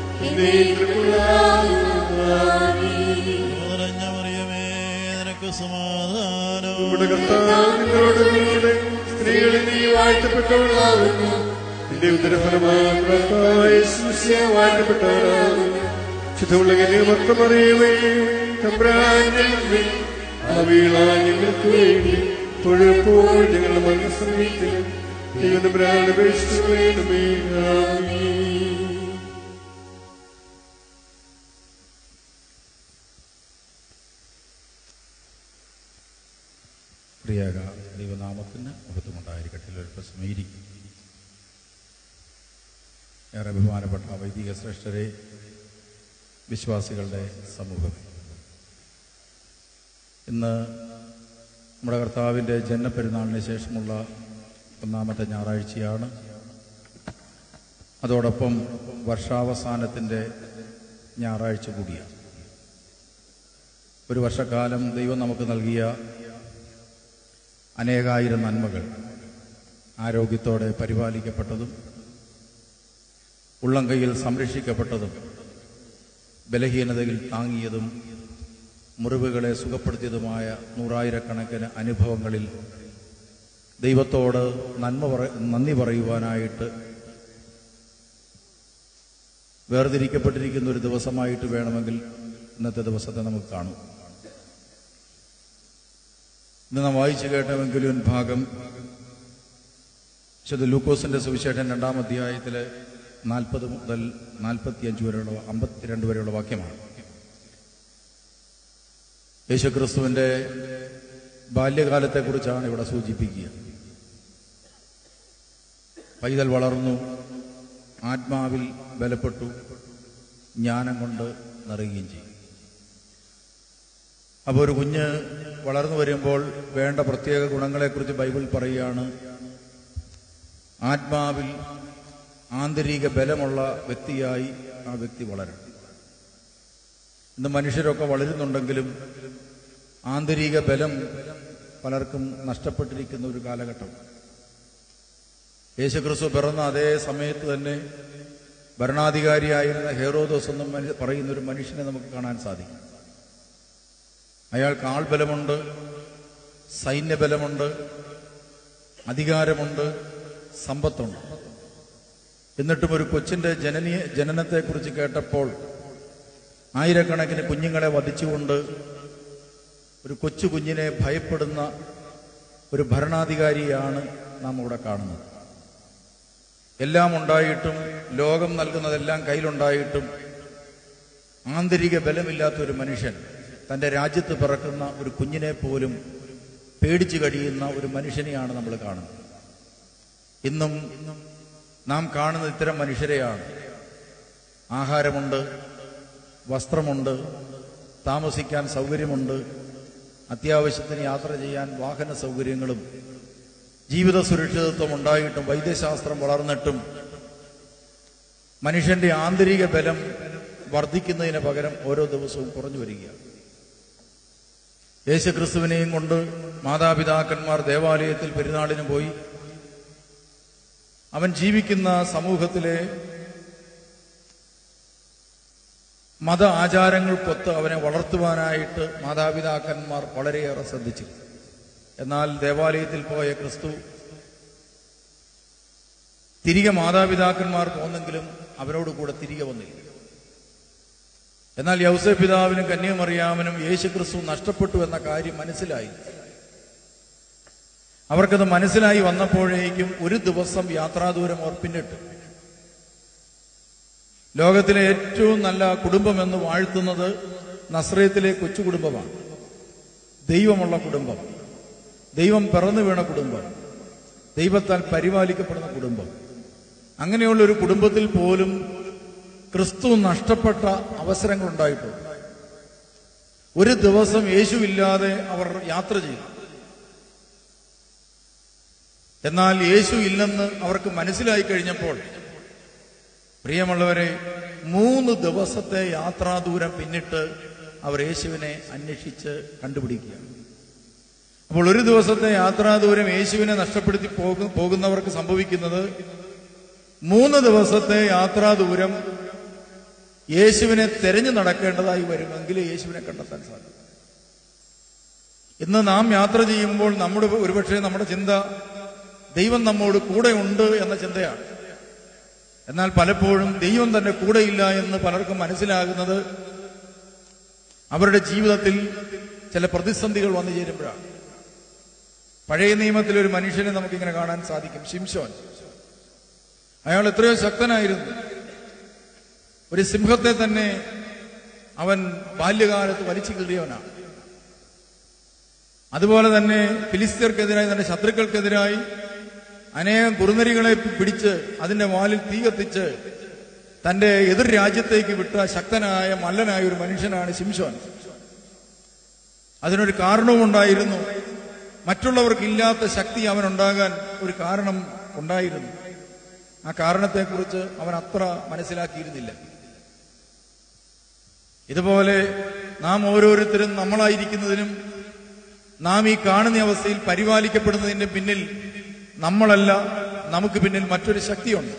Speaker 13: നിറഞ്ഞ മറിയമേ നിനക്ക് സമാധാനം
Speaker 3: നമ്മുടെ കർത്താവ് നിങ്ങളോട് കൂടെ സ്ത്രീകളിൽ നീ വാഴ്ത്തപ്പെട്ടവളാകുന്നു നിന്റെ ഉദരഫലമായ കർത്താവായ യേശുമിശിഹാ വാഴ്ത്തപ്പെട്ടവളാകുന്നു ശുദ്ധമുള്ള വർത്തമറിയുമേ തമ്പ്രാഞ്ഞ ഭാവിയിലാ ഞങ്ങൾക്ക് വേണ്ടി തൊഴിൽപ്പോൾ ഞങ്ങളുടെ മനസ്സമയത്തിലും ദൈവനമ്പരാൻ അപേക്ഷിച്ചു വേണമേ ആമീൻ
Speaker 12: പ്രിയക ദൈവനാമത്തിന് മഹത്വമുണ്ടായിരിക്കട്ടെ ഒരു സമയിരിക്കും ഏറെ ബഹുമാനപ്പെട്ട വൈദിക ശ്രേഷ്ഠരെ വിശ്വാസികളുടെ സമൂഹം ഇന്ന് നമ്മുടെ കർത്താവിൻ്റെ ജന്മപ്പെരുന്നാളിന് ശേഷമുള്ള ഒന്നാമത്തെ ഞായറാഴ്ചയാണ് അതോടൊപ്പം വർഷാവസാനത്തിൻ്റെ ഞായറാഴ്ച കൂടിയാണ് ഒരു വർഷക്കാലം ദൈവം നമുക്ക് നൽകിയ അനേകായിരം നന്മകൾ ആരോഗ്യത്തോടെ പരിപാലിക്കപ്പെട്ടതും ഉള്ളംകൈയിൽ സംരക്ഷിക്കപ്പെട്ടതും ബലഹീനതയിൽ താങ്ങിയതും മുറിവുകളെ സുഖപ്പെടുത്തിയതുമായ നൂറായിരക്കണക്കിന് അനുഭവങ്ങളിൽ ദൈവത്തോട് നന്മ പറ നന്ദി പറയുവാനായിട്ട് വേർതിരിക്കപ്പെട്ടിരിക്കുന്ന ഒരു ദിവസമായിട്ട് വേണമെങ്കിൽ ഇന്നത്തെ ദിവസത്തെ നമുക്ക് കാണും ഇന്ന് നാം വായിച്ചു കേട്ടമെങ്കിലും ഭാഗം വിശുദ്ധ ലൂക്കോസിന്റെ സുവിശേഷം രണ്ടാം അധ്യായത്തിലെ നാൽപ്പത് മുതൽ നാൽപ്പത്തിയഞ്ച് വരെയുള്ള അമ്പത്തിരണ്ട് വരെയുള്ള വാക്യമാണ് യേശുക്രിസ്തുവിന്റെ ബാല്യകാലത്തെക്കുറിച്ചാണ് ഇവിടെ സൂചിപ്പിക്കുക പൈതൽ വളർന്നു ആത്മാവിൽ ബലപ്പെട്ടു ജ്ഞാനം കൊണ്ട് നിറയുകയും ചെയ്യും അപ്പോൾ ഒരു കുഞ്ഞ് വളർന്നു വരുമ്പോൾ വേണ്ട പ്രത്യേക ഗുണങ്ങളെക്കുറിച്ച് ബൈബിൾ പറയുകയാണ് ആത്മാവിൽ ആന്തരിക ബലമുള്ള വ്യക്തിയായി ആ വ്യക്തി വളരണം ഇന്ന് മനുഷ്യരൊക്കെ വളരുന്നുണ്ടെങ്കിലും ആന്തരിക ബലം പലർക്കും നഷ്ടപ്പെട്ടിരിക്കുന്ന ഒരു കാലഘട്ടം യേശുക്രിസ്തു പിറന്ന അതേ സമയത്ത് തന്നെ ഭരണാധികാരിയായിരുന്ന ഹെറോദോസ് എന്നും മനു- പറയുന്ന ഒരു മനുഷ്യനെ നമുക്ക് കാണാൻ സാധിക്കും അയാൾക്ക് ആൾബലമുണ്ട് സൈന്യബലമുണ്ട് അധികാരമുണ്ട് സമ്പത്തുണ്ട് എന്നിട്ടും ഒരു കൊച്ചിന്റെ ജനനീയ ജനനത്തെക്കുറിച്ച് കേട്ടപ്പോൾ ആയിരക്കണക്കിന് കുഞ്ഞുങ്ങളെ വധിച്ചുകൊണ്ട് ഒരു കൊച്ചു കുഞ്ഞിനെ ഭയപ്പെടുന്ന ഒരു ഭരണാധികാരിയാണ് നാം ഇവിടെ കാണുന്നത് എല്ലാം ഉണ്ടായിട്ടും ലോകം നൽകുന്നതെല്ലാം കയ്യിലുണ്ടായിട്ടും ആന്തരിക ബലമില്ലാത്ത ഒരു മനുഷ്യൻ തന്റെ രാജ്യത്ത് പിറക്കുന്ന ഒരു കുഞ്ഞിനെ പോലും പേടിച്ചു കഴിയുന്ന ഒരു മനുഷ്യനെയാണ് നമ്മൾ കാണുന്നത് ഇന്നും നാം കാണുന്ന ഇത്തരം മനുഷ്യരെയാണ് ആഹാരമുണ്ട് വസ്ത്രമുണ്ട് താമസിക്കാൻ സൗകര്യമുണ്ട് അത്യാവശ്യത്തിന് യാത്ര ചെയ്യാൻ വാഹന സൗകര്യങ്ങളും ജീവിത സുരക്ഷിതത്വം ഉണ്ടായിട്ടും വൈദ്യശാസ്ത്രം വളർന്നിട്ടും മനുഷ്യന്റെ ആന്തരിക ബലം വർദ്ധിക്കുന്നതിന് പകരം ഓരോ ദിവസവും കുറഞ്ഞു വരികയാണ് യേശുക്രിസ്തുവിനെയും കൊണ്ട് മാതാപിതാക്കന്മാർ ദേവാലയത്തിൽ പെരുന്നാളിന് പോയി അവൻ ജീവിക്കുന്ന സമൂഹത്തിലെ മത ആചാരങ്ങൾക്കൊത്ത് അവനെ വളർത്തുവാനായിട്ട് മാതാപിതാക്കന്മാർ വളരെയേറെ ശ്രദ്ധിച്ചു എന്നാൽ ദേവാലയത്തിൽ പോയ ക്രിസ്തു തിരികെ മാതാപിതാക്കന്മാർ പോന്നെങ്കിലും അവരോട് കൂടെ തിരികെ വന്നില്ല എന്നാൽ യൗസേ പിതാവിനും കന്യാമറിയാമനും യേശു ക്രിസ്തു നഷ്ടപ്പെട്ടു എന്ന കാര്യം മനസ്സിലായി അവർക്കത് മനസ്സിലായി വന്നപ്പോഴേക്കും ഒരു ദിവസം യാത്രാദൂരം അവർ പിന്നിട്ടു ലോകത്തിലെ ഏറ്റവും നല്ല കുടുംബമെന്ന് വാഴ്ത്തുന്നത് നസ്രയത്തിലെ കൊച്ചു കുടുംബമാണ് ദൈവമുള്ള കുടുംബം ദൈവം പിറന്നു വീണ കുടുംബം ദൈവത്താൽ പരിപാലിക്കപ്പെടുന്ന കുടുംബം അങ്ങനെയുള്ള ഒരു കുടുംബത്തിൽ പോലും ക്രിസ്തു നഷ്ടപ്പെട്ട അവസരങ്ങൾ ഉണ്ടായിട്ടുണ്ട് ഒരു ദിവസം യേശുവില്ലാതെ അവർ യാത്ര ചെയ്തു എന്നാൽ യേശു ഇല്ലെന്ന് അവർക്ക് മനസ്സിലായി കഴിഞ്ഞപ്പോൾ പ്രിയമുള്ളവരെ മൂന്ന് ദിവസത്തെ യാത്രാദൂരം പിന്നിട്ട് അവർ യേശുവിനെ അന്വേഷിച്ച് കണ്ടുപിടിക്കുക അപ്പോൾ ഒരു ദിവസത്തെ യാത്രാദൂരം യേശുവിനെ നഷ്ടപ്പെടുത്തി പോകു- പോകുന്നവർക്ക് സംഭവിക്കുന്നത് മൂന്ന് ദിവസത്തെ യാത്രാദൂരം യേശുവിനെ തെരഞ്ഞു നടക്കേണ്ടതായി വരുമെങ്കിൽ യേശുവിനെ കണ്ടെത്താൻ സാധിക്കും ഇന്ന് നാം യാത്ര ചെയ്യുമ്പോൾ നമ്മുടെ ഒരുപക്ഷെ നമ്മുടെ ചിന്ത ദൈവം നമ്മോട് കൂടെ ഉണ്ട് എന്ന ചിന്തയാണ് എന്നാൽ പലപ്പോഴും ദൈവം തന്നെ കൂടെയില്ല എന്ന് പലർക്കും മനസ്സിലാകുന്നത് അവരുടെ ജീവിതത്തിൽ ചില പ്രതിസന്ധികൾ വന്നു ചേരുമ്പോഴാണ് പഴയ നിയമത്തിൽ ഒരു മനുഷ്യനെ നമുക്കിങ്ങനെ കാണാൻ സാധിക്കും ശിംശോൻ അയാൾ എത്രയോ ശക്തനായിരുന്നു ഒരു സിംഹത്തെ തന്നെ അവൻ ബാല്യകാലത്ത് വലിച്ചു കീറിയവനാണ് അതുപോലെ തന്നെ ഫിലിസ്തീർക്കെതിരായി തന്റെ ശത്രുക്കൾക്കെതിരായി അനേകം കുറുനരികളെ പിടിച്ച് അതിന്റെ വാലിൽ തീ കത്തിച്ച് തന്റെ എതിർ രാജ്യത്തേക്ക് വിട്ട ശക്തനായ മല്ലനായ ഒരു മനുഷ്യനാണ് ശിംശോൻ അതിനൊരു കാരണവുമുണ്ടായിരുന്നു മറ്റുള്ളവർക്കില്ലാത്ത ശക്തി അവനുണ്ടാകാൻ ഒരു കാരണം ഉണ്ടായിരുന്നു ആ കാരണത്തെക്കുറിച്ച് അവൻ അത്ര മനസ്സിലാക്കിയിരുന്നില്ല ഇതുപോലെ നാം ഓരോരുത്തരും നമ്മളായിരിക്കുന്നതിനും നാം ഈ കാണുന്ന അവസ്ഥയിൽ പരിപാലിക്കപ്പെടുന്നതിന്റെ പിന്നിൽ നമ്മളല്ല നമുക്ക് പിന്നിൽ മറ്റൊരു ശക്തിയുണ്ട്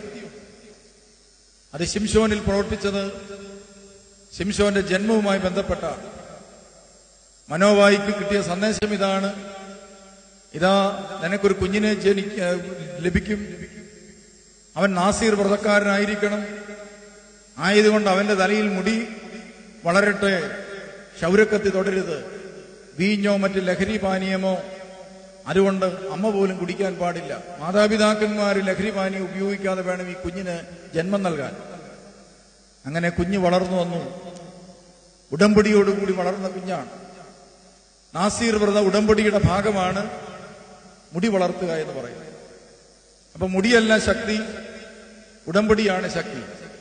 Speaker 12: അത് ശിംശോനിൽ പ്രവർത്തിച്ചത് ശിംശോന്റെ ജന്മവുമായി ബന്ധപ്പെട്ടാണ് മനോവായിക്ക് കിട്ടിയ സന്ദേശം ഇതാണ് ഇതാ നിനക്കൊരു കുഞ്ഞിനെ ജനിക്ക ലഭിക്കും അവൻ നാസീർ വ്രതക്കാരനായിരിക്കണം ആയതുകൊണ്ട് അവന്റെ തലയിൽ മുടി വളരട്ടെ ക്ഷൗരക്കത്തി തുടരുത് വീഞ്ഞോ മറ്റ് ലഹരി പാനീയമോ അതുകൊണ്ട് അമ്മ പോലും കുടിക്കാൻ പാടില്ല മാതാപിതാക്കന്മാർ ലഹരി പാനീയം ഉപയോഗിക്കാതെ വേണം ഈ കുഞ്ഞിന് ജന്മം നൽകാൻ അങ്ങനെ കുഞ്ഞ് വളർന്നു വന്നു ഉടമ്പടിയോടുകൂടി വളർന്ന കുഞ്ഞാണ് നാസീർ വ്രത ഉടമ്പടിയുടെ ഭാഗമാണ് മുടി വളർത്തുക എന്ന് പറയുന്നത് അപ്പൊ മുടിയല്ല ശക്തി ഉടമ്പടിയാണ് ശക്തി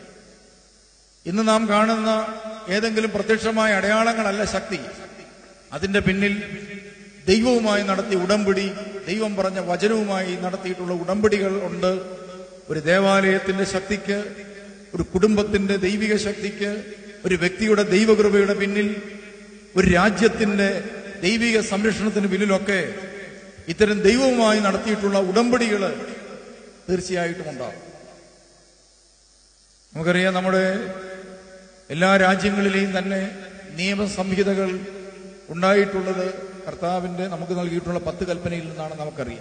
Speaker 12: ഇന്ന് നാം കാണുന്ന ഏതെങ്കിലും പ്രത്യക്ഷമായ അടയാളങ്ങളല്ല ശക്തി അതിന്റെ പിന്നിൽ ദൈവവുമായി നടത്തിയ ഉടമ്പടി ദൈവം പറഞ്ഞ വചനവുമായി നടത്തിയിട്ടുള്ള ഉടമ്പടികൾ ഉണ്ട് ഒരു ദേവാലയത്തിന്റെ ശക്തിക്ക് ഒരു കുടുംബത്തിന്റെ ദൈവിക ശക്തിക്ക് ഒരു വ്യക്തിയുടെ ദൈവകൃപയുടെ പിന്നിൽ ഒരു രാജ്യത്തിന്റെ ദൈവിക സംരക്ഷണത്തിന് പിന്നിലൊക്കെ ഇത്തരം ദൈവവുമായി നടത്തിയിട്ടുള്ള ഉടമ്പടികൾ തീർച്ചയായിട്ടും ഉണ്ടാകും നമുക്കറിയാം നമ്മുടെ എല്ലാ രാജ്യങ്ങളിലെയും തന്നെ നിയമസംഹിതകൾ ഉണ്ടായിട്ടുള്ളത് കർത്താവിന്റെ നമുക്ക് നൽകിയിട്ടുള്ള പത്ത് കൽപ്പനയിൽ നിന്നാണ് നമുക്കറിയാം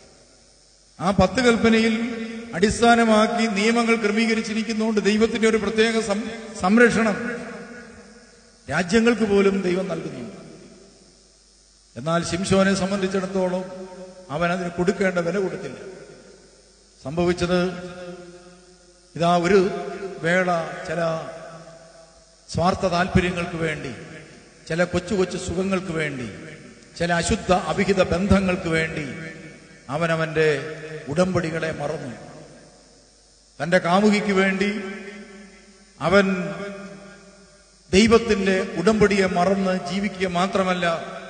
Speaker 12: ആ പത്ത് കൽപ്പനയിൽ അടിസ്ഥാനമാക്കി നിയമങ്ങൾ ക്രമീകരിച്ചിരിക്കുന്നതുകൊണ്ട് ദൈവത്തിന്റെ ഒരു പ്രത്യേക സം- സംരക്ഷണം രാജ്യങ്ങൾക്ക് പോലും ദൈവം നൽകുന്നുണ്ട് എന്നാൽ ശിംശോനെ സംബന്ധിച്ചിടത്തോളം അവൻ അതിന് കൊടുക്കേണ്ട വില കൊടുത്തില്ല സംഭവിച്ചത് ഇതാ ഒരു വേള ചില സ്വാർത്ഥ താല്പര്യങ്ങൾക്ക് വേണ്ടി ചില കൊച്ചു കൊച്ചു സുഖങ്ങൾക്ക് വേണ്ടി ചില അശുദ്ധ അവിഹിത ബന്ധങ്ങൾക്ക് വേണ്ടി അവനവന്റെ ഉടമ്പടികളെ മറന്നു തന്റെ കാമുകിക്ക് വേണ്ടി അവൻ ദൈവത്തിന്റെ ഉടമ്പടിയെ മറന്ന് ജീവിക്കുക മാത്രമല്ല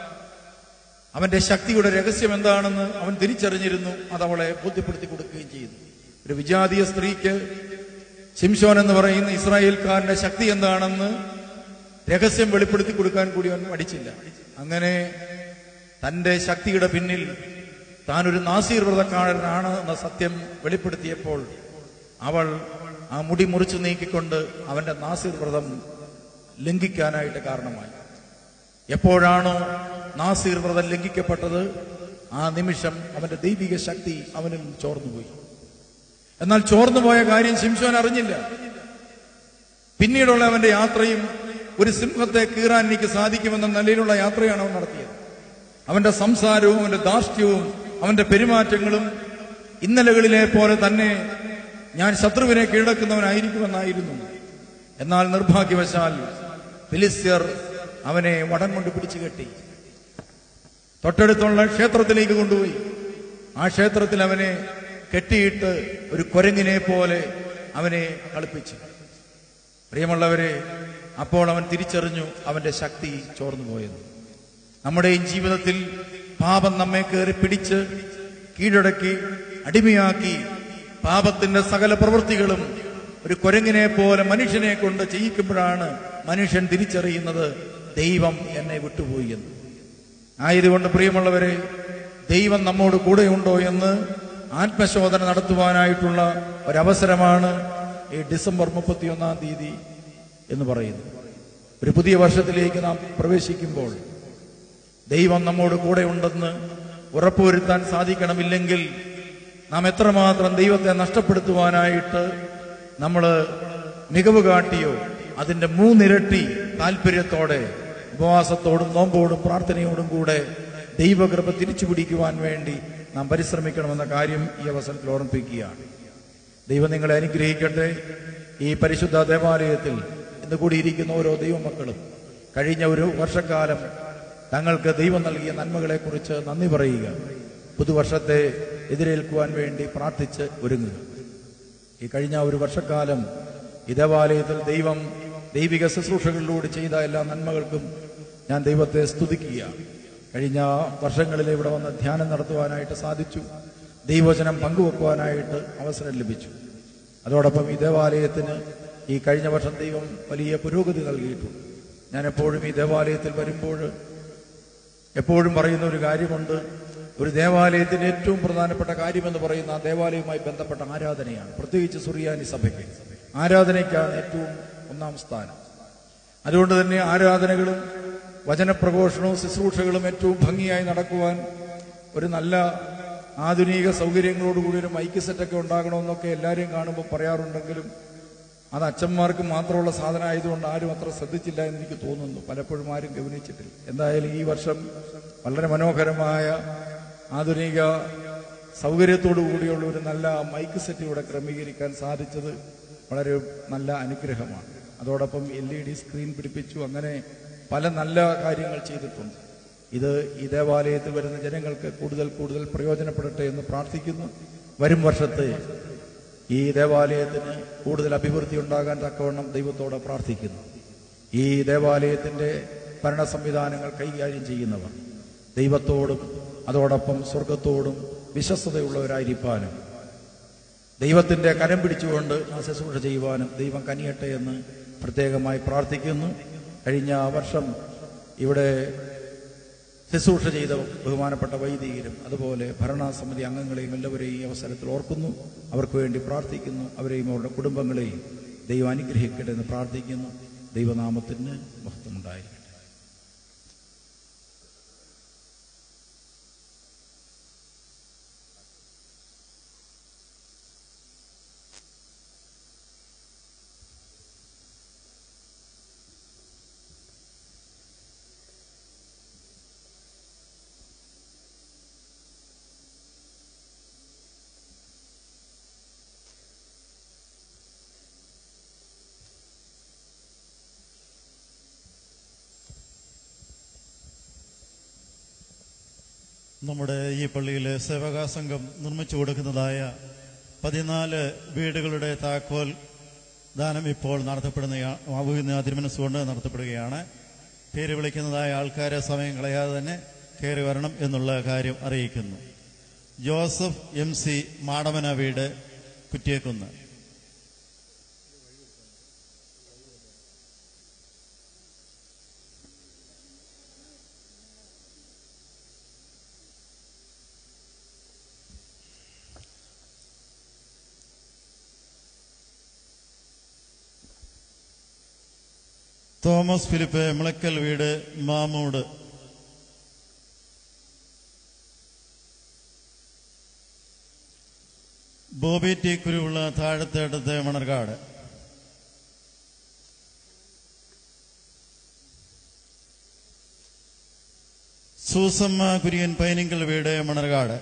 Speaker 12: അവന്റെ ശക്തിയുടെ രഹസ്യം എന്താണെന്ന് അവൻ തിരിച്ചറിഞ്ഞിരുന്നു അത് അവളെ ബോധ്യപ്പെടുത്തി കൊടുക്കുകയും ചെയ്തു ഒരു വിജാതീയ സ്ത്രീക്ക് ശിംശോൻ എന്ന് പറയുന്ന ഇസ്രായേൽക്കാരന്റെ ശക്തി എന്താണെന്ന് രഹസ്യം വെളിപ്പെടുത്തി കൊടുക്കാൻ കൂടി അവൻ മടിച്ചില്ല അങ്ങനെ തന്റെ ശക്തിയുടെ പിന്നിൽ താൻ ഒരു നാസീർ വ്രതക്കാരനാണ് എന്ന സത്യം വെളിപ്പെടുത്തിയപ്പോൾ അവൾ ആ മുടി മുറിച്ചു നീക്കിക്കൊണ്ട് അവന്റെ നാസീർ വ്രതം ലംഘിക്കാനായിട്ട് കാരണമായി എപ്പോഴാണോ നാസീർ വ്രതം ലംഘിക്കപ്പെട്ടത് ആ നിമിഷം അവന്റെ ദൈവിക ശക്തി അവനിൽ ചോർന്നുപോയി എന്നാൽ ചോർന്നുപോയ കാര്യം ശിംശോൻ അറിഞ്ഞില്ല പിന്നീടുള്ള അവന്റെ യാത്രയും ഒരു സിംഹത്തെ കീറാൻ എനിക്ക് സാധിക്കുമെന്ന നിലയിലുള്ള യാത്രയാണ് അവൻ നടത്തിയത് അവന്റെ സംസാരവും അവന്റെ ധാർഷ്ട്യവും അവന്റെ പെരുമാറ്റങ്ങളും ഇന്നലകളിലെ പോലെ തന്നെ ഞാൻ ശത്രുവിനെ കീഴടക്കുന്നവനായിരിക്കുമെന്നായിരുന്നു എന്നാൽ നിർഭാഗ്യവശാൽ ഫിലിസ്ത്യർ അവനെ വടം കൊണ്ട് പിടിച്ചു കെട്ടി തൊട്ടടുത്തുള്ള ക്ഷേത്രത്തിലേക്ക് കൊണ്ടുപോയി ആ ക്ഷേത്രത്തിൽ അവനെ കെട്ടിയിട്ട് ഒരു കുരങ്ങിനെ പോലെ അവനെ കളിപ്പിച്ചു പ്രിയമുള്ളവരെ അപ്പോൾ അവൻ തിരിച്ചറിഞ്ഞു അവന്റെ ശക്തി ചോർന്നു പോയത് നമ്മുടെയും ജീവിതത്തിൽ പാപം നമ്മെ കയറി പിടിച്ച് കീഴടക്കി അടിമയാക്കി പാപത്തിന്റെ സകല പ്രവൃത്തികളും ഒരു കുരങ്ങിനെ പോലെ മനുഷ്യനെ കൊണ്ട് ചെയ്യിക്കുമ്പോഴാണ് മനുഷ്യൻ തിരിച്ചറിയുന്നത് ദൈവം എന്നെ വിട്ടുപോയി എന്ന് ആയതുകൊണ്ട് പ്രിയമുള്ളവരെ ദൈവം നമ്മോട് കൂടെയുണ്ടോ എന്ന് ആത്മശോധന നടത്തുവാനായിട്ടുള്ള ഒരവസരമാണ് ഈ ഡിസംബർ മുപ്പത്തിയൊന്നാം തീയതി എന്ന് പറയുന്നത് ഒരു പുതിയ വർഷത്തിലേക്ക് നാം പ്രവേശിക്കുമ്പോൾ ദൈവം നമ്മോട് കൂടെയുണ്ടെന്ന് ഉറപ്പുവരുത്താൻ സാധിക്കണമില്ലെങ്കിൽ നാം എത്രമാത്രം ദൈവത്തെ നഷ്ടപ്പെടുത്തുവാനായിട്ട് നമ്മൾ മികവ് കാട്ടിയോ അതിന്റെ മൂന്നിരട്ടി താല്പര്യത്തോടെ ഉപവാസത്തോടും നോമ്പോടും പ്രാർത്ഥനയോടും കൂടെ ദൈവകൃപ തിരിച്ചു പിടിക്കുവാൻ വേണ്ടി നാം പരിശ്രമിക്കണമെന്ന കാര്യം ഈ അവസരത്തിൽ ഓർമ്മിപ്പിക്കുകയാണ് ദൈവം നിങ്ങളെ അനുഗ്രഹിക്കട്ടെ ഈ പരിശുദ്ധ ദേവാലയത്തിൽ ഇന്ന് കൂടിയിരിക്കുന്ന ഓരോ ദൈവമക്കളും കഴിഞ്ഞ ഒരു വർഷക്കാലം തങ്ങൾക്ക് ദൈവം നൽകിയ നന്മകളെക്കുറിച്ച് നന്ദി പറയുക പുതുവർഷത്തെ എതിരേൽക്കുവാൻ വേണ്ടി പ്രാർത്ഥിച്ച് ഒരുങ്ങുക ഈ കഴിഞ്ഞ ഒരു വർഷക്കാലം ഈ ദേവാലയത്തിൽ ദൈവം ദൈവിക ശുശ്രൂഷകളിലൂടെ ചെയ്ത എല്ലാ നന്മകൾക്കും ഞാൻ ദൈവത്തെ സ്തുതിക്കുകയാണ് കഴിഞ്ഞ വർഷങ്ങളിൽ ഇവിടെ വന്ന് ധ്യാനം നടത്തുവാനായിട്ട് സാധിച്ചു ദൈവവചനം പങ്കുവെക്കുവാനായിട്ട് അവസരം ലഭിച്ചു അതോടൊപ്പം ഈ ദേവാലയത്തിന് ഈ കഴിഞ്ഞ വർഷം ദൈവം വലിയ പുരോഗതി നൽകിയിട്ടുണ്ട് ഞാൻ എപ്പോഴും ഈ ദേവാലയത്തിൽ വരുമ്പോൾ എപ്പോഴും പറയുന്ന ഒരു കാര്യമുണ്ട് ഒരു ദേവാലയത്തിന്റെ ഏറ്റവും പ്രധാനപ്പെട്ട കാര്യമെന്ന് പറയുന്ന ആ ദേവാലയവുമായി ബന്ധപ്പെട്ട ആരാധനയാണ് പ്രത്യേകിച്ച് സുറിയാനി സഭയ്ക്ക് ആരാധനയ്ക്കാണ് ഏറ്റവും ഒന്നാം സ്ഥാനം അതുകൊണ്ട് തന്നെ ആരാധനകളും വചനപ്രഘോഷണവും ശുശ്രൂഷകളും ഏറ്റവും ഭംഗിയായി നടക്കുവാൻ ഒരു നല്ല ആധുനിക സൗകര്യങ്ങളോടുകൂടി ഒരു മൈക്ക് സെറ്റൊക്കെ ഉണ്ടാകണമെന്നൊക്കെ എല്ലാവരെയും കാണുമ്പോൾ പറയാറുണ്ടെങ്കിലും അത് അച്ഛന്മാർക്ക് മാത്രമുള്ള സാധനം ആയതുകൊണ്ട് ആരും അത്ര ശ്രദ്ധിച്ചില്ല എന്ന് എനിക്ക് തോന്നുന്നു പലപ്പോഴും ആരും ഗവനിച്ചിട്ടില്ല എന്തായാലും ഈ വർഷം വളരെ മനോഹരമായ ആധുനിക സൗകര്യത്തോടു കൂടിയുള്ള ഒരു നല്ല മൈക്ക് സെറ്റ് ഇവിടെ ക്രമീകരിക്കാൻ സാധിച്ചത് വളരെ നല്ല അനുഗ്രഹമാണ് അതോടൊപ്പം എൽ ഇ ഡി സ്ക്രീൻ പിടിപ്പിച്ചു അങ്ങനെ പല നല്ല കാര്യങ്ങൾ ചെയ്തിട്ടുണ്ട് ഇത് ഈ ദേവാലയത്തിൽ വരുന്ന ജനങ്ങൾക്ക് കൂടുതൽ കൂടുതൽ പ്രയോജനപ്പെടട്ടെ എന്ന് പ്രാർത്ഥിക്കുന്നു വരും വർഷത്തെ ഈ ദേവാലയത്തിന് കൂടുതൽ അഭിവൃദ്ധി ഉണ്ടാകാൻ തക്കവണ്ണം ദൈവത്തോട് പ്രാർത്ഥിക്കുന്നു ഈ ദേവാലയത്തിന്റെ ഭരണ സംവിധാനങ്ങൾ കൈകാര്യം ചെയ്യുന്നവർ ദൈവത്തോടും അതോടൊപ്പം സ്വർഗത്തോടും വിശ്വസ്തതയുള്ളവരായിരിക്കാനും ദൈവത്തിന്റെ കരം പിടിച്ചുകൊണ്ട് ആ ശുശ്രൂഷ ചെയ്യുവാനും ദൈവം കനിയട്ടെ എന്ന് പ്രത്യേകമായി പ്രാർത്ഥിക്കുന്നു കഴിഞ്ഞ വർഷം ഇവിടെ ശുശ്രൂഷ ചെയ്ത ബഹുമാനപ്പെട്ട വൈദികരും അതുപോലെ ഭരണസമിതി അംഗങ്ങളെയും എല്ലാവരെയും ഈ അവസരത്തിൽ ഓർക്കുന്നു അവർക്ക് വേണ്ടി പ്രാർത്ഥിക്കുന്നു അവരെയും അവരുടെ കുടുംബങ്ങളെയും ദൈവം അനുഗ്രഹിക്കട്ടെ എന്ന് പ്രാർത്ഥിക്കുന്നു ദൈവനാമത്തിന് മഹത്വമുണ്ടായിരിക്കട്ടെ
Speaker 13: നമ്മുടെ ഈ പള്ളിയിലെ സേവകാ സംഘം നിർമ്മിച്ചു കൊടുക്കുന്നതായ പതിനാല് വീടുകളുടെ താക്കോൽ ദാനം ഇപ്പോൾ നടത്തപ്പെടുന്ന തിരുമനസ്സുകൊണ്ട് നടത്തപ്പെടുകയാണ് പേര് വിളിക്കുന്നതായ ആൾക്കാരെ സമയം കളയാതെ തന്നെ കയറി വരണം എന്നുള്ള കാര്യം അറിയിക്കുന്നു ജോസഫ് എം സി മാടമന വീട് കുറ്റിയേക്കുന്ന് തോമസ് ഫിലിപ്പ് മുളക്കൽ വീട് മാമൂട് ബോബി ടി കുരുവുള്ള താഴത്തേട്ടത്തെ മണർകാട് സൂസമ്മ കുര്യൻ പൈനിങ്കൽ വീട് Manarcad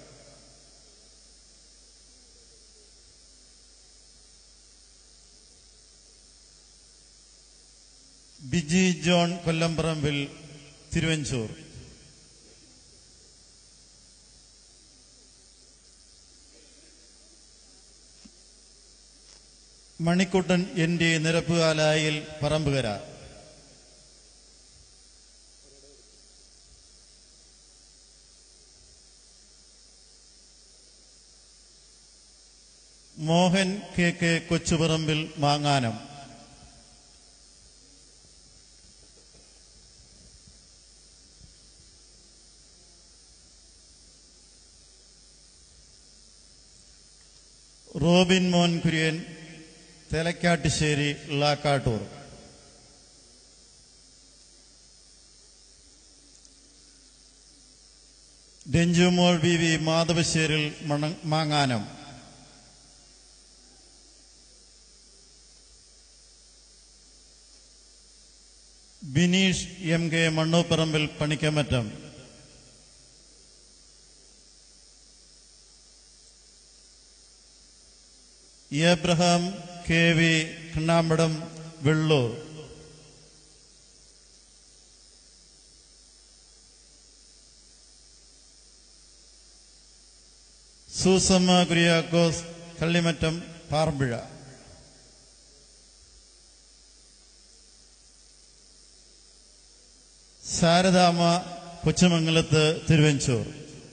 Speaker 13: Biji John Kollamparambil Thiruvanchoor Manikuttan N D Nirappukalayil Parambukara Mohan K K Kochuparambil മാങ്ങാനം റോബിൻ മോൻ കുര്യൻ തലക്കാട്ടുശ്ശേരി ലാക്കാട്ടൂർ രഞ്ജുമോൾ ബി വി മാധവശ്ശേരിൽ മണ- മാങ്ങാനം Bineesh M K Mannupparambil Panikkamattom Abraham K V Kannampadam Vellur Susamma Kuriakose Kallimattom Parampuzha Saradamma Kochumangalath Thiruvanchoor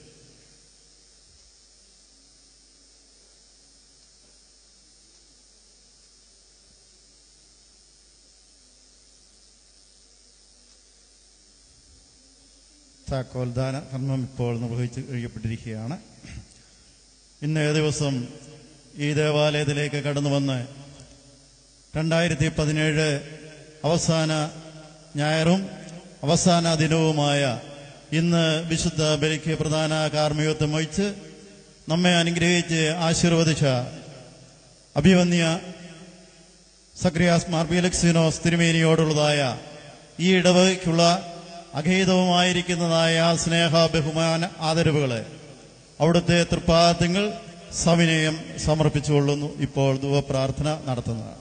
Speaker 13: താക്കോൽദാന കർമ്മം ഇപ്പോൾ നിർവഹിച്ച് കഴിയപ്പെട്ടിരിക്കുകയാണ് ഇന്നേ ദിവസം ഈ ദേവാലയത്തിലേക്ക് കടന്നു വന്ന് രണ്ടായിരത്തി പതിനേഴ് അവസാന ഞായറും അവസാന ദിനവുമായ ഇന്ന് വിശുദ്ധ ബലിക്ക് പ്രധാന കാർമ്മികത്വം വഹിച്ച് നമ്മെ അനുഗ്രഹിച്ച് ആശീർവദിച്ച അഭിവന്യ സക്രിയാസ് മാർബിയലക്സിനോസ് തിരുമേനിയോടുള്ളതായ ഈ ഇടവകയ്ക്കുള്ള അഘേതവുമായിരിക്കുന്നതായ സ്നേഹ ബഹുമാന ആദരവുകളെ അവിടുത്തെ തൃപ്പാദങ്ങൾ സവിനയം സമർപ്പിച്ചുകൊള്ളുന്നു ഇപ്പോൾ ധുവപ്രാർത്ഥന നടത്തുന്നതാണ്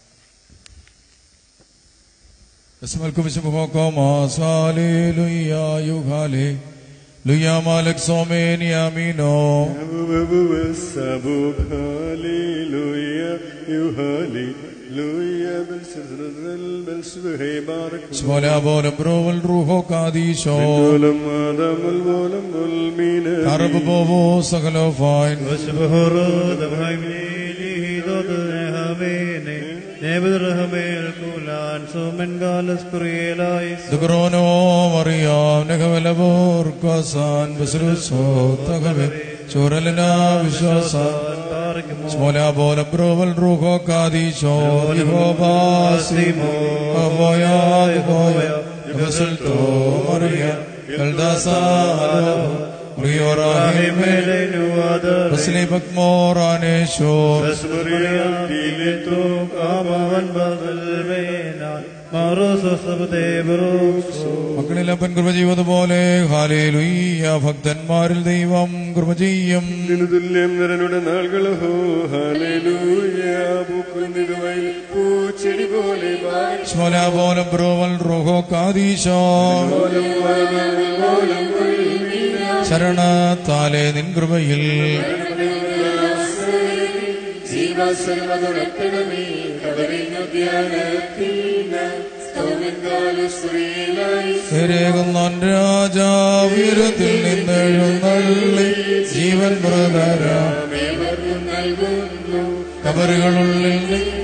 Speaker 12: اسمكم اسمكم هاليلويا يوهالي لويا مالك صومين يامينو
Speaker 3: سابوك هاليلويا يهاليلويا بالسر بالسبه بارك
Speaker 12: سمولا بولم بروول روحو قاديشو
Speaker 3: الولم آدم الولم والمين
Speaker 12: كرب بوبو سغلو فاين
Speaker 1: وسبحرود بهيمني دود رحميني نبذ رحميل كولان سومن قالس كريلايس
Speaker 12: دقرونو مريم نكمل بوركوسان بسرسو تغبي شورلنا بشوسان سمولا بولم بروول روحو قاديشو يهوبا سيمو أبويا يهويا يبسلتو مريم يلداسالو ريوراهيم تسليمك مورانيشو
Speaker 1: Dileto amavan badal bena maroso sabde broso
Speaker 12: മക്കളിലപ്പൻ കൃപ ചെയ്തതുപോലെ ഹാലേലുയ്യ ഭക്തന്മാരിൽ ദൈവം കൃപ ചെയ്യും
Speaker 3: തുല്യം നിരനുടെ നാളുകളോ ഹാലേലൂയ പൂക്കുന്നിതുവയിൽ പൂച്ചെടി പോലെ
Speaker 12: സ്മോലാപോലം ബ്രോവൽ റോഹോ കാദീശോ ശരണത്താലെ നിൻ കൃപയിൽ
Speaker 6: ജീവസർവതുറപ്പിടമേ കബറിനു ധ്യാനത്തിൽ സ്തോമങ്കാലുശ്രീലായി
Speaker 12: രേകുന്നാൻ രാജാവീരത്തിൽ നിന്നെഴുന്നള്ളി ജീവൻ പ്രതരാം
Speaker 6: ഏവർക്കും നൽകുന്നു
Speaker 12: കബറുകളുള്ളിൽ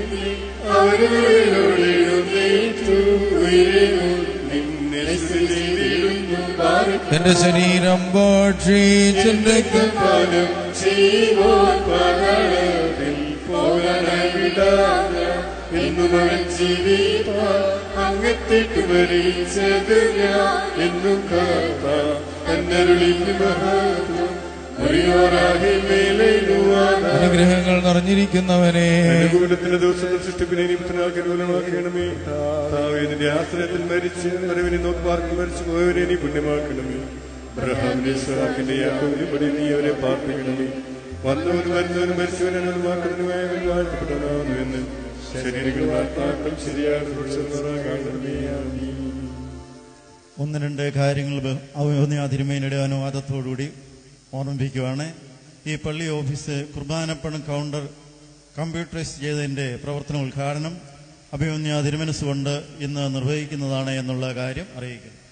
Speaker 6: അവരുടെയുള്ളേറ്റു ഉയരുന്നു നിന്നെ സ്ഥിതിയിടുന്നു
Speaker 12: എന്റെ ശരീരം ഭക്ഷിച്ചെന്റെ
Speaker 6: പാലം ജീവോൻ പാതാളത്തിൽ പോകാനായി വിടാതെ എന്നും അവൻ ജീവിപ്പാൻ അങ്ങത്തേക്ക് വരിച്ചത് ഞാൻ എന്നും കാത്ത കന്നരുളിന് മഹത്വം മുറിയോറാകെ മേലെ
Speaker 12: അനുഗ്രഹങ്ങൾ നിറഞ്ഞിരിക്കുന്നവനെ
Speaker 3: കൂട്ടത്തിന്റെ ദിവസം സൃഷ്ടിപ്പിനെ ഇനി പുത്രനാക്കി ദൂരമാക്കണമേ താവേ നിന്റെ ആശ്രയത്തിൽ മരിച്ച് വരവിനെ നോക്കി പാർക്കി മരിച്ചു പോയവരെ നീ പുണ്യമാക്കണമേ അബ്രഹാമിന്റെ സഹാക്കിന്റെ യാക്കോബിനെ പടി നീ അവരെ പാർപ്പിക്കണമേ വന്നവൻ വരുന്നവനും മരിച്ചവനെ അനുമാക്കുന്നതിനുമായ വാഴ്ത്തപ്പെട്ടവനാകുന്നു എന്ന് ശരീരങ്ങൾ ആത്മാക്കൾ ശരിയായ കാണണമേ ആമീൻ.
Speaker 13: ഒന്ന് രണ്ട് കാര്യങ്ങൾ ഔദ്യോഗിക തിരുമേനിയുടെ അനുവാദത്തോടുകൂടി ഓർമ്മിപ്പിക്കുകയാണ് ഈ പള്ളി ഓഫീസ് കുർബാനപ്പണം കൗണ്ടർ കമ്പ്യൂട്ടറൈസ് ചെയ്തതിൻ്റെ പ്രവർത്തന ഉദ്ഘാടനം അഭിമന്യ തിരുമനസ് കൊണ്ട് ഇന്ന് നിർവഹിക്കുന്നതാണ് എന്നുള്ള കാര്യം അറിയിക്കുന്നു